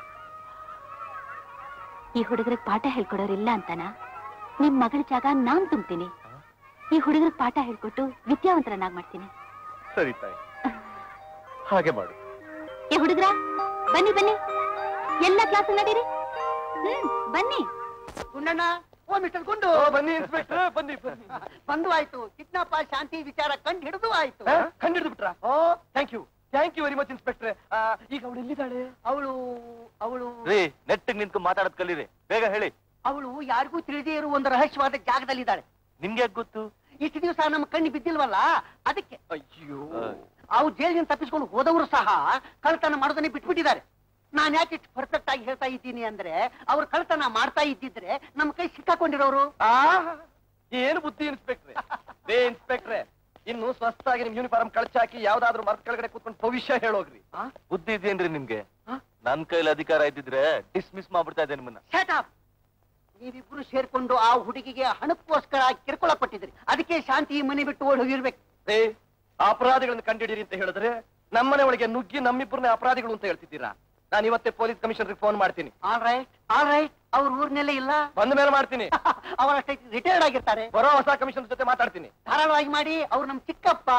ಈ ಹುಡುಗರಿಗೆ ಪಾಠ ಹೇಳ್ಕೊಡೋರಿಲ್ಲ ಅಂತನಾ ನಿಮ್ ಮಗಳ ಜಾಗ ನಾನ್ ತುಂಬ್ತೀನಿ ಈ ಹುಡುಗರಿಗೆ ಪಾಠ ಹೇಳ್ಕೊಟ್ಟು ವಿದ್ಯಾವಂತರನ್ನಾಗ್ ಮಾಡ್ತೀನಿ ಸರಿ ತಾಯಿ ಹಾಗೆ ಮಾಡು ಏ ಹುಡುಗ್ರ ಬನ್ನಿ ಬನ್ನಿ ಎಲ್ಲ ಕ್ಲಾಸ್ ನಡೀರಿ ಹ್ಮ್ ಬನ್ನಿ ಗುಂಡಣ್ಣ ಓ ಮಿಸ್ಟರ್ ಗುಂಡು ಬನ್ನಿ ಇನ್ಸ್ಪೆಕ್ಟರ್ ಬನ್ನಿ ಬನ್ನಿ ಬಂದು ಆಯ್ತು ಕಿಡ್ನಾಪ ಶಾಂತಿ ವಿಚಾರ ಕಂಡು ಹಿಡಿದು ಆಯ್ತು ಕಂಡಿಡ್ದು ಬಿಟ್ರ oh thank you thank you very much ಇನ್ಸ್ಪೆಕ್ಟ್ರೆ ಈಗ ಅವಳು ಎಲ್ಲಿದ್ದಾಳೆ ಅವಳು ಅವಳು ರೀ ನೆಟ್ಟಿಗೆ ನಿಂತ್ಕೊಂಡು ಮಾತಾಡೋದ್ ಕಲೀರಿ ಬೇಗ ಹೇಳಿ ಅವಳು ಯಾರಿಗೂ ತಿಳಿದೇ ಇರುವ ಒಂದು ರಹಸ್ಯವಾದ ಜಾಗದಲ್ಲಿದ್ದಾಳೆ ನಿಮ್ಗೆ ಯಾಕೆ ಗೊತ್ತು ಇಷ್ಟು ದಿವಸ ನಮ್ಮ ಕಣ್ಣು ಬಿದ್ದಿಲ್ವಲ್ಲ ಅದಕ್ಕೆ ಅಯ್ಯೋ ಅವ್ರು ಜೈಲಿನಿಂದ ತಪ್ಪಿಸ್ಕೊಂಡು ಹೋದವರು ಸಹ ಕಳ್ತನ ಮಾಡೋದನ್ನೇ ಬಿಟ್ಬಿಟ್ಟಿದ್ದಾರೆ ನಾನ್ ಯಾಕೆ ಇಷ್ಟು ಪರ್ಫೆಕ್ಟ್ ಆಗಿ ಹೇಳ್ತಾ ಇದ್ದೀನಿ ಅಂದ್ರೆ ಅವ್ರು ಕಳ್ತನ ಮಾಡ್ತಾ ಇದ್ದಿದ್ರೆ ನಮ್ಮ ಕೈ ಸಿಕ್ಕಾಕೊಂಡಿರೋರು ಆ ಏನು ಬುದ್ಧಿ ಇನ್ಸ್ಪೆಕ್ಟ್ರೆ ರೇ ಇನ್ಸ್ಪೆಕ್ಟ್ರೆ ಇನ್ನು ಸ್ವಸ್ಥಾಗಿ ನಿಮ್ ಯೂನಿಫಾರ್ಮ್ ಕಳ್ಚಾಕಿ ಯಾವ್ದಾದ್ರು ಮರದ ಕೆಳಗಡೆ ಕೂತ್ಕೊಂಡು ಭವಿಷ್ಯ ಹೇಳೋಗ್ರಿ ಬುದ್ಧಿ ಇದೆಯೇನ್ರಿ ನಿಮ್ಗೆ ನನ್ ಕೈಲಿ ಅಧಿಕಾರ ಇದ್ದಿದ್ರೆ ಡಿಸ್ಮಿಸ್ ಮಾಡ್ಬಿಡ್ತಾ ಇದ್ದೆ ನಿಮ್ಮನ್ನ Shut up! ನೀವಿಬ್ರು ಸೇರ್ಕೊಂಡು ಆ ಹುಡುಗಿಗೆ ಹಣಕ್ಕೋಸ್ಕರ ಕಿರ್ಕೊಳ ಕೊಟ್ಟಿದ್ರಿ ಅದಕ್ಕೆ ಶಾಂತಿ ಈ ಮನೆ ಬಿಟ್ಟು ಓಡಿ ಹೋಗಿರ್ಬೇಕು ರೇ ಅಪರಾಧಿಗಳನ್ನ ಕಂಡಿಡೀರಿ ಅಂತ ಹೇಳಿದ್ರೆ ನಮ್ಮನೆ ಒಳಗೆ ನುಗ್ಗಿ ನಮ್ಮಿಬ್ಬರನ್ನೇ ಅಪರಾಧಿಗಳು ಅಂತ ಹೇಳ್ತಿದ್ದೀರಾ ನಾನು ಇವತ್ತೇ ಪೊಲೀಸ್ ಕಮಿಷನರ್ಗೆ ಫೋನ್ ಮಾಡ್ತೀನಿ ಆಲ್ ರೈಟ್ ಆಲ್ ರೈಟ್ ಅವ್ರ ಊರ್ನಲ್ಲೇ ಇಲ್ಲ ಬಂದ ಮೇಲೆ ಮಾಡ್ತೀನಿ ಅವರಷ್ಟೇ ರಿಟೈರ್ಡ್ ಆಗಿರ್ತಾರೆ ಬರೋ ಹೊಸ ಕಮಿಷನರ್ ಜೊತೆ ಮಾತಾಡ್ತೀನಿ ಧಾರಾಳವಾಗಿ ಮಾಡಿ ಅವ್ರು ನಮ್ ಚಿಕ್ಕಪ್ಪ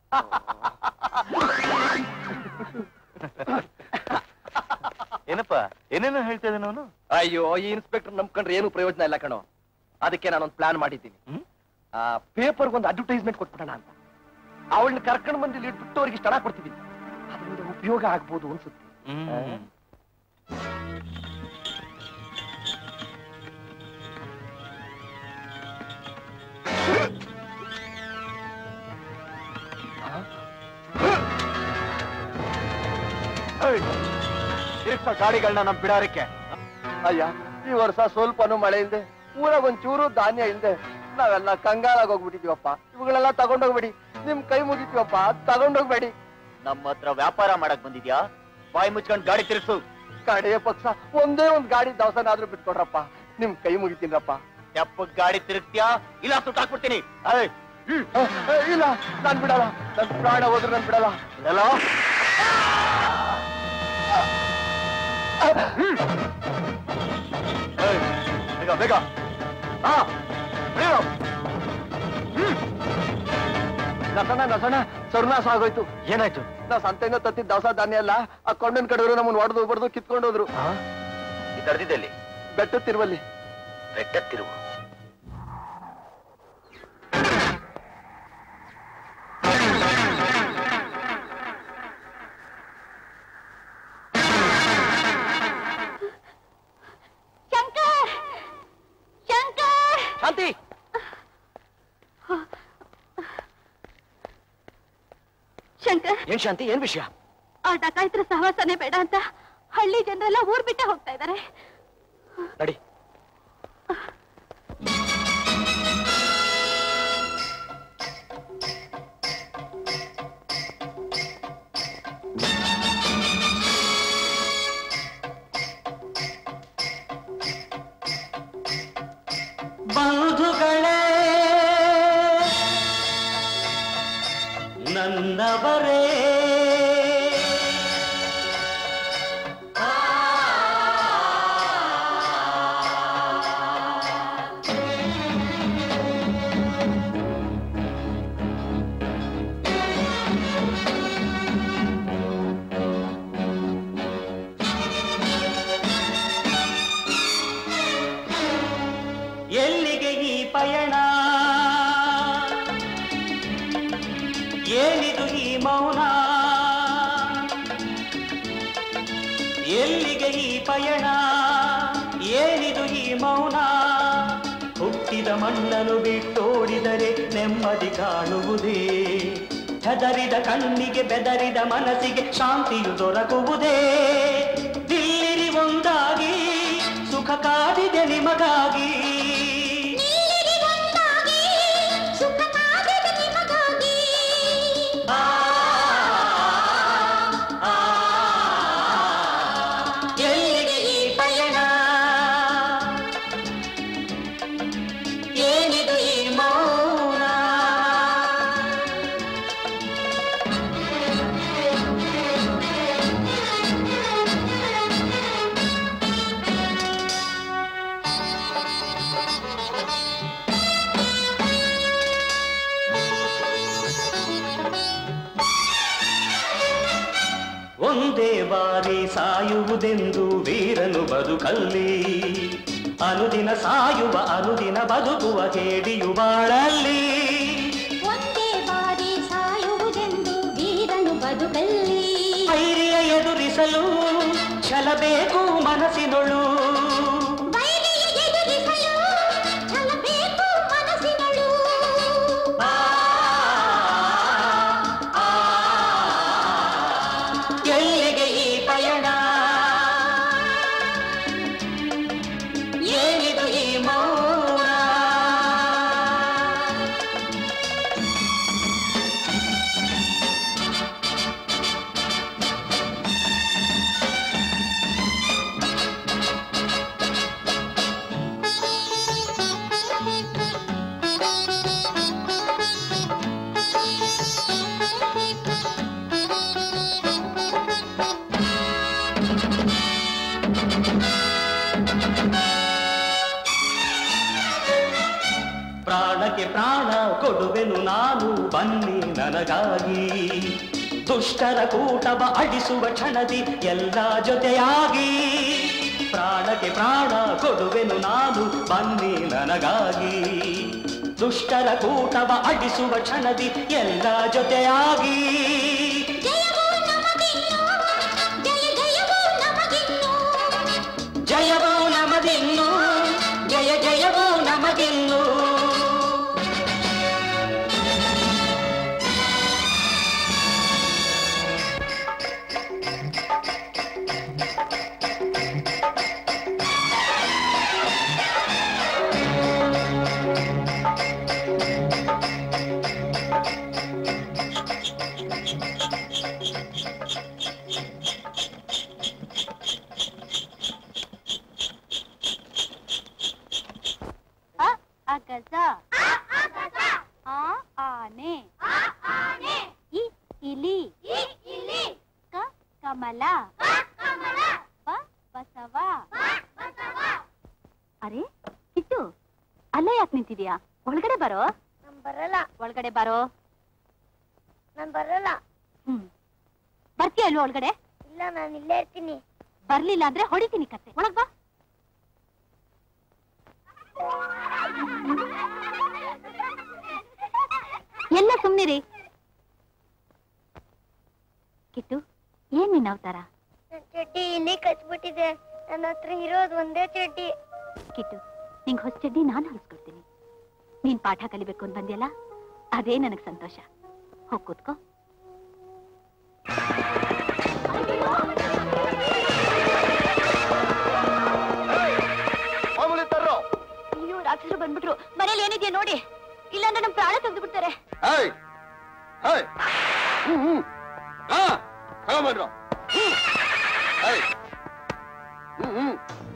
ಏನಪ್ಪ ಏನೇನೋ ಹೇಳ್ತಾ ಇದ್ದಾನೆ ಅವನು ಅಯ್ಯೋ ಈ ಇನ್ಸ್ಪೆಕ್ಟರ್ ನಂಬ್ಕೊಂಡ್ರೆ ಏನು ಪ್ರಯೋಜನ ಇಲ್ಲ ಕಣೋ ಅದಕ್ಕೆ ನಾನೊಂದು ಪ್ಲಾನ್ ಮಾಡಿದ್ದೀನಿ ಹ್ಮ್? ಆ ಪೇಪರ್ಗೆ ಒಂದು ಅಡ್ವರ್ಟೈಸ್ಮೆಂಟ್ ಕೊಟ್ಬಿಡೋಣ ಅಂತ ಅವಳನ್ನ ಕರ್ಕೊಂಡು ಬಂದು ಇಲ್ಲಿ ಇಟ್ಬಿಟ್ಟು ಅವ್ರಿಗೆ ಇಷ್ಟ ಹಣ ಕೊಡ್ತಿದ್ದೀನಿ ಅದರಿಂದ ಉಪಯೋಗ ಆಗ್ಬೋದು ಅನ್ಸುತ್ತೆ ಹ್ಮ್. ತಿರ್ಗ್ಸ ಗಾಡಿಗಳನ್ನ ನಮ್ ಬಿಡಾರಕ್ಕೆ ಅಯ್ಯ ಈ ವರ್ಷ ಸ್ವಲ್ಪನೂ ಮಳೆ ಇಲ್ದೆ ಊರಾಗ ಒಂಚೂರು ಧಾನ್ಯ ಇಲ್ದೆ ನಾವೆಲ್ಲ ಕಂಗಾಲಾಗಿ ಹೋಗ್ಬಿಟ್ಟಿದೀವಪ್ಪ ಇವುಗಳೆಲ್ಲ ತಗೊಂಡೋಗ್ಬೇಡಿ ನಿಮ್ ಕೈ ಮುಗಿತೀವಪ್ಪ ತಗೊಂಡೋಗ್ಬೇಡಿ ನಮ್ಮ ಹತ್ರ ವ್ಯಾಪಾರ ಮಾಡಕ್ ಬಂದಿದ್ಯಾ ಬಾಯಿ ಮುಚ್ಕೊಂಡ್ ಗಾಡಿ ತಿರ್ಸು ಕಡೆಯ ಪಕ್ಷ ಒಂದೇ ಒಂದ್ ಗಾಡಿ ದವಸನಾದ್ರೂ ಬಿಟ್ಕೊಡ್ರಪ್ಪ ನಿಮ್ ಕೈ ಮುಗಿತೀನಪ್ಪ ತೆಪ್ಪಗ್ ಗಾಡಿ ತಿರುಗ್ತೀಯಾ ಇಲ್ಲ ಸುಟ್ಟಾಕ್ಬಿಡ್ತೀನಿ ಏಯ್, ಹ್ಮ್. ಇಲ್ಲ ನಾನ್ ಬಿಡಲ್ಲ ನನ್ ಪ್ರಾಣ ಹೋದ್ರೆ ನನ್ ಬಿಡಲ್ಲ ಬಿಡಲ್ಲ? ಏಯ್, ಬೇಗ ಬೇಗ ಹಾ ಬೇಗ. ನಸಣ ನಸಣ ಸರ್ನಾಶ ಆಗೋಯ್ತು ಏನಾಯ್ತು ನಾ ಸಂತೆಯಿಂದ ತತ್ತಿದ್ದ ದವಸ ಧಾನ್ಯ ಎಲ್ಲ ಆ ಕೊಂಡನ್ ಕಡೆಯವರು ನಮ್ಮನ್ನ ಹೊಡೆದು ಬಡ್ದು ಕಿತ್ಕೊಂಡು ಹೋದ್ರು ಈ ತಡೆದಿದ್ದಲ್ಲಿ ಬೆಟ್ಟ ತಿರುವಲ್ಲಿ ಬೆಟ್ಟ ತಿರುವು ಶಂಕರ್ ಶಂಕರ್ ಶಾಂತಿ ಶಂಕರ್ ಏನ್ ಶಾಂತಿ ಏನ್ ವಿಷಯ ಆ ಡಕಾಯಿತರ ಸಹವಾಸನೆ ಬೇಡ ಅಂತ ಹಳ್ಳಿ ಜನರೆಲ್ಲ ಊರ್ ಬಿಟ್ಟೆ ಹೋಗ್ತಾ ಇದ್ದಾರೆ ನಡಿ ಬಂಧುಗಳೇ ನನ್ನವರೇ ಆ ಈ ಪಯಣ ಏನಿದು ಈ ಮೌನ ಹುಟ್ಟಿದ ಮಣ್ಣನ್ನು ಬಿಟ್ಟೋಡಿದರೆ ನೆಮ್ಮದಿ ಕಾಣುವುದೇ ಹೆದರಿದ ಕಣ್ಣಿಗೆ ಬೆದರಿದ ಮನಸ್ಸಿಗೆ ಶಾಂತಿಯು ದೊರಕುವುದೇ ದಿಲ್ಲಿರಿ ಒಂದಾಗಿ ಸುಖ ಕಾದಿದೆ ನಿಮಗಾಗಿ ಆ, ಆ, ಎಲ್ಲಿಗೆ ಈ ಪಯಣ ಏನಿದು ಈ ಮೌನ ಒಂದೇ ಬಾರಿ ಸಾಯುವುದೆಂದು ವೀರನು ಬದುಕಲ್ಲಿ ಅನುದಿನ ಸಾಯುವ ಅನುದಿನ ಬದುಕುವ ಹೇಡಿಯು ಬಾಳಲ್ಲಿ ಒಂದೇ ಬಾರಿ ಸಾಯುವುದೆಂದು ವೀರನು ಬದುಕಲ್ಲಿ ವೈರಿಯ ಎದುರಿಸಲು ಛಲ ಬೇಕು ಮನಸ್ಸಿನೊಳು ವೈರಿಯ ಎದುರಿಸಲು ಛಲ ಬೇಕು ಮನಸ್ಸಿನಳು ಆ, ಆ, ಎಲ್ಲಿಗೆ ಈ ಪಯಣ ಏನಿದು ಈ ಮೌನ ಪ್ರಾಣಕ್ಕೆ ಪ್ರಾಣ ಕೊಡುವೆನು ನಾನು ಬನ್ನಿ ನನಗಾಗಿ ದುಷ್ಟರ ಕೂಟವ ಅಡಿಸುವ ಕ್ಷಣದಿ ಎಲ್ಲ ಜೊತೆಯಾಗಿ ಪ್ರಾಣಕ್ಕೆ ಪ್ರಾಣ ಕೊಡುವೆನು ನಾನು ಬನ್ನಿ ನನಗಾಗಿ ದುಷ್ಟರ ಕೂಟವ ಅಡಿಸುವ ಕ್ಷಣದಿ ಎಲ್ಲ ಜೊತೆಯಾಗಿ ಜಯವೋ ನಮಗಿನ್ನು ಜಯ ಜಯವೋ ನಮಗಿನ್ನು ಜಯವೋ ನಮದಿನ್ನು ಜಯ ಜಯವೋ ನಮಗಿನ್ನು ಅ ಅಗಜ ಆ ಆನೆ ಇ ಇಲಿ ಕ ಕಮಲ ಬ ಬಸವ ಅರೆ ಕಿಟ್ಟು ಅಲ್ಲೇ ಯಾಕೆ ನಿಂತಿದ್ಯಾ ಒಳಗಡೆ ಬರೋ ನಾನ್ ಬರಲ್ಲ ಒಳಗಡೆ ಬರೋ ನಾನ್ ಬರಲ್ಲ ಹ್ಮ್ ಬರ್ತೀಯ ಅಲ್ವಾ ಒಳಗಡೆ ಇಲ್ಲ ನಾನು ಇಲ್ಲೇ ಇರ್ತೀನಿ ಬರ್ಲಿಲ್ಲ ಅಂದ್ರೆ ಹೊಡಿತೀನಿ ಕತ್ತೆ ಒಳಗ್ ಬಾ ಎಲ್ಲ ಸುಮ್ನಿರಿ ಕಿಟ್ಟು ಏನ್ ನಿನ್ನ ಅವತಾರ ನನ್ ಚಡ್ಡಿ ಇಲ್ಲಿ ಕಚ್ಬಿಟ್ಟಿದೆ ನನ್ನ ಹತ್ರ ಇರೋದು ಒಂದೇ ಚಡ್ಡಿ ಕಿಟ್ಟು ನಿಂಗ್ ಹೊಸ ಚಡ್ಡಿ ನಾನು ಹೊಲಿಸ್ಕೊಡ್ತೀನಿ ನೀನ್ ಪಾಠ ಕಲಿಬೇಕು ಅಂತ ಬಂದ್ಯಲ್ಲ ಅದೇ ನನಗ್ ಸಂತೋಷ ಹೋಗ್ ಕೂತ್ಕೋ ಮಾಮೂಲಿ ತರ್ರೋ ಅಯ್ಯೋ ರಾಕ್ಷಸರು ಬಂದ್ಬಿಟ್ರು ಮನೇಲಿ ಏನಿದೆಯಾ ನೋಡಿ ಇಲ್ಲಾಂದ್ರೆ ನಮ್ ಪ್ರಾಣ ತೆಗೆದು ಬಿಡ್ತಾರೆ ಹೇಯ್ ಹೇಯ್ ಹ್ಮ್ ಹ್ಮ್ ಹಾ ತಗೊಂಬನ್ರು ಹ್ಮ್ ಹೇಯ್ ಹ್ಮ್ ಹ್ಮ್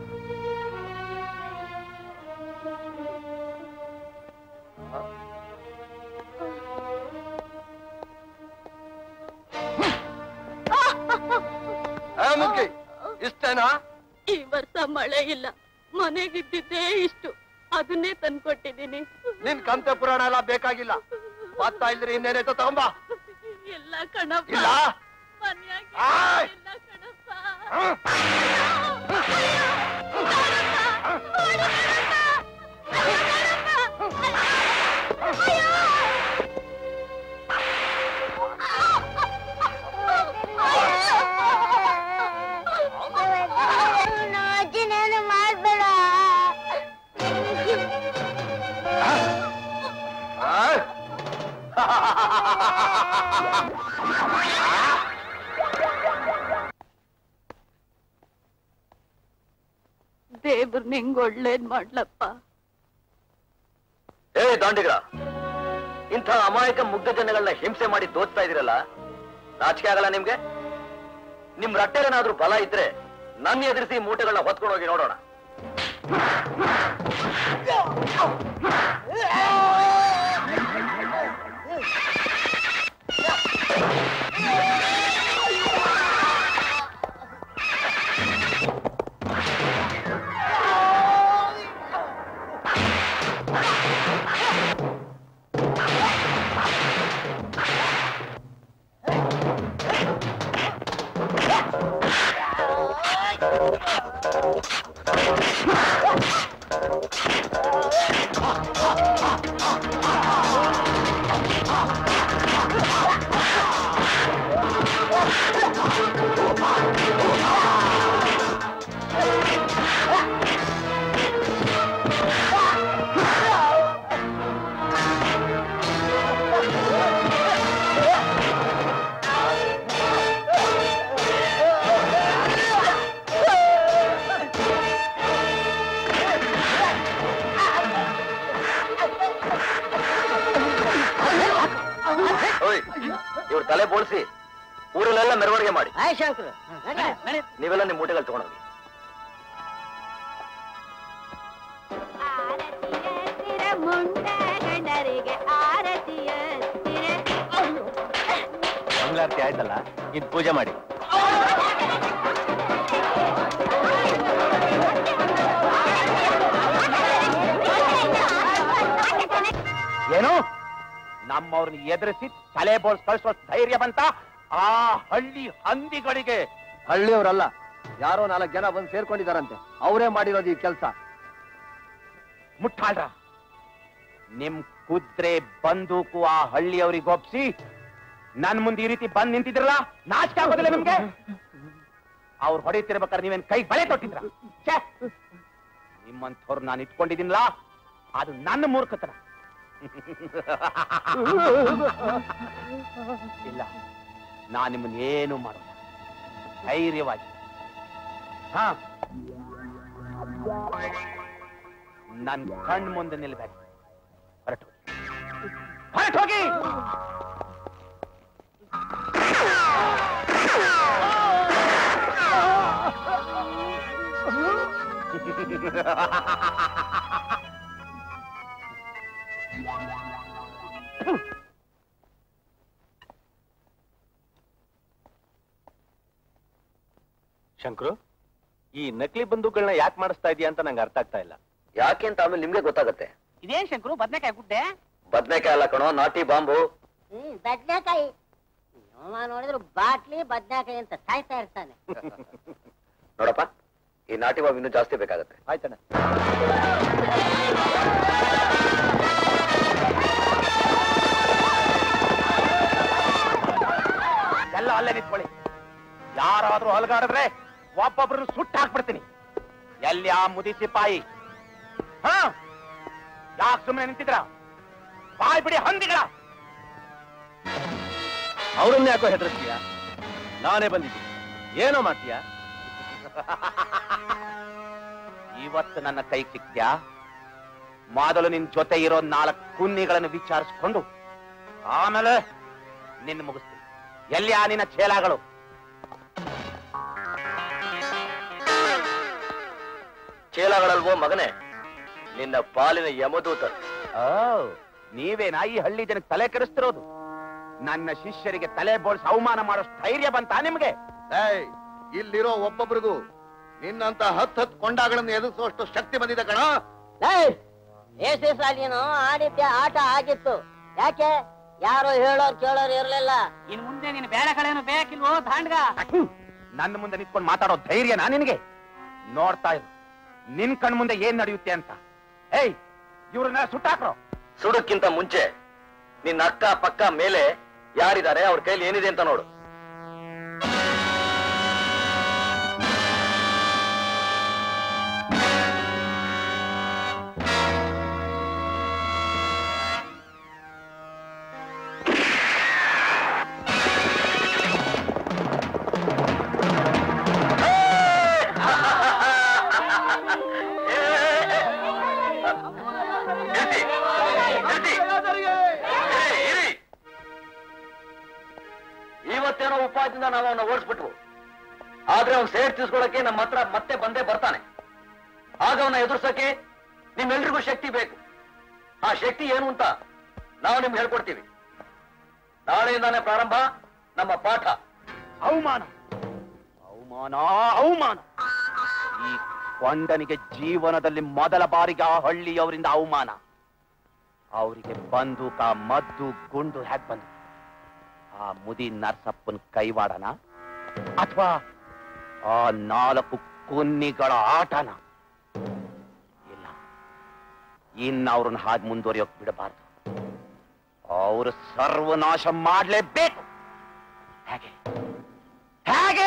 ಏ ಮುಗ್ಗಿ ಇಷ್ಟೇನಾ ಈ ವರ್ಷ ಮಳೆ ಇಲ್ಲ ಮನೆಗಿದ್ದಿದ್ದೇ ಇಷ್ಟು ಅದನ್ನೇ ತಂದ್ಕೊಟ್ಟಿದ್ದೀನಿ ನಿನ್ ಕಂತೆ ಪುರಾಣ ಎಲ್ಲ ಬೇಕಾಗಿಲ್ಲ ಬರ್ತಾ ಇಲ್ರಿ ಇನ್ನೇನೈತೋ ತಗೊಂಬಾ ಎಲ್ಲ ಕಣಪ್ಪ ಇಲ್ಲ ಮನ್ಯಾಗ ಆಯ್. ಎಲ್ಲ ಕಣಪ್ಪ ಹ್ಮ್. ದೇವ್ರು ನಿಂಗ್ ಒಳ್ಳೇದ್ ಮಾಡ್ಲಪ್ಪ ಏ ದಾಂಡಿಗ್ರ ಇಂಥ ಅಮಾಯಕ ಮುಗ್ಧ ಜನಗಳನ್ನ ಹಿಂಸೆ ಮಾಡಿ ದೋಚ್ತಾ ಇದೀರಲ್ಲ ನಾಚಿಕೆ ಆಗಲ್ಲ ನಿಮ್ಗೆ ನಿಮ್ ರಟ್ಟೆಗೇನಾದ್ರೂ ಬಲ ಇದ್ರೆ ನನ್ನ ಎದುರಿಸಿ ಮೂಟೆಗಳನ್ನ ಹೊತ್ಕೊಂಡು ಹೋಗಿ ನೋಡೋಣ ಓಯ್ ಇವ್ರ ತಲೆ ಬೋಳ್ಸಿ ಊರಲ್ಲೆಲ್ಲ ಮೆರವಣಿಗೆ ಮಾಡಿ ಆಯ್ ಶಂಕರ್ ನೀವೆಲ್ಲ ನಿಮ್ ಮೂಟೆಗಳು ತಗೊಂಡೋಗಿ ಮುಂಡಗಂಡರಿಗೆ ಆರತಿಯ ಮಂಗಳಾರತಿ ಆಯ್ತಲ್ಲ ಇದ್ ಪೂಜೆ ಮಾಡಿ ಏನು ನಮ್ಮವ್ರನ್ನ ಎದುರಿಸಿ ತಲೆ ಬೋಳ್ಸ್ ಕಳಿಸೋ ಧೈರ್ಯ ಬಂತ ಆ ಹಳ್ಳಿ ಹಂದಿಗಳಿಗೆ ಹಳ್ಳಿಯವರಲ್ಲ ಯಾರೋ ನಾಲ್ಕು ಜನ ಬಂದು ಸೇರ್ಕೊಂಡಿದಾರಂತೆ ಅವರೇ ಮಾಡಿರೋದು ಈ ಕೆಲಸ ಮುಟ್ಟಾಳ್ರ ನಿಮ್ ಕುದ್ರೆ ಬಂದೂಕು ಆ ಹಳ್ಳಿಯವ್ರಿಗೆ ಒಪ್ಸಿ ನನ್ ಮುಂದೆ ಈ ರೀತಿ ಬಂದ್ ನಿಂತಿದ್ರಲ್ಲ ನಾಚಿಕೆ ಆಗೋದಿಲ್ಲ ನಿಮ್ಗೆ ಅವ್ರು ಹೊಡಿತಿರ್ಬೇಕಾದ್ರೆ ನೀವೇನ್ ಕೈ ಬಳೆ ತೊಟ್ಟಿದ್ರ ಛೇ! ನಿಮ್ಮಂಥವ್ರು ನಾನು ಇಟ್ಕೊಂಡಿದ್ದೀನಲ್ಲ ಅದು ನನ್ನ ಮೂರ್ಖತನ ಇಲ್ಲ ನಾನು ನಿಮ್ಮನ್ನ ಏನು ಮಾಡೋಲ್ಲ ಧೈರ್ಯವಾಗಿ ಹಾ ನನ್ ಕಣ್ ಮುಂದೆ ನಿಲ್ಬೇಕು ಹೊರಟು ಹೊರಟು ಹೋಗಿ ಶಂಕರು ಈ ನಕಲಿ ಬಂದೂಕಗಳನ್ನ ಯಾಕೆ ಮಾಡಿಸ್ತಾ ಇದೀಯ ಅಂತ ನಂಗೆ ಅರ್ಥ ಆಗ್ತಾ ಇಲ್ಲ ಯಾಕೆ ಅಂತ ಆಮೇಲೆ ನಿಮ್ಗೆ ಗೊತ್ತಾಗತ್ತೆ ಇದೇನ್ ಶಂಕರು ಬದ್ನೆಕಾಯಿ ಗುಡ್ಡೆ ಬದ್ನೆಕಾಯಿ ಅಲ್ಲ ಕಣೋ ನಾಟಿ ಬಾಂಬು ಹ್ಮ್ ಬದ್ನೆಕಾಯಿ ಅವ ನೋಡಿದ್ರು ಬಾಟ್ಲಿ ಬದ್ನೆಕಾಯಿ ಅಂತ ಸಾಯ್ತಾ ಇರ್ತಾನೆ ನೋಡಪ್ಪ ಈ ನಾಟಿ ಬಾಂಬ್ ಇನ್ನೂ ಜಾಸ್ತಿ ಬೇಕಾಗತ್ತೆ ಆಯ್ತಣ್ಣ ಎಲ್ಲ ಅಲ್ಲೇ ನಿಂತ್ಕೊಳ್ಳಿ ಯಾರಾದ್ರೂ ಅಲಗಾಡಿದ್ರೆ ಒಬ್ಬೊಬ್ರನ್ನ ಸುಟ್ಟು ಹಾಕ್ಬಿಡ್ತೀನಿ ಎಲ್ಲಿ ಆ ಮುದಿ ಸಿಪಾಯಿ ಹಾ ಯಾಕೆ ಸುಮ್ಮನೆ ನಿಂತಿದ್ರ ಬಾಯ್ ಬಿಡಿ ಹಂದಿಗಳ ಅವ್ರನ್ನ ಯಾಕೋ ಹೆದರ್ಸ್ತೀಯ ನಾನೇ ಬಂದಿದ್ದೀನಿ ಏನೋ ಮಾಡ್ತೀಯಾ ಇವತ್ತು ನನ್ನ ಕೈಗೆ ಸಿಕ್ತ್ಯಾ ಮೊದಲು ನಿನ್ ಜೊತೆ ಇರೋ ನಾಲ್ಕು ಕುನ್ನಿಗಳನ್ನು ವಿಚಾರಿಸ್ಕೊಂಡು ಆಮೇಲೆ ನಿನ್ನ ಮುಗಿಸ್ತೀನಿ ಎಲ್ಲಿ ಆ ನಿನ್ನ ಛೇಲಾಗಳು ಚೇಲಾಗಳಲ್ವೋ ಮಗನೇ ನಿನ್ನ ಪಾಲಿನ ಯಮದೂತರು ಓ ನೀವೇನಾ ಈ ಹಳ್ಳಿ ಜನಕ್ಕೆ ತಲೆ ಕೆಡಿಸ್ತಿರೋದು ನನ್ನ ಶಿಷ್ಯರಿಗೆ ತಲೆ ಬೋಳ್ಸಿ ಅವಮಾನ ಮಾಡೋ ಧೈರ್ಯ ಬಂತಾ ನಿಮ್ಗೆ ಏಯ್ ಇಲ್ಲಿರೋ ಒಬ್ಬೊಬ್ರಿಗೂ ನಿನ್ನಂತ ಹತ್ ಹತ್ ಕೊಂಡಾಗಳನ್ನು ಎದುರಿಸುವಷ್ಟು ಶಕ್ತಿ ಬಂದಿದೆ ಕಣ ಎಷ್ಟೇ ಸಾಲಿನೋ ಆಡಿದ್ದೆ ಆಟ ಆಗಿತ್ತು ಯಾಕೆ ಯಾರು ಹೇಳೋರ್ ಕೇಳೋರು ಇರ್ಲಿಲ್ಲ ಇನ್ ಮುಂದೆ ನೀನ್ ಬೇಡ ಕಳೆನು ಬೇಕಿಲ್ವೋ ದಾಂಡ್ಗ ನನ್ನ ಮುಂದೆ ನಿಂತ್ಕೊಂಡು ಮಾತಾಡೋ ಧೈರ್ಯನಾ ನಿನಗೆ ನೋಡ್ತಾ ಇರು ನಿನ್ ಕಣ್ ಮುಂದೆ ಏನ್ ನಡೆಯುತ್ತೆ ಅಂತ ಏಯ್ ಇವ್ರನ್ನ ಸುಟ್ಟಾಕ್ರೋ ಸುಡಕ್ಕಿಂತ ಮುಂಚೆ ನಿನ್ನ ಅಕ್ಕ ಪಕ್ಕ ಮೇಲೆ ಯಾರಿದ್ದಾರೆ ಅವ್ರ ಕೈಲಿ ಏನಿದೆ ಅಂತ ನೋಡು ಉಪಾಯದಿಂದ ನಾವು ಅವನ್ನ ಓಡಿಸ್ಬಿಟ್ವು ಆದ್ರೆ ಅವ್ನು ಸೇಡ್ ತೀರ್ಸ್ಕೊಳಕ್ಕೆ ನಮ್ಮ ಹತ್ರ ಮತ್ತೆ ಬಂದೇ ಬರ್ತಾನೆ ಆಗ ಅವನ್ನ ಎದುರ್ಸಕ್ಕೆ ನಿಮ್ಮೆಲ್ರಿಗೂ ಶಕ್ತಿ ಬೇಕು ಆ ಶಕ್ತಿ ಏನು ಅಂತ ನಾವು ನಿಮ್ಗೆ ಹೇಳ್ಕೊಡ್ತೀವಿ ನಾಳೆಯಿಂದಾನೇ ಪ್ರಾರಂಭ ನಮ್ಮ ಪಾಠ ಅವಮಾನ ಅವಮಾನ ಅವಮಾನ ಈ ಕೊಂಡನಿಗೆ ಜೀವನದಲ್ಲಿ ಮೊದಲ ಬಾರಿಗೆ ಆ ಹಳ್ಳಿಯವರಿಂದ ಅವಮಾನ ಅವರಿಗೆ ಬಂದೂಕ ಮದ್ದು ಗುಂಡು ಹ್ಯಾಕ್ ಬಂದು ಆ ಮುದಿ ನರ್ಸಪ್ಪನ ಕೈವಾಡನ ಅಥವಾ ಆ ನಾಲ್ಕು ಕುನ್ನಿಗಳ ಆಟನ ಇಲ್ಲ ಇನ್ನು ಅವ್ರನ್ನ ಹಾಗೆ ಮುಂದುವರಿಯೋಕ್ ಬಿಡಬಾರ್ದು ಅವರು ಸರ್ವನಾಶ ಮಾಡ್ಲೇಬೇಕು ಹೇಗೆ ಹೇಗೆ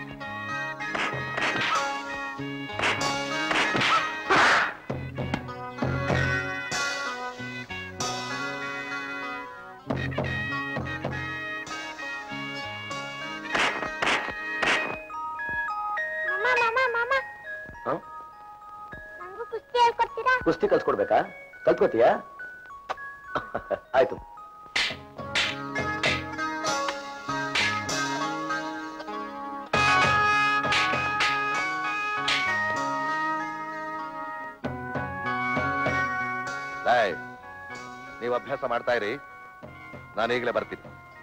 ಮಾಮ ಮಾಮ ಮಾಮ ಹ? ನಂಗೂ ಕುಸ್ತಿ ಹೇಳ್ಕೊಡ್ತೀರಾ ಕುಸ್ತಿ ಕಲ್ಸ್ಕೊಡ್ಬೇಕಾ ಕಲ್ತ್ಕೋತೀಯಾ ಆಯ್ತು ಲಾಯ್ ನೀವು ಅಭ್ಯಾಸ ಮಾಡ್ತಾ ಇರಿ ನಾನು ಈಗಲೇ ಬರ್ತೀನಿ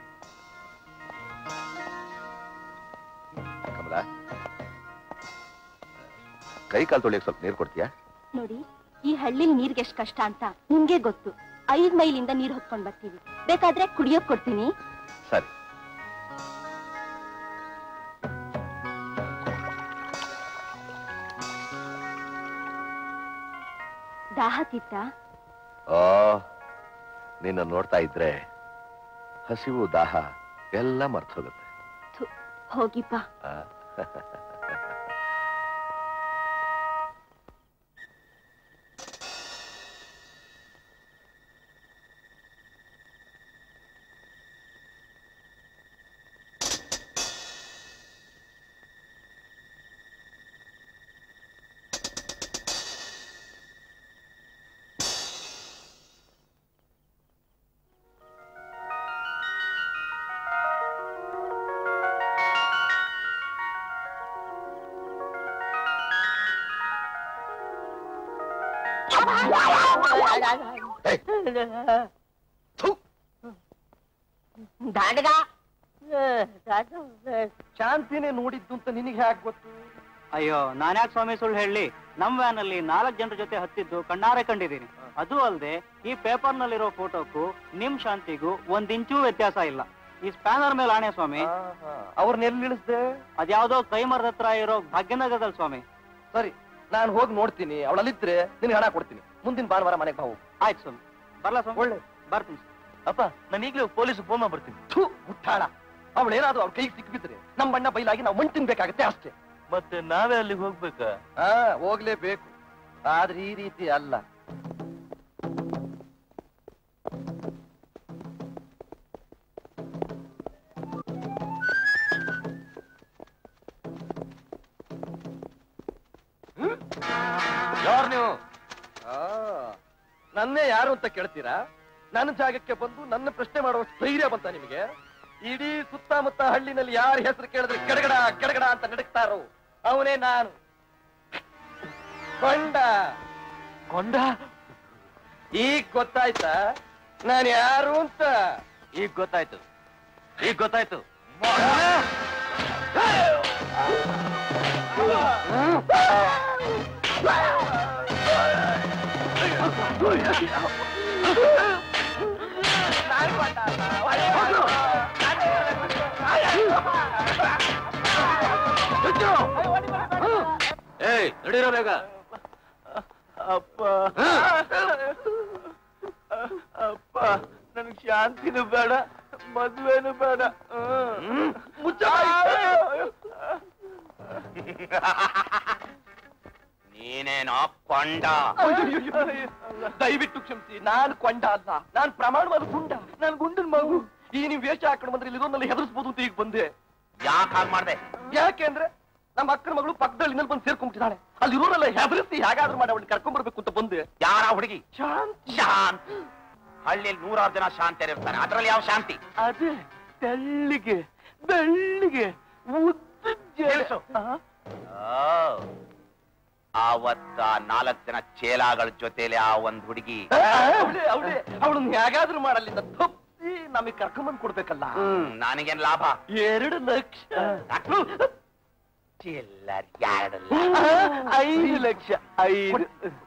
ಕಮಲ ಕೈ ಕಾಲು ತೊಳಿಯಕ್ಕೆ ಸ್ವಲ್ಪ ನೀರು ಕೊಡ್ತೀಯಾ ನೋಡಿ ಈ ಹಳ್ಳಿಲಿ ನೀರ್ಗೆ ಎಷ್ಟು ಕಷ್ಟ ಅಂತ ನಿಮ್ಗೆ ಗೊತ್ತು ಐದ್ ಮೈಲಿಂದ ನೀರ್ ಹೊತ್ಕೊಂಡ್ ಬರ್ತೀವಿ ಬೇಕಾದ್ರೆ ಕುಡಿಯೋಕ್ ಕೊಡ್ತೀನಿ ಸರಿ ದಾಹ ತಿತ್ತ ಆ ನಿನ್ನ ನೋಡ್ತಾ ಇದ್ರೆ ಹಸಿವು ದಾಹ ಎಲ್ಲ ಮರ್ತೋಗುತ್ತೆ ಹೋಗಿಪ್ಪ ಆ? ದಾಂಡಗ ಶಾಂತಿನೇ ನೋಡಿದ್ದು ಅಂತ ನಿನಗೆ ಹ್ಯಾಕ್ ಗೊತ್ತು ಅಯ್ಯೋ ನಾನ್ಯಾಕೆ ಸ್ವಾಮಿ ಸುಳ್ಳು ಹೇಳಿ ನಮ್ ವ್ಯಾನ್ ಅಲ್ಲಿ ನಾಲ್ಕು ಜನರ ಜೊತೆ ಹತ್ತಿದ್ದು ಕಣ್ಣಾರೆ ಕಂಡಿದ್ದೀನಿ ಅದು ಅಲ್ಲದೆ ಈ ಪೇಪರ್ ನಲ್ಲಿರೋ ಫೋಟೋಕ್ಕೂ ನಿಮ್ ಶಾಂತಿಗೂ ಒಂದ್ ಇಂಚೂ ವ್ಯತ್ಯಾಸ ಇಲ್ಲ ಈ ಸ್ಪ್ಯಾನರ್ ಮೇಲೆ ಆಣೆ ಸ್ವಾಮಿ ಅವ್ರನ್ನ ಎಲ್ಲಿ ಇಳಿಸ್ದೆ ಅದ್ಯಾವ್ದೋ ಕೈಮರದ ಹತ್ರ ಇರೋ ಭಾಗ್ಯನಗರದಲ್ಲಿ ಸ್ವಾಮಿ ಸರಿ ನಾನು ಹೋಗಿ ನೋಡ್ತೀನಿ ಅವಳಲ್ಲಿದ್ರೆ ನಿನ್ಗೆ ಹಣ ಕೊಡ್ತೀನಿ ಮುಂದಿನ ಭಾನುವಾರ ಮನೆಗೆ ಬಾವು ಆಯ್ತು ಸ್ವಾಮಿ ಬರ್ಲಾ ಸ್ವಾಮಿ ಒಳ್ಳೆ ಬರ್ತೀನಿ ಅಪ್ಪ ನಾನು ಈಗಲೇ ಪೊಲೀಸ್ ಫೋನ್ ಮಾಡ್ಬಿಡ್ತೀನಿ ಥೂ ಮುಟ್ಟಾಳ ಅವಳೇನಾದ್ರೂ ಅವ್ರ ಕೈಗೆ ಸಿಕ್ಬಿದ್ರೆ ನಮ್ಮ ಬಣ್ಣ ಬೈಲಾಗಿ ನಾವು ಮಣ್ಣು ತಿನ್ಬೇಕಾಗತ್ತೆ ಅಷ್ಟೇ ಮತ್ತೆ ನಾವೇ ಅಲ್ಲಿಗೆ ಹೋಗ್ಬೇಕಾ ಹಾ ಹೋಗ್ಲೇಬೇಕು ಆದ್ರೆ ಈ ರೀತಿ ಅಲ್ಲ ಯಾರು ನೀವು ಆ, ನನ್ನೇ ಯಾರು ಅಂತ ಕೇಳ್ತೀರಾ ನನ್ನ ಜಾಗಕ್ಕೆ ಬಂದು ನನ್ನ ಪ್ರಶ್ನೆ ಮಾಡುವಷ್ಟು ಧೈರ್ಯ ಬಂತ ನಿಮಗೆ ಇಡೀ ಸುತ್ತಮುತ್ತ ಹಳ್ಳಿನಲ್ಲಿ ಯಾರ ಹೆಸರು ಕೇಳಿದ್ರೆ ಕೆಡಗಡ ಕೆಡಗಡ ಅಂತ ನಡಕ್ತಾರೋ ಅವನೇ ನಾನು ಕೊಂಡ ಕೊಂಡ ಈಗ ಗೊತ್ತಾಯ್ತಾ ನಾನು ಯಾರು ಅಂತ ಈಗ ಗೊತ್ತಾಯ್ತು ಈಗ ಗೊತ್ತಾಯ್ತು ಏಯ್ ನಡೀರೋ ಬೇಗ ಅಪ್ಪ ಅಪ್ಪ ನನಗೆ ಶಾಂತಿನೂ ಬೇಡ ಮದ್ವೆನೂ ಬೇಡ ಮುಚ್ಚ ನೀನೇನೋ ಕೊಂಡ ದಯವಿಟ್ಟು ಕ್ಷಮಿಸಿ ನಾನ್ ಕೊಂಡ ಅಲ್ಲ ನಾನ್ ಪ್ರಮಾಣವಾದ ಗುಂಡ ನಾನ್ ಗುಂಡನ್ ಮಗು ಈ ನೀವು ವೇಷ ಹಾಕೊಂಡು ಬಂದ್ರೆ ಇಲ್ಲಿರೋನಲ್ಲಿ ಹೆದರ್ಸ್ಬೋದು ಅಂತ ಈಗ ಬಂದೆ ಯಾಕೆ ಹಾಗೆ ಮಾಡ್ದೆ ಯಾಕೆಂದ್ರೆ ನಮ್ಮ ಅಕ್ಕನ ಮಗಳು ಪಕ್ಕದಲ್ಲಿ ಇನ್ನಲ್ಲಿ ಬಂದು ಸೇರ್ಕೊಂಡ್ಬಿಟ್ಟಿದ್ದಾಳೆ ಅಲ್ಲಿರೋರೆಲ್ಲ ಹೆದರಿಸಿ ಹೇಗಾದ್ರೂ ಮಾಡಿ ಅವಳಿಗೆ ಕರ್ಕೊಂಡ್ ಬರ್ಬೇಕು ಅಂತ ಬಂದೆ ಯಾರ ಹುಡುಗಿ ಶಾಂತಿ ಶಾಂತ್ ಹಳ್ಳಿಯಲ್ಲಿ ನೂರಾರು ಜನ ಶಾಂತಿಯರು ಇರ್ತಾರೆ ಅದ್ರಲ್ಲಿ ಯಾವ ಶಾಂತಿ ಅದೇ ತೆಳ್ಳಿಗೆ ಬೆಳ್ಳಿಗೆ ನಿಲ್ಸು. ಆವತ್ತ ನಾಲ್ಕು ಜನ ಚೇಲಾಗಳ ಜೊತೆಲಿ ಆ ಒಂದ್ ಹುಡುಗಿ ಅವಳೆ ಅವಳೆ ಅವಳನ್ನ ಹೇಗಾದ್ರೂ ಮಾಡಲ್ಲಿಂದ ತಪ್ಪಿ ನಮಗ್ ಕರ್ಕೊಂಬಂದ್ ಕೊಡ್ಬೇಕಲ್ಲ ನನಗೇನ್ ಲಾಭ ಎರಡು ಲಕ್ಷ ಚಿಲ್ಲರ್ ಎರಡು ಐದು ಲಕ್ಷ ಐದು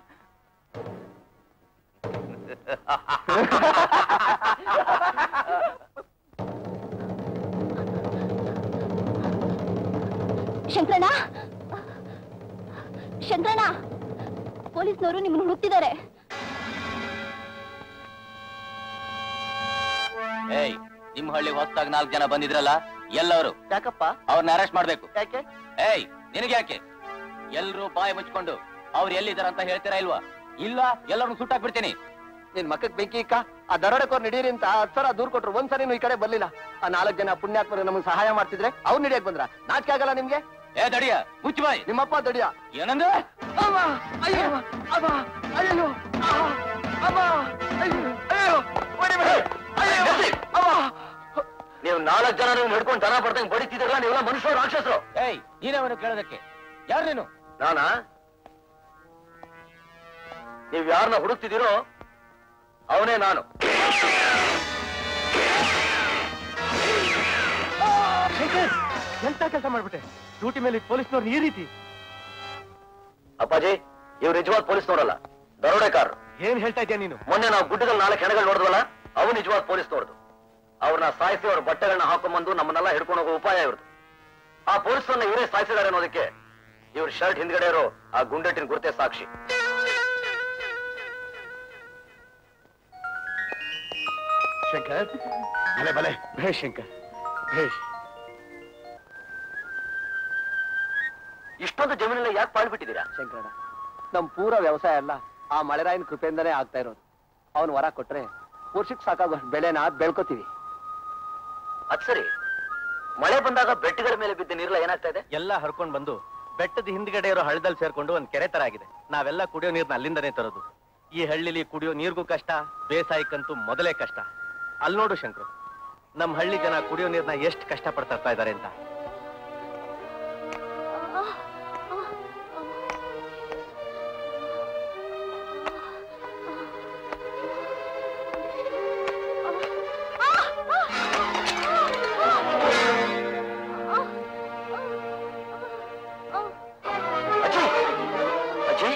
ಶಂಕರಣ್ಣ ಶಂಕರಣ್ಣ ಪೊಲೀಸ್ನವರು ನಿಮ್ಮನ್ನು ಹುಡುಕ್ತಿದ್ದಾರೆ ಏಯ್ ನಿಮ್ ಹಳ್ಳಿ ಹೊಸದಾಗಿ ನಾಲ್ಕು ಜನ ಬಂದಿದ್ರಲ್ಲ ಎಲ್ಲವರು ಯಾಕಪ್ಪ ಅವ್ರನ್ನ ಅರೆಸ್ಟ್ ಮಾಡ್ಬೇಕು ಯಾಕೆ ಏಯ್ ನಿನಗೆ ಯಾಕೆ ಎಲ್ರು ಬಾಯಿ ಮುಚ್ಕೊಂಡು ಅವ್ರು ಎಲ್ಲಿದಾರ ಅಂತ ಹೇಳ್ತೀರಾ ಇಲ್ವಾ ಇಲ್ಲ ಎಲ್ಲರನ್ನು ಸುಟ್ಟಾಕ್ಬಿಡ್ತೀನಿ ನಿನ್ ಮಕ್ಕಕ್ ಬೆಂಕಿ ಇಕ್ಕ ಆ ದರೋಡೆಕೋರ್ ನಡೀರಿ ಅಂತ ಹತ್ ಸಲ ದೂರ್ ಕೊಟ್ರು ಒಂದ್ಸರಿನೂ ಈ ಕಡೆ ಬರ್ಲಿಲ್ಲ ಆ ನಾಲ್ಕು ಜನ ಪುಣ್ಯಾತ್ಮರು ನಮ್ಗೆ ಸಹಾಯ ಮಾಡ್ತಿದ್ರೆ ಅವ್ರು ನಡಿಯಕ್ ಬಂದ್ರ ನಾಚಿಕೆ ಆಗಲ್ಲ ನಿಮ್ಗೆ ಏ ದಡಿಯ ಮುಚ್ಚು ಬಾಯಿ ನಿಮ್ಮಪ್ಪ ದಡಿಯ ಏನಂದ್ರೆ ಅಯ್ಯೋ ಅಬ್ಬ ಅಯ್ಯೋ ಆ, ಅಬ್ಬ ಅಯ್ಯೋ ಅಯ್ಯೋ ಹೊಡಿಬೇಡಿ. ಅಯ್ಯೋ ಅಬ್ಬ ನೀವು ನಾಲ್ಕು ಜನ ನೀವು ಹಿಡ್ಕೊಂಡು ದನ ಬರ್ದಂಗೆ ಬಡಿತಿದ್ರಲ್ಲ ನೀವೆಲ್ಲ ಮನುಷ್ಯರು ರಾಕ್ಷಸರು ಏಯ್ ನೀನವನು ಕೇಳೋದಕ್ಕೆ ಯಾರು ನೀನು ನಾನಾ ನೀವ್ ಯಾರನ್ನ ಹುಡುಕ್ತಿದ್ದೀರೋ ಅವನೇ ನಾನು ಶಂಕರ್ ಎಂತ ಕೆಲಸ ಮಾಡ್ಬಿಟ್ಟೆ ಡ್ಯೂಟಿ ಮೇಲೆ ಪೊಲೀಸ್ನವ್ರು ಈ ರೀತಿ ಅಪ್ಪಾಜಿ ಇವ್ರು ನಿಜವಾದ ಪೊಲೀಸ್ ನೋಡಲ್ಲ ದರೋಡೆಕಾರರು ಏನ್ ಹೇಳ್ತಾ ಇದ್ಯಾ ನೀನು ಮೊನ್ನೆ ನಾವು ಗುಡ್ಡದಲ್ಲಿ ನಾಲ್ಕು ಹೆಣಗಳು ನೋಡಿದ್ವಲ್ಲ ಅವು ನಿಜವಾದ ಪೊಲೀಸ್ ನೋಡ್ದು ಅವ್ರನ್ನ ಸಾಯಿಸಿ ಅವ್ರ ಬಟ್ಟೆಗಳನ್ನ ಹಾಕೊಂಡ್ಬಂದು ನಮ್ಮನ್ನೆಲ್ಲ ಹಿಡ್ಕೊಂಡು ಹೋಗೋ ಉಪಾಯ ಇವ್ರದ್ದು ಆ ಪೊಲೀಸರನ್ನ ಇವರೇ ಸಾಯಿಸಿದ್ದಾರೆ ಅನ್ನೋದಕ್ಕೆ ಇವ್ರ ಶರ್ಟ್ ಹಿಂದ್ಗಡೆ ಇರೋ ಆ ಗುಂಡೆಟ್ಟಿನ ಗುರುತೆ ಸಾಕ್ಷಿ ಶಂಕರ್ ಬಲೆ ಬಲೆ ಭೇಷ್ ಶಂಕರ್ ಭೇಷ್ ಇಷ್ಟೊಂದು ಜಮೀನೆಲ್ಲ ಯಾಕೆ ಪಾಳ್ಬಿಟ್ಟಿದ್ದೀರಾ ಶಂಕರಣ್ಣ ನಮ್ ಪೂರ ವ್ಯವಸಾಯ ಎಲ್ಲ ಆ ಮಳೆರಾಯನ ಕೃಪೆಯಿಂದನೇ ಆಗ್ತಾ ಇರೋದು ಅವನ್ ವರ ಕೊಟ್ರೆ ವರ್ಷಕ್ಕೆ ಸಾಕಾಗೋ ಬೆಳೆನ ಬೆಳ್ಕೋತೀವಿ ಅದ್ ಸರಿ ಮಳೆ ಬಂದಾಗ ಬೆಟ್ಟಗಳ ಮೇಲೆ ಬಿದ್ದ ನೀರೆಲ್ಲ ಏನಾಗ್ತಾ ಇದೆ ಎಲ್ಲ ಹರ್ಕೊಂಡ್ ಬಂದು ಬೆಟ್ಟದ ಹಿಂದ್ಗಡೆ ಇರೋ ಹಳ್ಳದಲ್ಲಿ ಸೇರ್ಕೊಂಡು ಒಂದ್ ಕೆರೆ ತರ ಆಗಿದೆ ನಾವೆಲ್ಲ ಕುಡಿಯೋ ನೀರ್ನ ಅಲ್ಲಿಂದನೇ ತರೋದು ಈ ಹಳ್ಳಿಲಿ ಕುಡಿಯೋ ನೀರ್ಗೂ ಕಷ್ಟ ಬೇಸಾಯಕ್ಕಂತೂ ಮೊದಲೇ ಕಷ್ಟ ಅಲ್ಲಿ ನೋಡು ಶಂಕರು ನಮ್ ಹಳ್ಳಿ ಜನ ಕುಡಿಯೋ ನೀರ್ನ ಎಷ್ಟು ಕಷ್ಟ ಪಡ್ತಾ ಇದ್ದಾರೆ ಅಂತ ಅಜ್ಜಿ ಅಜ್ಜಿ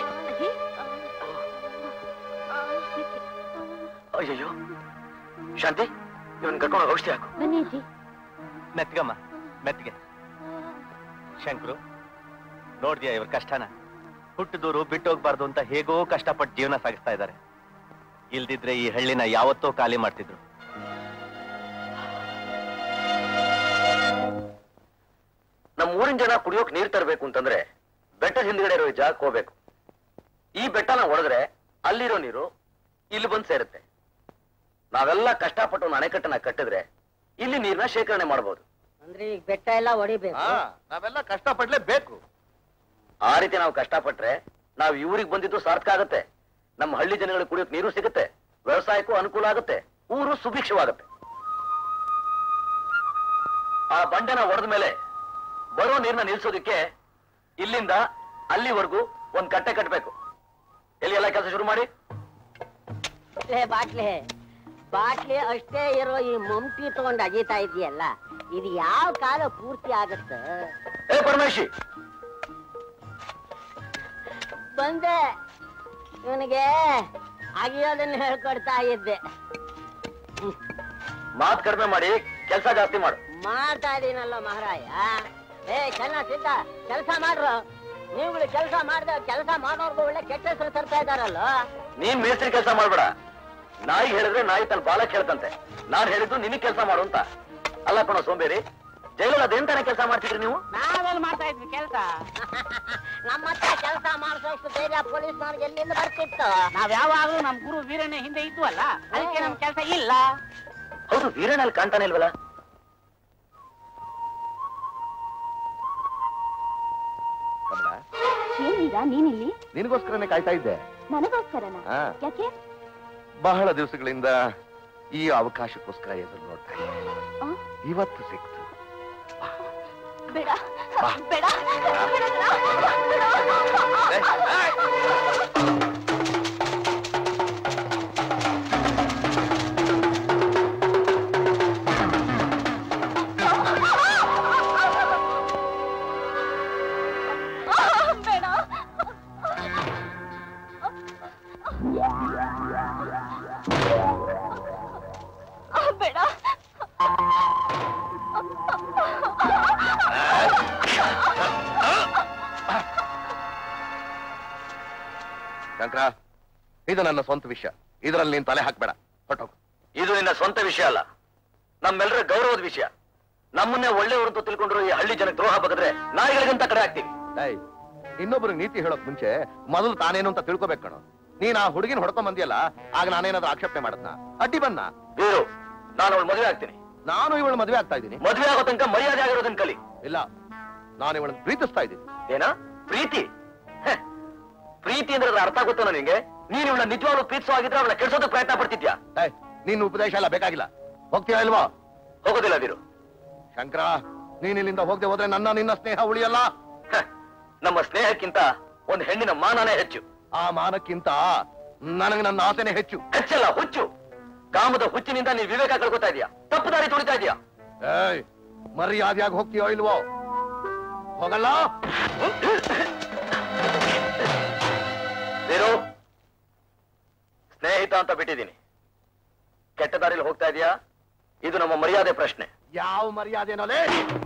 ಅಯ್ಯಯ್ಯೋ ಶಾಂತಿ ಇವನ್ ಕರ್ಕೊಂಡು ಔಷಧಿ ಹಾಕು ಬನ್ನಿ ಅಜ್ಜಿ ಮೆತ್ಗಮ್ಮ ಮೆತ್ಗೆ ಶಂಕರು ನೋಡ್ದ್ಯಾ ಇವ್ರ ಕಷ್ಟನ ಹುಟ್ಟಿದೂರು ಬಿಟ್ಟು ಹೋಗ್ಬಾರ್ದು ಅಂತ ಹೇಗೋ ಕಷ್ಟಪಟ್ಟು ಜೀವನ ಸಾಗಿಸ್ತಾ ಇದ್ದಾರೆ ಇಲ್ದಿದ್ರೆ ಈ ಹಳ್ಳಿನ ಯಾವತ್ತೋ ಖಾಲಿ ಮಾಡ್ತಿದ್ರು ನಮ್ಮ ಊರಿನ ಜನ ಕುಡಿಯೋಕ್ ನೀರ್ ತರಬೇಕು ಅಂತಂದ್ರೆ ಬೆಟ್ಟದ ಹಿಂದ್ಗಡೆ ಇರೋ ಈ ಜಾಗಕ್ಕೆ ಹೋಗ್ಬೇಕು ಈ ಬೆಟ್ಟನ ಹೊಡೆದ್ರೆ ಅಲ್ಲಿರೋ ನೀರು ಇಲ್ಲಿ ಬಂದು ಸೇರುತ್ತೆ ನಾವೆಲ್ಲ ಕಷ್ಟಪಟ್ಟು ಒಂದು ಅಣೆಕಟ್ಟನ್ನ ಕಟ್ಟಿದ್ರೆ ಇಲ್ಲಿ ನೀರ್ನ ಶೇಖರಣೆ ಮಾಡಬಹುದು ಅಂದ್ರೆ ಈಗ ಬೆಟ್ಟ ಎಲ್ಲ ಹೊಡಿಬೇಕು ನಾವೆಲ್ಲ ಕಷ್ಟಪಡ್ಲೇಬೇಕು ಆ ರೀತಿ ನಾವು ಕಷ್ಟಪಟ್ರೆ ನಾವು ಇವ್ರಿಗೆ ಬಂದಿದ್ದು ಸಾರ್ಥಕ ಆಗುತ್ತೆ ನಮ್ಮ ಹಳ್ಳಿ ಜನಗಳಿಗೆ ಕುಡಿಯೋಕ್ ನೀರು ಸಿಗುತ್ತೆ ವ್ಯವಸಾಯಕ್ಕೂ ಅನುಕೂಲ ಆಗುತ್ತೆ ಊರು ಸುಭಿಕ್ಷವಾಗುತ್ತೆ ಆ ಬಂಡೆನ ಹೊಡೆದ ಮೇಲೆ ಬರೋ ನೀರ್ನ ನಿಲ್ಸೋದಕ್ಕೆ ಇಲ್ಲಿಂದ ಅಲ್ಲಿವರೆಗೂ ಒಂದ್ ಕಟ್ಟೆ ಕಟ್ಟಬೇಕು ಎಲ್ಲಿ ಎಲ್ಲ ಕೆಲಸ ಶುರು ಮಾಡಿ ಲೇ ಬಾಟ್ಲಿ ಬಾಟ್ಲಿ ಅಷ್ಟೇ ಇರೋ ಈ ಮಮ್ಟಿ ತಗೊಂಡ್ ಅಗೀತಾ ಇದೆಯಲ್ಲ ಇದು ಯಾವ ಕಾಲ ಪೂರ್ತಿ ಆಗತ್ತ ಏ ಪರಮೇಶಿ ಬಂದೆ ಇವನಿಗೆ ಅಗಿಯೋದನ್ನ ಹೇಳ್ಕೊಡ್ತಾ ಇದ್ದೆ ಮಾತ್ ಕಡಿಮೆ ಮಾಡಿ ಕೆಲಸ ಜಾಸ್ತಿ ಮಾಡು ಮಾಡ್ತಾ ಇದೀನಲ್ಲ ಮಹಾರಾಯ ಏ ಚೆನ್ನ ಸಿದ್ಧ ಕೆಲಸ ಮಾಡ್ರು ನೀವುಗಳು ಕೆಲಸ ಮಾಡ್ದೆ ಕೆಲಸ ಮಾಡೋರ್ಗು ಒಳ್ಳೆ ಕೆಟ್ಟ ಹೆಸರು ತರ್ತಾ ಇದಾರಲ್ಲ ನೀನ್ ಮೇಸ್ತ್ರಿ ಕೆಲಸ ಮಾಡ್ಬೇಡ ನಾಯಿ ಹೇಳಿದ್ರೆ ನಾಯಿ ತನ್ನ ಬಾಲ ಕೇಳ್ತಂತೆ ನಾನ್ ಹೇಳಿದ್ದು ನಿನಗ್ ಕೆಲಸ ಮಾಡು ಅಂತ ಅಲ್ಲ ಕಣೋ ಸೋಂಬೇರಿ ಜೈಲಲ್ಲಿ ಅದೇಂತಾನೆ ಕೆಲಸ ಮಾಡ್ತಿದ್ರಿ ನೀವು ನಾವೆಲ್ಲ ಮಾಡ್ತಾ ಇದ್ವಿ ಕೆಲಸ ನಮ್ಮ ಹತ್ರ ಕೆಲಸ ಮಾಡಿಸೋಷ್ಟು ಧೈರ್ಯ ಪೊಲೀಸ್ನವ್ರಿಗೆ ಎಲ್ಲಿಂದ ಬರ್ತಿತ್ತು ನಾವ್ ಯಾವಾಗ್ಲೂ ನಮ್ ಗುರು ವೀರಣ್ಣ ಹಿಂದೆ ಇದ್ವಲ್ಲ ಅದಕ್ಕೆ ನಮ್ ಕೆಲಸ ಇಲ್ಲ ಹೌದು ವೀರಣ್ಣಲ್ಲಿ ಕಾಣ್ತಾನೆ ಇಲ್ವಲ್ಲ ಕಮಲ ಏನೀಗ ನೀನಿಲ್ಲಿ ನಿನಗೋಸ್ಕರನೇ ಕಾಯ್ತಾ ಇದ್ದೆ ನನಗೋಸ್ಕರನ ಆ. ಯಾಕೆ ಬಹಳ ದಿವಸಗಳಿಂದ ಈ ಅವಕಾಶಕ್ಕೋಸ್ಕರ ಎದುರು ನೋಡ್ತಾ ಇದ್ದೆ ಆ? ಇವತ್ತು ಸಿಕ್ತು ಬೇಡ ಬೇಡ ಬೇಡ ಬೇಡ ಶಂಕರ ಇದು ನನ್ನ ಸ್ವಂತ ವಿಷಯ ಇದರಲ್ಲಿ ನೀನ್ ತಲೆ ಹಾಕ್ಬೇಡ ಹೊಟ್ಟೋಗು ಇದು ನಿನ್ನ ಸ್ವಂತ ವಿಷಯ ಅಲ್ಲ ನಮ್ಮೆಲ್ಲರ ಗೌರವದ ವಿಷಯ ನಮ್ಮನ್ನೇ ಒಳ್ಳೆಯವರು ಅಂತ ತಿಳ್ಕೊಂಡ್ರು ಈ ಹಳ್ಳಿ ಜನಕ್ಕೆ ದ್ರೋಹ ಬಗದ್ರೆ ನಾಯಿಗಳಿಗಿಂತ ಕಡೆ ಆಗ್ತೀವಿ ಏಯ್ ಇನ್ನೊಬ್ರಿಗೆ ನೀತಿ ಹೇಳೋಕ್ ಮುಂಚೆ ಮೊದಲು ತಾನೇನು ಅಂತ ತಿಳ್ಕೊಬೇಕು ಕಣೋ ನೀನ್ ಆ ಹುಡುಗಿನ ಹೊಡ್ಕೊಂಡ್ ಬಂದಿಯಲ್ಲ ಆಗ ನಾನೇನಾದ್ರೂ ಆಕ್ಷೇಪಣೆ ಮಾಡದ್ನ ಅಡ್ಡಿ ಬಂದ ವೀರು ನಾನು ಅವಳು ಮದುವೆ ಆಗ್ತೀನಿ ನಾನು ಇವಳು ಮದುವೆ ಆಗ್ತಾ ಇದ್ದೀನಿ ಮದುವೆ ಆಗೋ ತನಕ ಮರ್ಯಾದೆ ಆಗಿರೋದನ್ನ ಕಲಿ ಇಲ್ಲ ನಾನು ಇವಳನ್ನ ಪ್ರೀತಿಸ್ತಾ ಇದ್ದೀನಿ ಏನ ಪ್ರೀತಿ ಹೆ, ಪ್ರೀತಿ ಅಂದ್ರೆ ಅದ್ರ ಅರ್ಥ ಗೊತ್ತೋ ನಿಂಗೆ ನೀನ್ ಇವಳ ನಿಜವಾಗ್ಲೂ ಪ್ರೀತಿಸೋ ಆಗಿದ್ರೆ ಅವಳ ಕೆಡ್ಸೋದಕ್ಕೆ ಪ್ರಯತ್ನ ಪಡ್ತಿದ್ಯಾ ಏಯ್ ನಿನ್ನ ಉಪದೇಶ ಎಲ್ಲ ಬೇಕಾಗಿಲ್ಲ ಹೋಗ್ತೀಯಾ ಇಲ್ವಾ ಹೋಗೋದಿಲ್ಲ ವೀರು ಶಂಕರ ನೀನ್ ಇಲ್ಲಿಂದ ಹೋಗದೆ ಹೋದ್ರೆ ನನ್ನ ನಿನ್ನ ಸ್ನೇಹ ಉಳಿಯಲ್ಲ ಹೆ, ನಮ್ಮ ಸ್ನೇಹಕ್ಕಿಂತ ಒಂದು ಹೆಣ್ಣಿನ ಮಾನನೇ ಹೆಚ್ಚು ಆ ಮಾನಕ್ಕಿಂತ ನನಗೆ ನನ್ನ ಆಸೆನೆ ಹೆಚ್ಚು ಹೆಚ್ಚಲ್ಲ ಹುಚ್ಚು ಕಾಮದ ಹುಚ್ಚಿನಿಂದ ನೀನ್ ವಿವೇಕ ಕಳ್ಕೊತಾ ಇದೀಯಾ ತಪ್ಪು ದಾರಿ ತುಳಿತಾ ಇದೀಯಾ ಏಯ್ ಮರ್ಯಾದೆಯಾಗಿ ಹೋಗ್ತೀಯೋ ಇಲ್ವೋ ಹೋಗಲ್ಲ ವೀರು ಸ್ನೇಹಿತ ಅಂತ ಬಿಟ್ಟಿದ್ದೀನಿ ಕೆಟ್ಟ ದಾರಿಲಿ ಹೋಗ್ತಾ ಇದೀಯಾ ಇದು ನಮ್ಮ ಮರ್ಯಾದೆ ಪ್ರಶ್ನೆ ಯಾವ ಮರ್ಯಾದೆನೋಲೆ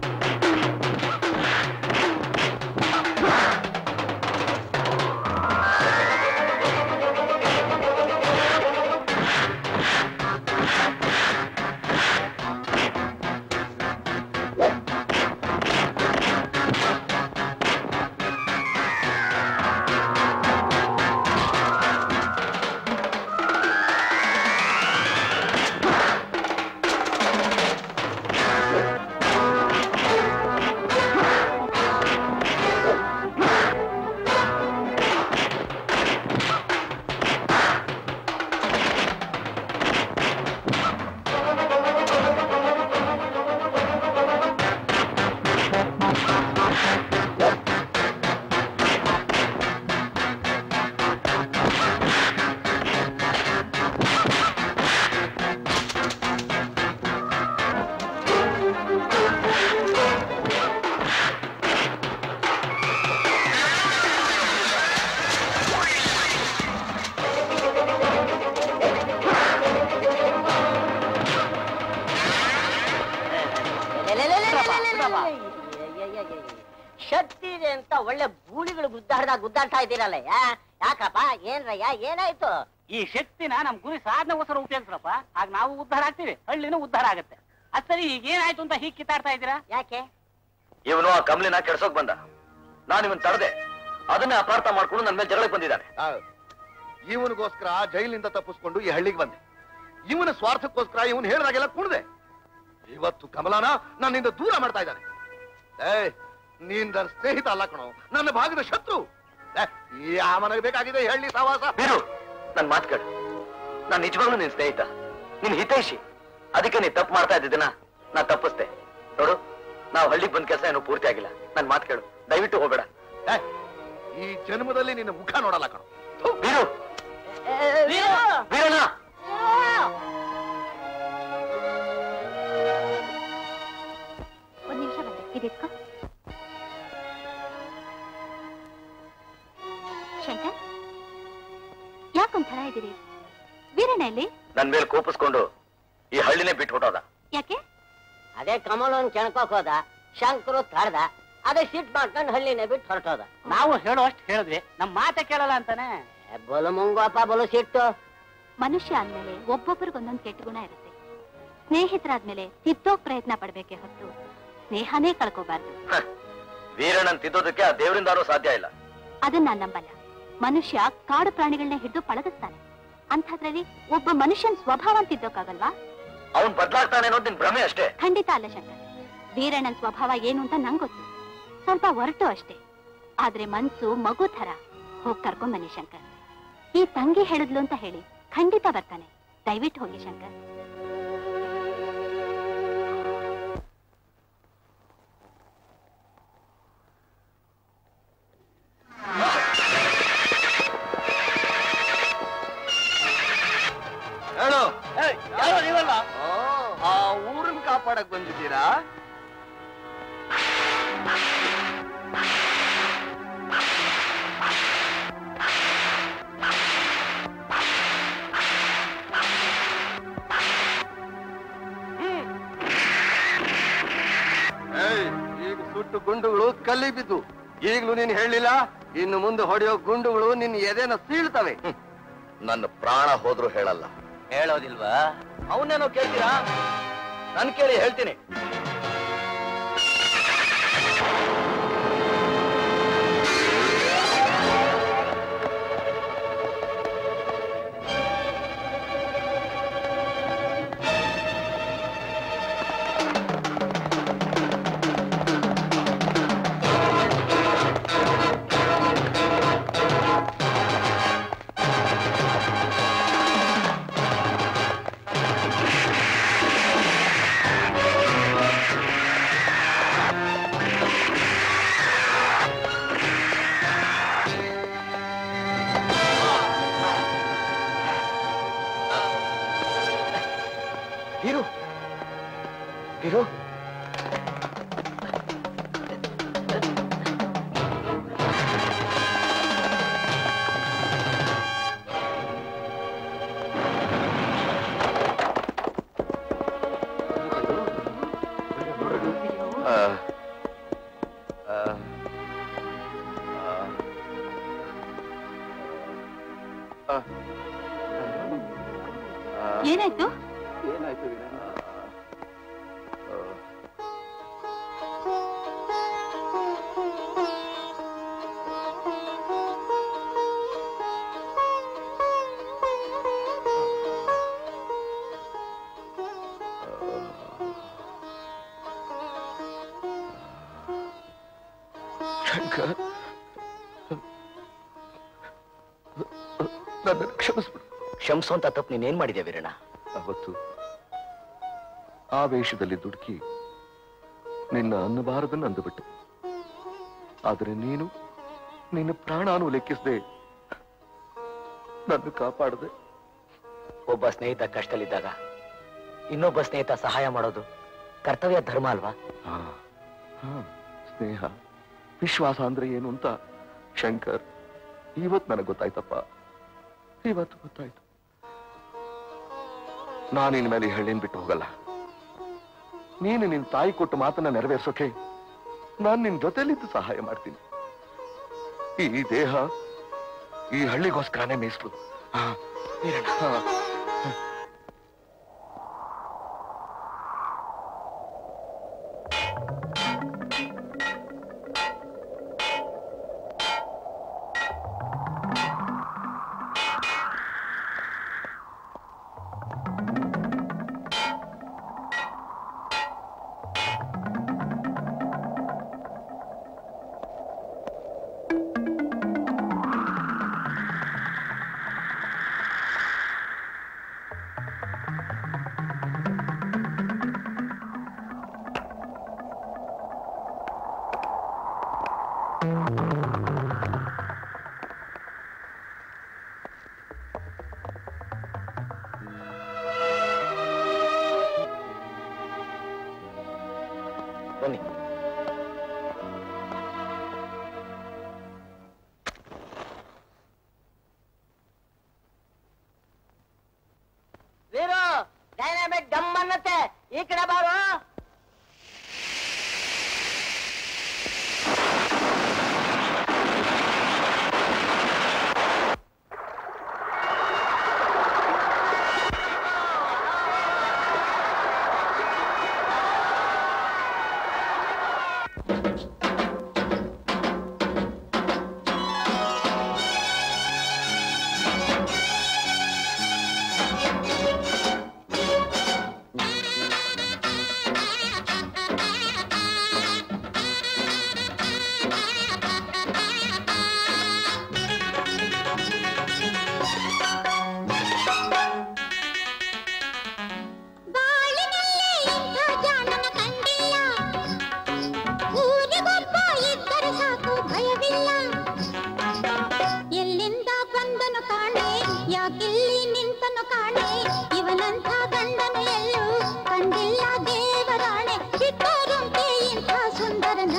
ಶಕ್ತಿ ಇದೆ ಅಂತ ಒಳ್ಳೆ ಗೂಳಿಗಳು ಗುದ್ದಾಡ್ದಾಗ ಗುದ್ದಾಡ್ತಾ ಇದ್ದೀರಲ್ಲ ಯಾ ಯಾಕಪ್ಪ ಏನ್ರಯ್ಯ ಏನಾಯ್ತು ಈ ಶಕ್ತಿನ ನಮ್ ಗುರಿ ಸಾಧನೆಗೋಸ್ಕರ ಉಪಯೋಗಿಸ್ರಪ್ಪ ಆಗ ನಾವು ಉದ್ಧಾರ ಆಗ್ತೀವಿ ಹಳ್ಳಿನೂ ಉದ್ಧಾರ ಆಗುತ್ತೆ ಅದ್ ಸರಿ ಈಗ ಏನಾಯ್ತು ಅಂತ ಹೀಗೆ ಕಿತ್ತಾಡ್ತಾ ಇದ್ದೀರಾ ಯಾಕೆ ಇವನು ಆ ಕಮ್ಲಿನ ಕೆಡ್ಸೋಕ್ ಬಂದ ನಾನು ಇವನ್ ತಡೆದೆ ಅದನ್ನೇ ಅಪಾರ್ಥ ಮಾಡ್ಕೊಂಡು ನನ್ನ ಮೇಲೆ ಜಗಳಕ್ಕೆ ಬಂದಿದ್ದಾನೆ ಇವನಿಗೋಸ್ಕರ ಜೈಲಿಂದ ತಪ್ಪಿಸ್ಕೊಂಡು ಈ ಹಳ್ಳಿಗೆ ಬಂದೆ ಇವನ ಸ್ವಾರ್ಥಕ್ಕೋಸ್ಕರ ಇವನು ಹೇಳಿದಾಗೆಲ್ಲ ಕುಣಿದೆ ಇವತ್ತು ಕಮಲಾನ ನನ್ನಿಂದ ದೂರ ಮಾಡ್ತಾ ಇದ್ದಾನೆ ಏ ನೀನ್ ನನ್ನ ಸ್ನೇಹಿತ ಅಲ್ಲ ಕಣೋ ನನ್ನ ಭಾಗದ ಶತ್ರು ಏ, ಯಾವನಿಗೆ ಬೇಕಾಗಿದೆ ಈ ಹಳ್ಳಿ ಸಹವಾಸ ಬೀರು ನನ್ ಮಾತು ಕೇಳು ನಾನ್ ನಿಜವಾಗ್ಲೂ ನಿನ್ ಸ್ನೇಹಿತ ನಿನ್ ಹಿತೈಷಿ ಅದಕ್ಕೆ ನೀ ತಪ್ಪು ಮಾಡ್ತಾ ಇದ್ದಿದ್ದನ್ನ ನಾ ತಪ್ಪಿಸ್ದೆ ನೋಡು ನಾವು ಹಳ್ಳಿಗೆ ಬಂದ ಕೆಲಸ ಏನು ಪೂರ್ತಿ ಆಗಿಲ್ಲ ನನ್ ಮಾತು ಕೇಳು ದಯವಿಟ್ಟು ಹೋಗ್ಬೇಡ ಏ, ಈ ಜನ್ಮದಲ್ಲಿ ನಿನ್ನ ಮುಖ ನೋಡಲ್ಲ ಕಣೋ ಬೀರು ಬೀರಣ್ಣ ಒಂದ್ ನಿಮಿಷ ಬಂದೆ ಇದಿಟ್ಕೋ ಶಂಕರ್ ಯಾಕೊಂಥರ ಇದ್ದೀರಿ ವೀರಣ್ಣ ಎಲ್ಲಿ ನನ್ ಮೇಲೆ ಕೋಪಿಸ್ಕೊಂಡು ಈ ಹಳ್ಳಿನೇ ಬಿಟ್ಟು ಹೊಟ್ಟೋದ ಯಾಕೆ ಅದೇ ಕಮಲನ್ ಕೆಣ್ಕೋಕ್ ಹೋದ ಶಂಕರು ತಡ್ದ ಅದೇ ಸಿಟ್ ಮಾಡ್ಕೊಂಡು ಹಳ್ಳಿನ ಬಿಟ್ಟು ಹೊರಟೋದ ನಾವು ಹೇಳೋ ಅಷ್ಟು ಹೇಳಿದ್ವಿ ನಮ್ ಮಾತೆ ಕೇಳಲ್ಲ ಅಂತಾನೆ ಬಲು ಮುಂಗೋಪ ಬಲು ಸಿಟ್ಟು ಮನುಷ್ಯ ಅಂದ್ಮೇಲೆ ಒಬ್ಬೊಬ್ಬರಿಗೊಂದೊಂದು ಕೆಟ್ಟ ಗುಣ ಇರುತ್ತೆ ಸ್ನೇಹಿತರಾದ್ಮೇಲೆ ತಿದ್ದೋಕ್ ಪ್ರಯತ್ನ ಪಡ್ಬೇಕೆ ಹೊತ್ತು ಸ್ನೇಹನೇ ಕಳ್ಕೋಬಾರ್ದು ವೀರಣ್ಣನ್ ತಿದ್ದೋದಕ್ಕೆ ಆ ದೇವರಿಂದಾನೂ ಸಾಧ್ಯ ಇಲ್ಲ ಅದನ್ನ ನಾನ್ ನಂಬಲ್ಲ ಮನುಷ್ಯ ಕಾಡು ಪ್ರಾಣಿಗಳನ್ನ ಹಿಡಿದು ಪಳಗಿಸ್ತಾನೆ ಅಂಥದ್ರಲ್ಲಿ ಒಬ್ಬ ಮನುಷ್ಯನ್ ಸ್ವಭಾವ ಅಂತ ತಿದ್ದೋಕ್ಕಾಗಲ್ವಾ ಅವನ್ ಬದ್ಲಾಗ್ತಾನೆ ಅನ್ನೋದು ನಿನ್ ಭ್ರಮೆ ಅಷ್ಟೇ ಖಂಡಿತ ಅಲ್ಲ ಶಂಕರ್ ವೀರಣ್ಣನ್ ಸ್ವಭಾವ ಏನು ಅಂತ ನಂಗ್ ಗೊತ್ತು ಸ್ವಲ್ಪ ಹೊರಟು ಅಷ್ಟೇ ಆದ್ರೆ ಮನ್ಸು ಮಗು ಥರ ಹೋಗ್ ಕರ್ಕೊಂಡ್ ಬನ್ನಿ ಶಂಕರ್ ಈ ತಂಗಿ ಹೇಳಿದ್ಲು ಅಂತ ಹೇಳಿ ಖಂಡಿತ ಬರ್ತಾನೆ ದಯವಿಟ್ಟು ಹೋಗಿ ಶಂಕರ್ ಗುಂಡುಗಳು ಕಲ್ಲಿ ಬಿದ್ದು ಈಗ್ಲೂ ನೀನ್ ಹೇಳಿಲ್ಲ ಇನ್ನು ಮುಂದೆ ಹೊಡೆಯೋ ಗುಂಡುಗಳು ನಿನ್ನ ಎದೆನ ಸೀಳ್ತವೆ ನನ್ನ ಪ್ರಾಣ ಹೋದ್ರು ಹೇಳಲ್ಲ ಹೇಳೋದಿಲ್ವಾ ಅವನ್ನೇನೋ ಕೇಳ್ತೀರಾ ನನ್ ಕೇಳಿ ಹೇಳ್ತೀನಿ ವೀರು ವೀರು ಆ, ಆ, ಆ, ಆ, ಆ, ಏನಾಯ್ತು ಏನಾಯ್ತು ಶಂಕರ್ ನನ್ನ ಕ್ಷಮಿಸ್ಬಿಡು ಕ್ಷಮಿಸು ಅಂತ ತಪ್ಪು ನೀನೇನ್ ಮಾಡಿದ್ಯಾ ವೀರಣ್ಣ ಅವತ್ತು ಆವೇಶದಲ್ಲಿ ದುಡುಕಿ ನಿನ್ನ ಅನ್ನಬಾರದನ್ನು ಅಂದುಬಿಟ್ಟೆ ಆದರೆ ನೀನು ನಿನ್ನ ಪ್ರಾಣಾನು ಲೆಕ್ಕಿಸದೆ ನನ್ನ ಕಾಪಾಡದೆ ಒಬ್ಬ ಸ್ನೇಹಿತ ಕಷ್ಟದಲ್ಲಿದ್ದಾಗ ಇನ್ನೊಬ್ಬ ಸ್ನೇಹಿತ ಸಹಾಯ ಮಾಡೋದು ಕರ್ತವ್ಯ ಧರ್ಮ ಅಲ್ವಾ ಹಾ, ಹಾ, ಸ್ನೇಹ ವಿಶ್ವಾಸ ಅಂದ್ರೆ ಏನು ಅಂತ ಶಂಕರ್ ಇವತ್ ನನಗೆ ಗೊತ್ತಾಯ್ತಪ್ಪ ಇವತ್ತು ಗೊತ್ತಾಯ್ತು ನಾನು ಇನ್ ಮೇಲೆ ಈ ಹಳ್ಳಿನ ಬಿಟ್ಟು ಹೋಗಲ್ಲ ನೀನು ನಿನ್ ತಾಯಿ ಕೊಟ್ಟು ಮಾತನ್ನ ನೆರವೇರ್ಸೋಕೆ ನಾನು ನಿನ್ ಜೊತೆಲಿದ್ದು ಸಹಾಯ ಮಾಡ್ತೀನಿ ಈ ದೇಹ ಈ ಹಳ್ಳಿಗೋಸ್ಕರನೇ ಮೀಸಲು ಹಾ, ವೀರಣ್ಣ, ಹಾ. ಬನ್ನಿ ವೀರು ಡೈನಾಮಿಕ್ ಡಮ್ ಅನ್ನತ್ತೆ ಈ ಕಡೆ ಬಾರು ಬಾಳಿನಲ್ಲಿ ಇಂಥ ಜಾಣನ ಕಂಡಿಲ್ಲ ಊರಿಗೊಬ್ಬ ಇದ್ದರೆ ಸಾಕು ಭಯವಿಲ್ಲ ಎಲ್ಲಿಂದ ಬಂದನು ಕಾಣೆ ಯಾಕಿಲ್ಲಿ ನಿಂತನು ಕಾಣೆ ಇವನಂಥ ಗಂಡನು ಎಲ್ಲೂ ಕಂಡಿಲ್ಲ ದೇವರಾಣೆ ಬಿಟ್ಟೋರುಂಟೆ ಇಂಥ ಸುಂದರನ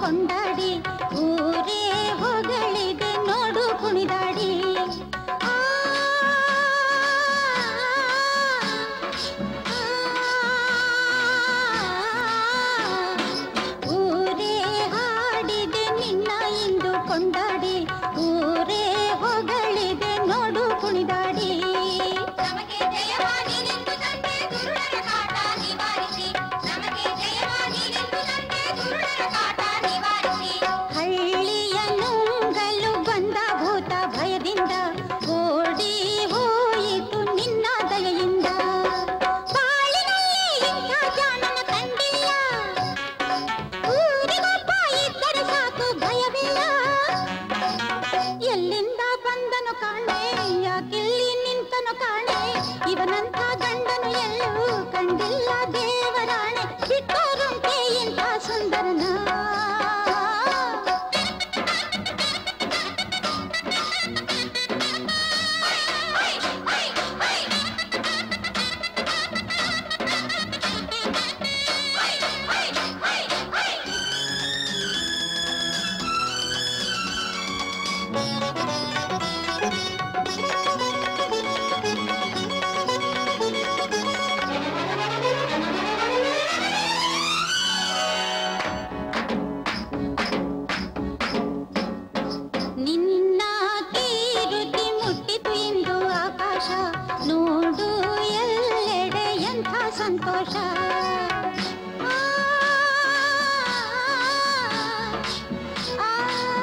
ಕೊಂಡಾಡಿ ಊರೇ ಹೊಗಳಿದೆ ನೋಡು ಕುಣಿದಾಡಿ ಆ, ಊರೇ ಹಾಡಿದೆ ನಿನ್ನ ಇಂದು ಕೊಂಡಾಡಿ ಊರೇ ಹೊಗಳಿದೆ ನೋಡು ಕುಣಿದಾಡಿ ನಮಗೆ ಜಯವಾದಿ ನಿಂತು ತಂದೆ ದುರುಳರ ಕಾಟ ನಿವಾರಿಸಿ ನಮಗೆ ಜಯವಾದಿ ನಿಂತು ತಂದೆ ದುರುಳರ ಕಾಟ ನಿವಾರಿಸಿ ಹಳ್ಳಿಯ ನುಂಗಲು ಬಂದ ಭೂತ ಭಯದಿಂದ ಓಡಿ ಹೋಯಿತು ನಿನ್ನ ದಯೆಯಿಂದ ಬಾಳಿನಲ್ಲಿ ಇಂಥ ಜಾಣನ ಕಂಡಿಲ್ಲ ಊರಿಗೊಬ್ಬ ಇದ್ದರೆ ಸಾಕು ಭಯವಿಲ್ಲ ಎಲ್ಲಿಂದ ಬಂದನು ಕಾಣೆ ಯಾಕಿಲ್ಲಿ ನಿಂತನು ಕಾಣೆ ಇವನಂಥ ಗಂಡನು ಎಲ್ಲೂ ಕಂಡಿಲ್ಲ ದೇವರಾಣೆ ಬಿಟ್ಟೋರುಂಟೆ ಇಂಥ ಸುಂದರನ ನಿನ್ನ ಕೀರುತಿ ಮುಟ್ಟಿತು ಎಂದು ಆಕಾಶ ನೋಡು ಎಲ್ಲೆಡೆ ಎಂಥ ಸಂತೋಷ ಆ, ಆ,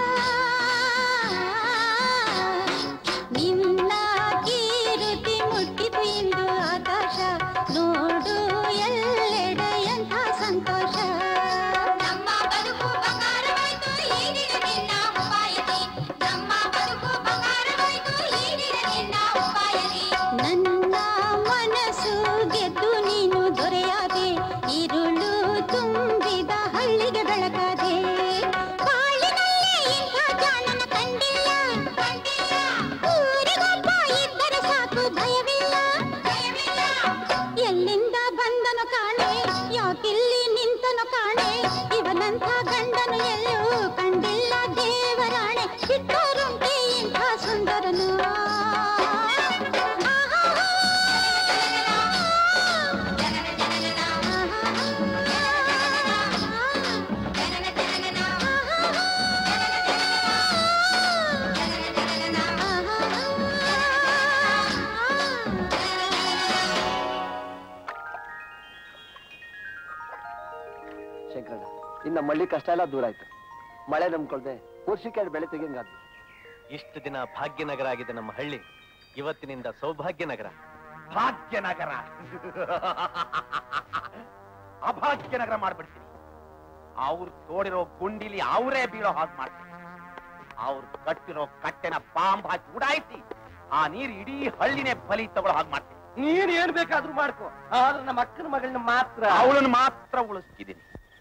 ನಿನ್ನ ಕೀರುತಿ ಮುಟ್ಟಿತು ಎಂದು ಆಕಾಶ ನೋಡು ಎಲ್ಲೆಡೆ ಎಂಥ ಸಂತೋಷ ನಮ್ಮ ಬದುಕು ಬಂಗಾರವಾಯ್ತು ಈಗಿನ ನಿನ್ನ ಉಪಾಯದಿ ನಮ್ಮ ಬದುಕು ಬಂಗಾರವಾಯ್ತು ಈಗಿನ ನಿನ್ನ ಉಪಾಯದಿ ನನ್ನ ಮನಸ್ಸು ಗೆದ್ದು ನೀನು ದೊರೆಯಾದೆ ಇರುಳು ತುಂಬಿದ ಹಳ್ಳಿಗೆ ಬೆಳಕಾದೆ ಬಾಳಿನಲ್ಲಿ ಇಂಥ ಜಾಣನ ಕಂಡಿಲ್ಲ ಕಂಡಿಲ್ಲ ಊರಿಗೊಬ್ಬ ಇದ್ದರೆ ಸಾಕು ಭಯವಿಲ್ಲ ಭಯವಿಲ್ಲ ಎಲ್ಲಿಂದ ಬಂದನು ಕಾಣೆ ಯಾಕಿಲ್ಲಿ ನಿಂತನು ಕಾಣೆ ಇವನಂಥ ಗಂಡನು ಎಲ್ಲೂ ಕಂಡಿಲ್ಲ ದೇವರಾಣೆ ಬಿಟ್ಟೋರುಂಟೆ ಇಂಥ ಸುಂದರನು ಶಂಕರಣ್ಣ ಇನ್ನ ಮಳ್ಳಿ ಕಷ್ಟ ಎಲ್ಲ ದೂರ ಆಯ್ತು ಮಳೆ ನಂಬ್ಕೊಳ್ದೆ ವರ್ಷಕ್ಕೆ ಬೆಳೆ ತೆಗಿಯಂಗಾದ್ದು ಇಷ್ಟು ದಿನ ಭಾಗ್ಯನಗರ ಆಗಿದೆ ನಮ್ಮ ಹಳ್ಳಿ ಇವತ್ತಿನಿಂದ ಸೌಭಾಗ್ಯ ನಗರ ಭಾಗ್ಯನಗರ ಅಭಾಗ್ಯನಗರ ಮಾಡ್ಬಿಡ್ತೀನಿ ಅವ್ರು ತೋಡಿರೋ ಗುಂಡಿಲಿ ಅವರೇ ಬೀಳೋ ಹಾಗೆ ಮಾಡ್ತೀನಿ ಅವ್ರು ಕಟ್ಟಿರೋ ಕಟ್ಟೆನ ಬಾಂಬ್ ಹಾಕಿ ಉಡಾಯಿಸಿ ಆ ನೀರು ಇಡೀ ಹಳ್ಳಿನೇ ಬಲಿ ತಗೊಳ್ಳೋ ಹಾಗೆ ಮಾಡ್ತೀನಿ ನೀನ್ ಏನ್ ಬೇಕಾದ್ರೂ ಮಾಡ್ಕೋ ಆದ್ರೆ ನಮ್ಮ ಅಕ್ಕನ ಮಗಳನ್ನ ಮಾತ್ರ ಅವಳನ್ನು ಮಾತ್ರ ಉಳಿಸ್ತಿದ್ದೀನಿ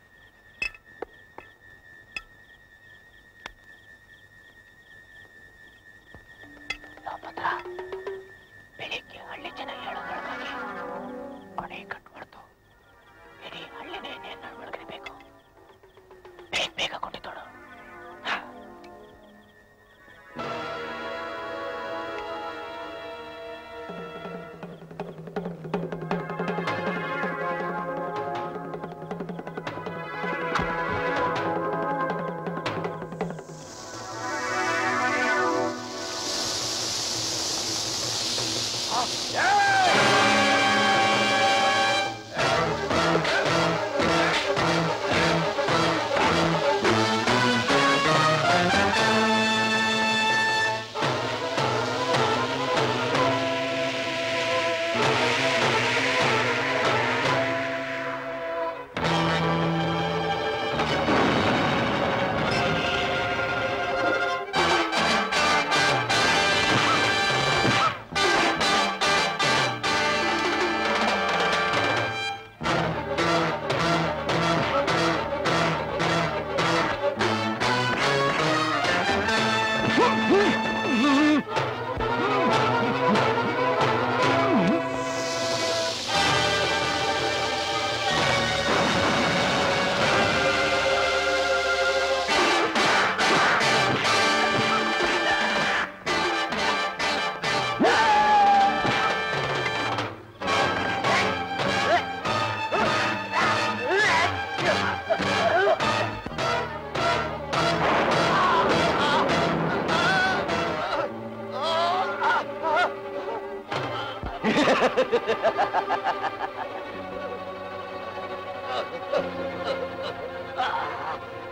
ಬೆಳಿಗ್ಗೆ ಹಳ್ಳಿ ಜನ ಹೇಳೋದ್ರೊಳಗಾಗಿ ಕೊನೆ ಕಟ್ಬಾರ್ದು ಇಡೀ ಹಳ್ಳಿನೇ ನೇರ ಒಳಗಿರಬೇಕು ಬೇಗ ಬೇಗ ಕೊಟ್ಟಿದ್ದೋಡು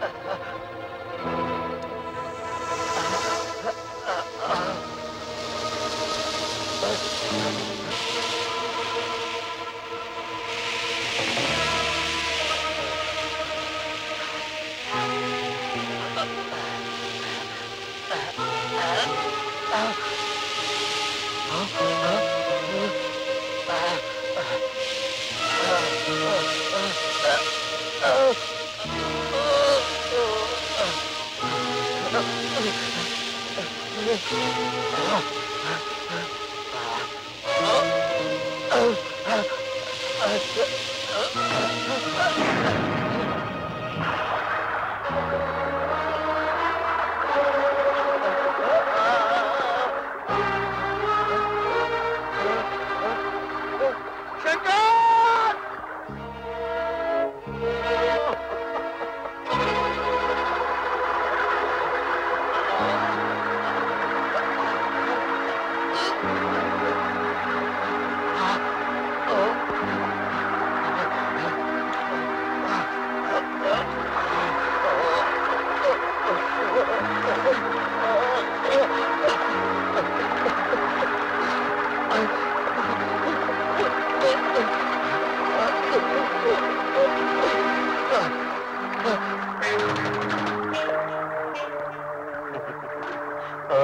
ಓ,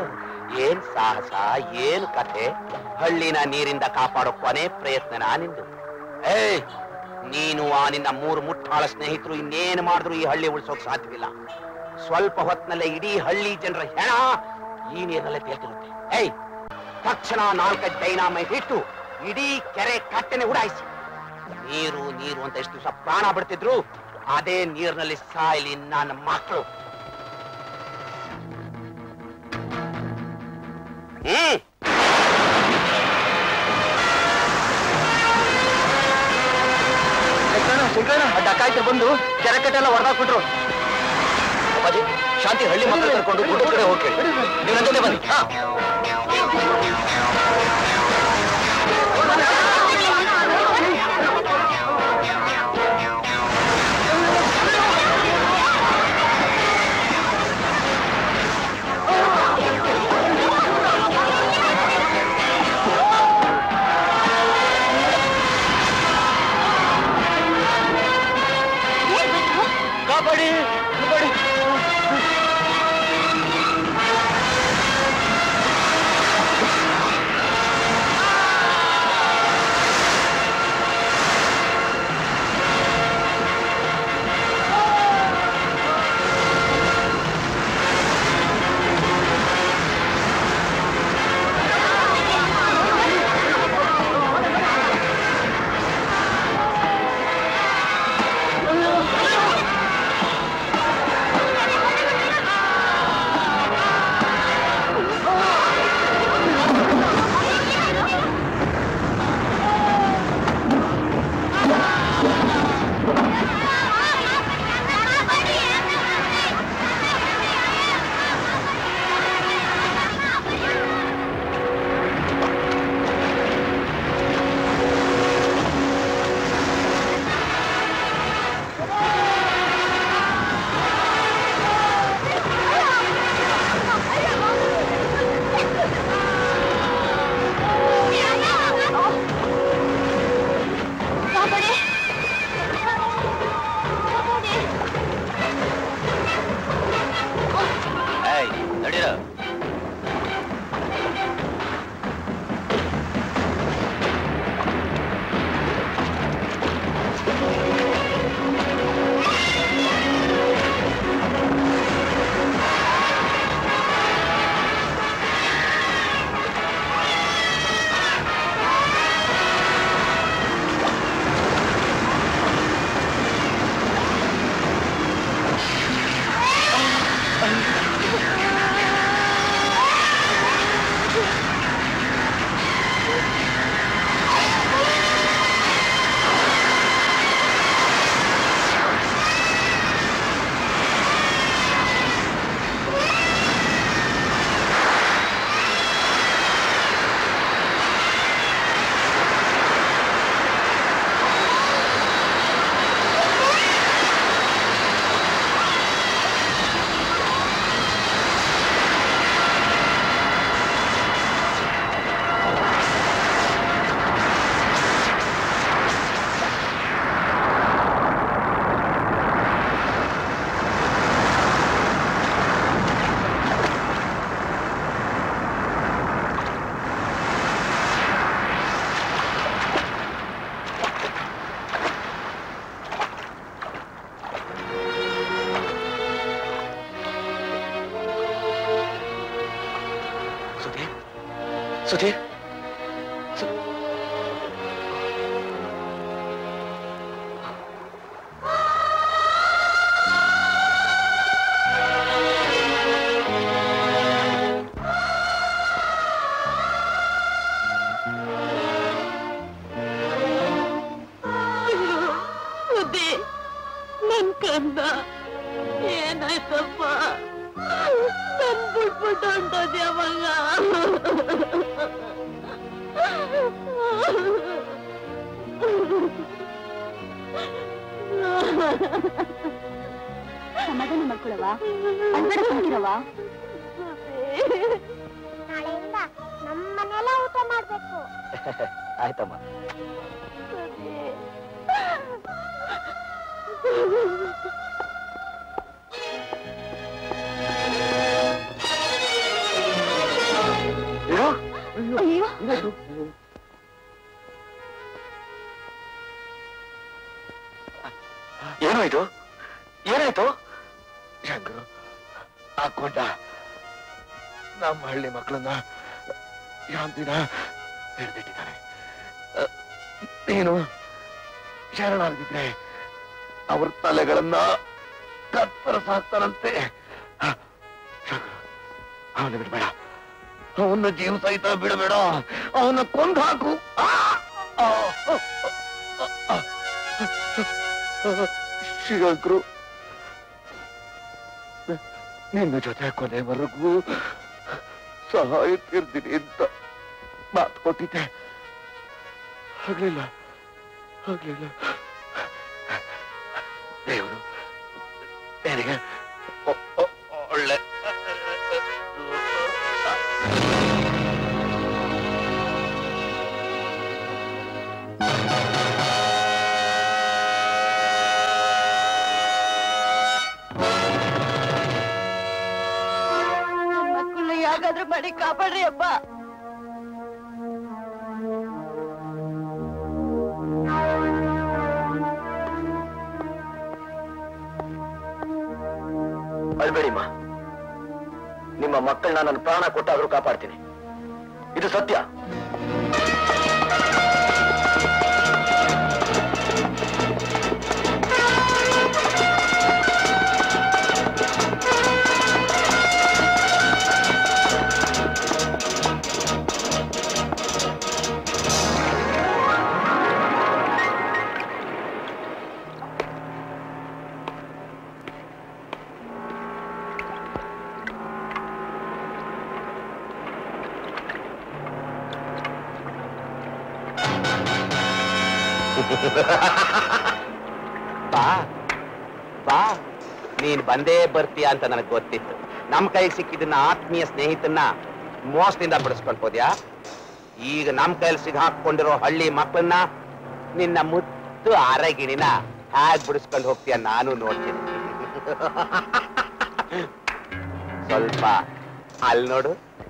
ಏನ್ ಸಾಹಸ ಏನ್ ಕಥೆ ಹಳ್ಳಿನ ನೀರಿಂದ ಕಾಪಾಡೋ ಕೊನೆ ಪ್ರಯತ್ನ ನಾನಿಂದು ಏಯ್ ನೀನು ಆ ನಿನ್ನ ಮೂರು ಮುಟ್ಟಾಳ ಸ್ನೇಹಿತರು ಇನ್ನೇನು ಮಾಡಿದ್ರು ಈ ಹಳ್ಳಿ ಉಳಿಸೋಕ್ ಸಾಧ್ಯವಿಲ್ಲ ಸ್ವಲ್ಪ ಹೊತ್ತಿನಲ್ಲೇ ಇಡೀ ಹಳ್ಳಿ ಜನರ ಹೆಣ ಈ ನೀರಿನಲ್ಲೇ ತೇಲ್ತಿರುತ್ತೆ ಏಯ್ ತಕ್ಷಣ ನಾಲ್ಕೈದು ಡೈನಾಮೈಟ್ ಇಟ್ಟು ಇಡೀ ಕೆರೆ ಕಟ್ಟೆನೆ ಉಡಾಯಿಸಿ ನೀರು ನೀರು ಅಂತ ಎಷ್ಟು ದಿವಸ ಪ್ರಾಣ ಬಿಡ್ತಿದ್ರು ಅದೇ ನೀರಿನಲ್ಲಿ ಸಾಯಲಿ ನನ್ನ ಮಕ್ಕಳು ಹ್ಮ್ ಶಂಕರಣ್ಣ ಆ ಡಕಾಯಿತರು ಬಂದು ಕೆರೆ ಕಟ್ಟೆಲ್ಲ ಹೊಡೆದಾಕ್ಬಿಟ್ರು ಅಪ್ಪಾಜಿ ಶಾಂತಿ ಹಳ್ಳಿ ಮಕ್ಕಳು ಕರ್ಕೊಂಡು ಗುಡ್ಡ ಕಡೆ ಹೋಗಿ ನೀವು ನನ್ನ ಜೊತೆ ಬನ್ನಿ ಹಾ ಕಾಪಾಡಿ ಕಾಪಾಡಿ ಆ ಸುಧಿ ಸುದ್ದಿ ನನ್ ಕಂದ ಏನಾಯ್ತಪ್ಪ ನನ್ ಬಿಟ್ಬಿಟ್ಟು ಹೊಂಟೋದ್ಯ ಮಗ ಸಮಾಧಾನ ಮಾಡ್ಕೊಳವಾ ಅಲ್ಬೇಡ ಕುಂತಿರವಾ ನಾಳೆಯಿಂದ ನಮ್ಮ ಮನೆಯಲ್ಲ ಊಟ ಮಾಡ್ಬೇಕು ಆಯ್ತಮ್ಮ ಅಯ್ಯೋ ಏನೋ ಇದು ಏನಾಯ್ತು ಶಂಕರು ಹಾಕೊಂಡ ನಮ್ಮ ಹಳ್ಳಿ ಮಕ್ಕಳನ್ನ ಶಾಂತಿನ ಹಿಡಿದಿಟ್ಟಿದ್ದಾನೆ ನೀನು ಶರಣಾಗಿದ್ರೆ ಅವ್ರ ತಲೆಗಳನ್ನ ಕತ್ತರಿಸಾಕ್ತಾರಂತೆ ಶಂಕರು ಅವನ್ನ ಬಿಡಬೇಡ ಅವನ್ನ ಜೀವ ಸಹಿತ ಬಿಡಬೇಡ ಅವನ್ನ ಕೊಂದು ಹಾಕು ಆ! ಆ! ಆ! ಶಂಕರು ನಿನ್ನ ಜೊತೆ ಕೊನೆವರೆಗೂ ಸಹಾಯ ತೀರ್ತೀನಿ ಅಂತ ಮಾತು ಕೊಟ್ಟಿದ್ದೆ ಆಗ್ಲಿಲ್ಲ ಆಗ್ಲಿಲ್ಲ ದೇವರು ನನಗೆ ಒ- ಒ- ಒಳ್ಳೆ ಮಕ್ಕಳನ್ನ ಯಾಕಾದ್ರೂ ಮಾಡಿ ಕಾಪಾಡ್ರಿ ಅಪ್ಪ ಅಳ್ಬೇಡಿಮ್ಮ ನಿಮ್ಮ ಮಕ್ಕಳನ್ನ ನನ್ನ ಪ್ರಾಣ ಕೊಟ್ಟಾದ್ರೂ ಕಾಪಾಡ್ತೀನಿ ಇದು ಸತ್ಯ ಬಾ ಬಾ ನೀನ್ ಬಂದೇ ಬರ್ತೀಯ ಅಂತ ನನಗೆ ಗೊತ್ತಿತ್ತು ನಮ್ ಕೈಗೆ ಸಿಕ್ಕಿದ್ದನ್ನ ಆತ್ಮೀಯ ಸ್ನೇಹಿತನ್ನ ಮೋಸದಿಂದ ಬಿಡಿಸ್ಕೊಂಡ್ ಹೋದ್ಯಾ ಈಗ ನಮ್ ಕೈಲಿ ಸಿಗಾಕೊಂಡಿರೋ ಹಳ್ಳಿ ಮಕ್ಕಳನ್ನ ನಿನ್ನ ಮುದ್ದು ಅರಗಿಣಿನ ಹ್ಯಾಗ್ ಬಿಡಿಸ್ಕೊಂಡು ಹೋಗ್ತೀಯ ನಾನು ನೋಡ್ತೀನಿ ಸ್ವಲ್ಪ ಅಲ್ಲಿ ನೋಡು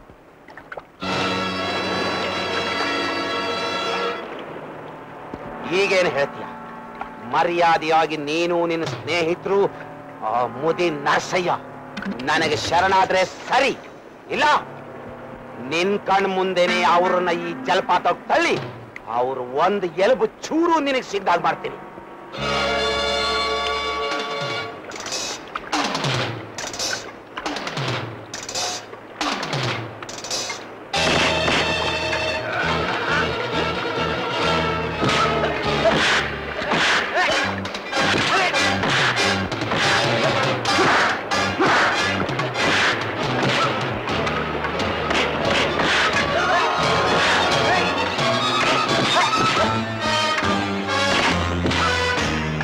ಈಗೇನು ಹೇಳ್ತೀಯ ಮರ್ಯಾದೆಯಾಗಿ ನೀನು ನಿನ್ನ ಸ್ನೇಹಿತರು ಆ ಮುದಿ ನರಸಯ್ಯ ನನಗೆ ಶರಣಾದ್ರೆ ಸರಿ ಇಲ್ಲ ನಿನ್ ಕಣ್ ಮುಂದೆನೆ ಅವ್ರನ್ನ ಈ ಜಲಪಾತ ತಳ್ಳಿ ಅವ್ರು ಒಂದು ಎಲುಬು ಚೂರು ನಿನಗೆ ಸಿಗ್ದಾಗ ಮಾಡ್ತೀನಿ ಆ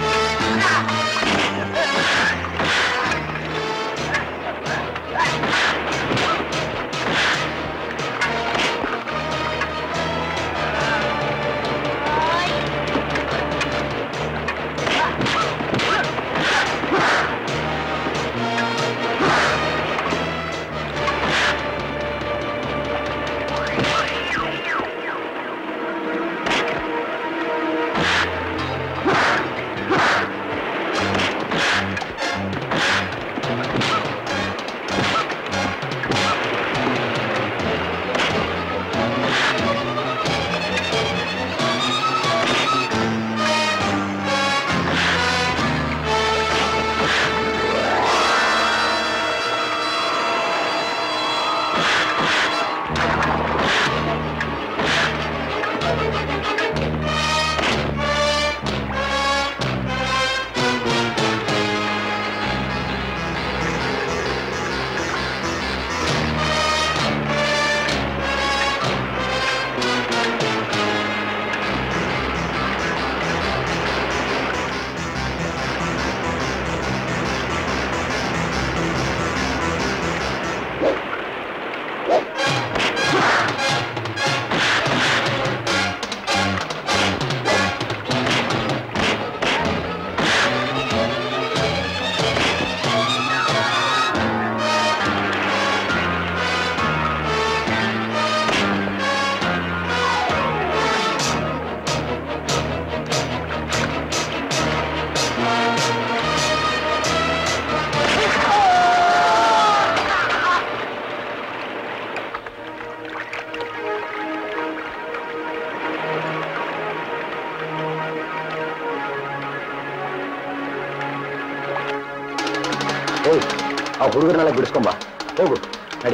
ಏಯ್ ಆ ಹುಡುಗರನ್ನೆಲ್ಲ ಬಿಡಿಸ್ಕೊಂಬ ಹೋಗು ನಡಿ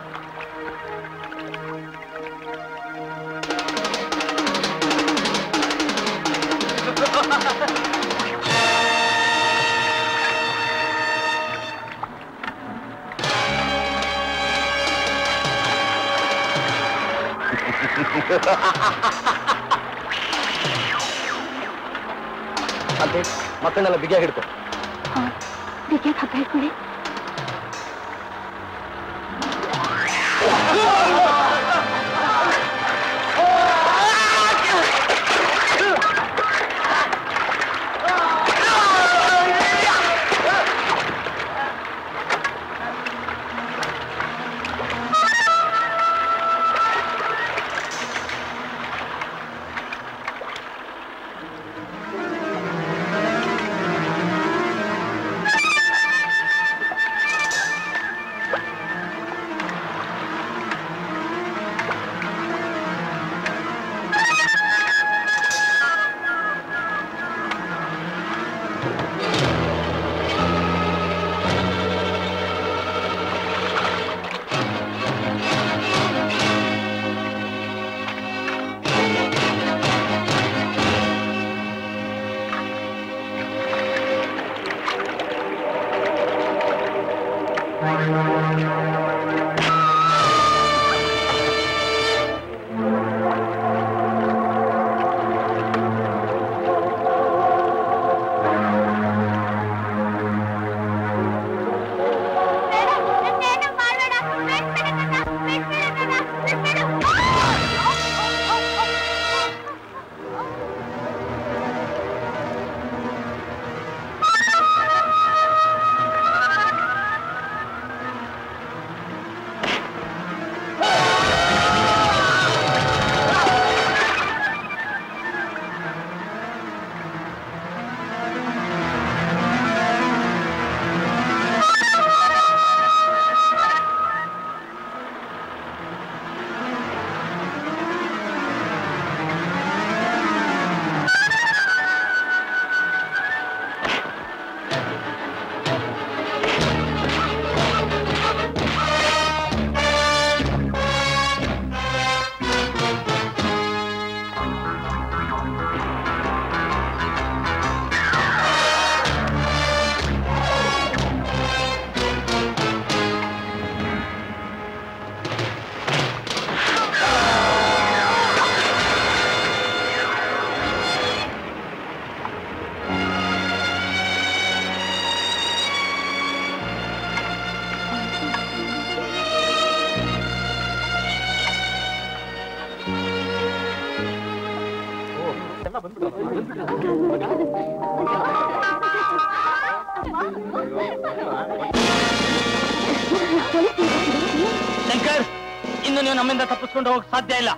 ಶಾಂತಿ ಮಕ್ಕಳನ್ನೆಲ್ಲ ಬಿಗಿಯಾಗಿ ಹಿಡ್ಕೊ ಬಿಗಿಯಾಗಿ ಹಗ್ಗ ಹಿಡ್ಕೊಳ್ಳಿ ಶಂಕರ್ ಇನ್ನು ನೀವು ನಮ್ಮಿಂದ ತಪ್ಪಿಸ್ಕೊಂಡು ಹೋಗಕ್ ಸಾಧ್ಯ ಇಲ್ಲ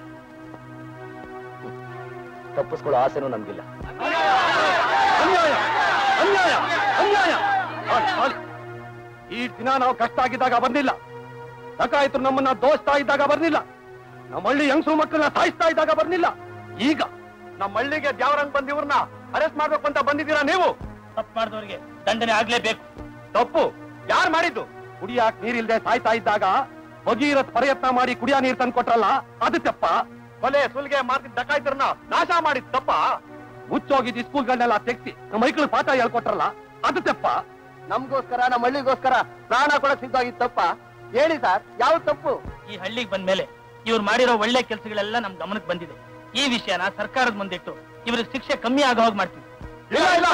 ತಪ್ಪಿಸ್ಕೊಳ್ಳೋ ಆಸೆನೂ ನಮ್ಗಿಲ್ಲ ಅನ್ಯಾಯ ಅನ್ಯಾಯ ಅನ್ಯಾಯ ಆಲಿ, ಆಲಿ. ಈ ದಿನ ನಾವು ಕಷ್ಟ ಆಗಿದ್ದಾಗ ಬರ್ಲಿಲ್ಲ ಡಕಾಯಿತರು ನಮ್ಮನ್ನ ದೋಸ್ತಾ ಇದ್ದಾಗ ಬರ್ಲಿಲ್ಲ ನಮ್ಮ ಹಳ್ಳಿ ಹೆಂಗಸರು ಮಕ್ಕಳನ್ನ ಸಾಯಿಸ್ತಾ ಇದ್ದಾಗ ಬರ್ಲಿಲ್ಲ ಈಗ ನಮ್ಮ ಹಳ್ಳಿಗೆ ದ್ಯಾವರಂಗ್ ಬಂದಿವ್ರನ್ನ ಅರೆಸ್ಟ್ ಮಾಡ್ಬೇಕು ಅಂತ ಬಂದಿದ್ದೀರಾ ನೀವು ತಪ್ಪು ಮಾಡಿದವರಿಗೆ ದಂಡನೆ ಆಗ್ಲೇಬೇಕು ತಪ್ಪು ಯಾರು ಮಾಡಿದ್ದು ಕುಡಿಯಾಕ್ ನೀರಿಲ್ದೆ ಸಾಯ್ತಾ ಇದ್ದಾಗ ಭಗೀರಥ್ ಪ್ರಯತ್ನ ಮಾಡಿ ಕುಡಿಯೋ ನೀರ್ ತಂದು ಕೊಟ್ರಲ್ಲ ಅದು ತಪ್ಪ ಕೊಲೆ ಸುಲ್ಗೆ ಮಾಡ್ತಿದ್ದ ಡಕಾಯಿತರನ್ನ ನಾಶ ಮಾಡಿದ್ ತಪ್ಪ ಮುಚ್ಚೋಗಿದ್ದ ಸ್ಕೂಲ್ಗಳನ್ನೆಲ್ಲ ತೆಗ್ಸಿ ನಮ್ಮ ಮೈಕಳು ಪಾಠ ಹೇಳ್ಕೊಟ್ರಲ್ಲ ಅದು ತಪ್ಪ ನಮ್ಗೋಸ್ಕರ ನಮ್ಮ ಹಳ್ಳಿಗೋಸ್ಕರ ಪ್ರಾಣ ಕೊಡಕ್ ಸಿದ್ಧಾಗಿದ್ ತಪ್ಪ ಹೇಳಿ ಸರ್ ಯಾವ ತಪ್ಪು ಈ ಹಳ್ಳಿಗೆ ಬಂದ್ಮೇಲೆ ಇವ್ರು ಮಾಡಿರೋ ಒಳ್ಳೆ ಕೆಲಸಗಳೆಲ್ಲ ನಮ್ ಗಮನಕ್ಕೆ ಬಂದಿದೆ ಈ ವಿಷಯನ ಸರ್ಕಾರದ ಮುಂದಿಟ್ಟು ಇವ್ರಿಗೆ ಶಿಕ್ಷೆ ಕಮ್ಮಿ ಆಗೋ ಹಾಗೆ ಮಾಡ್ತೀವಿ ಇಲ್ಲ ಇಲ್ಲ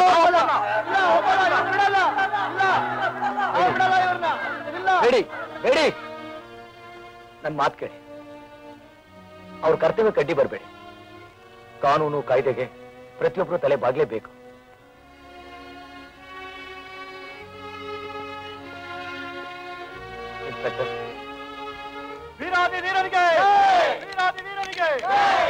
ಬೇಡಿ ಬೇಡಿ ನನ್ ಮಾತು ಕೇಳಿ ಅವ್ರ ಕರ್ತವ್ಯ ಕಡ್ಡಿ ಬರಬೇಡಿ ಕಾನೂನು ಕಾಯ್ದೆಗೆ ಪ್ರತಿಯೊಬ್ಬರು ತಲೆ ಬಾಗ್ಲೇಬೇಕು ಇನ್ಸ್ಪೆಕ್ಟರ್ ವೀರಾದಿ ವೀರನಿಗೆ ವೀರಾದಿ ವೀರನಿಗೆ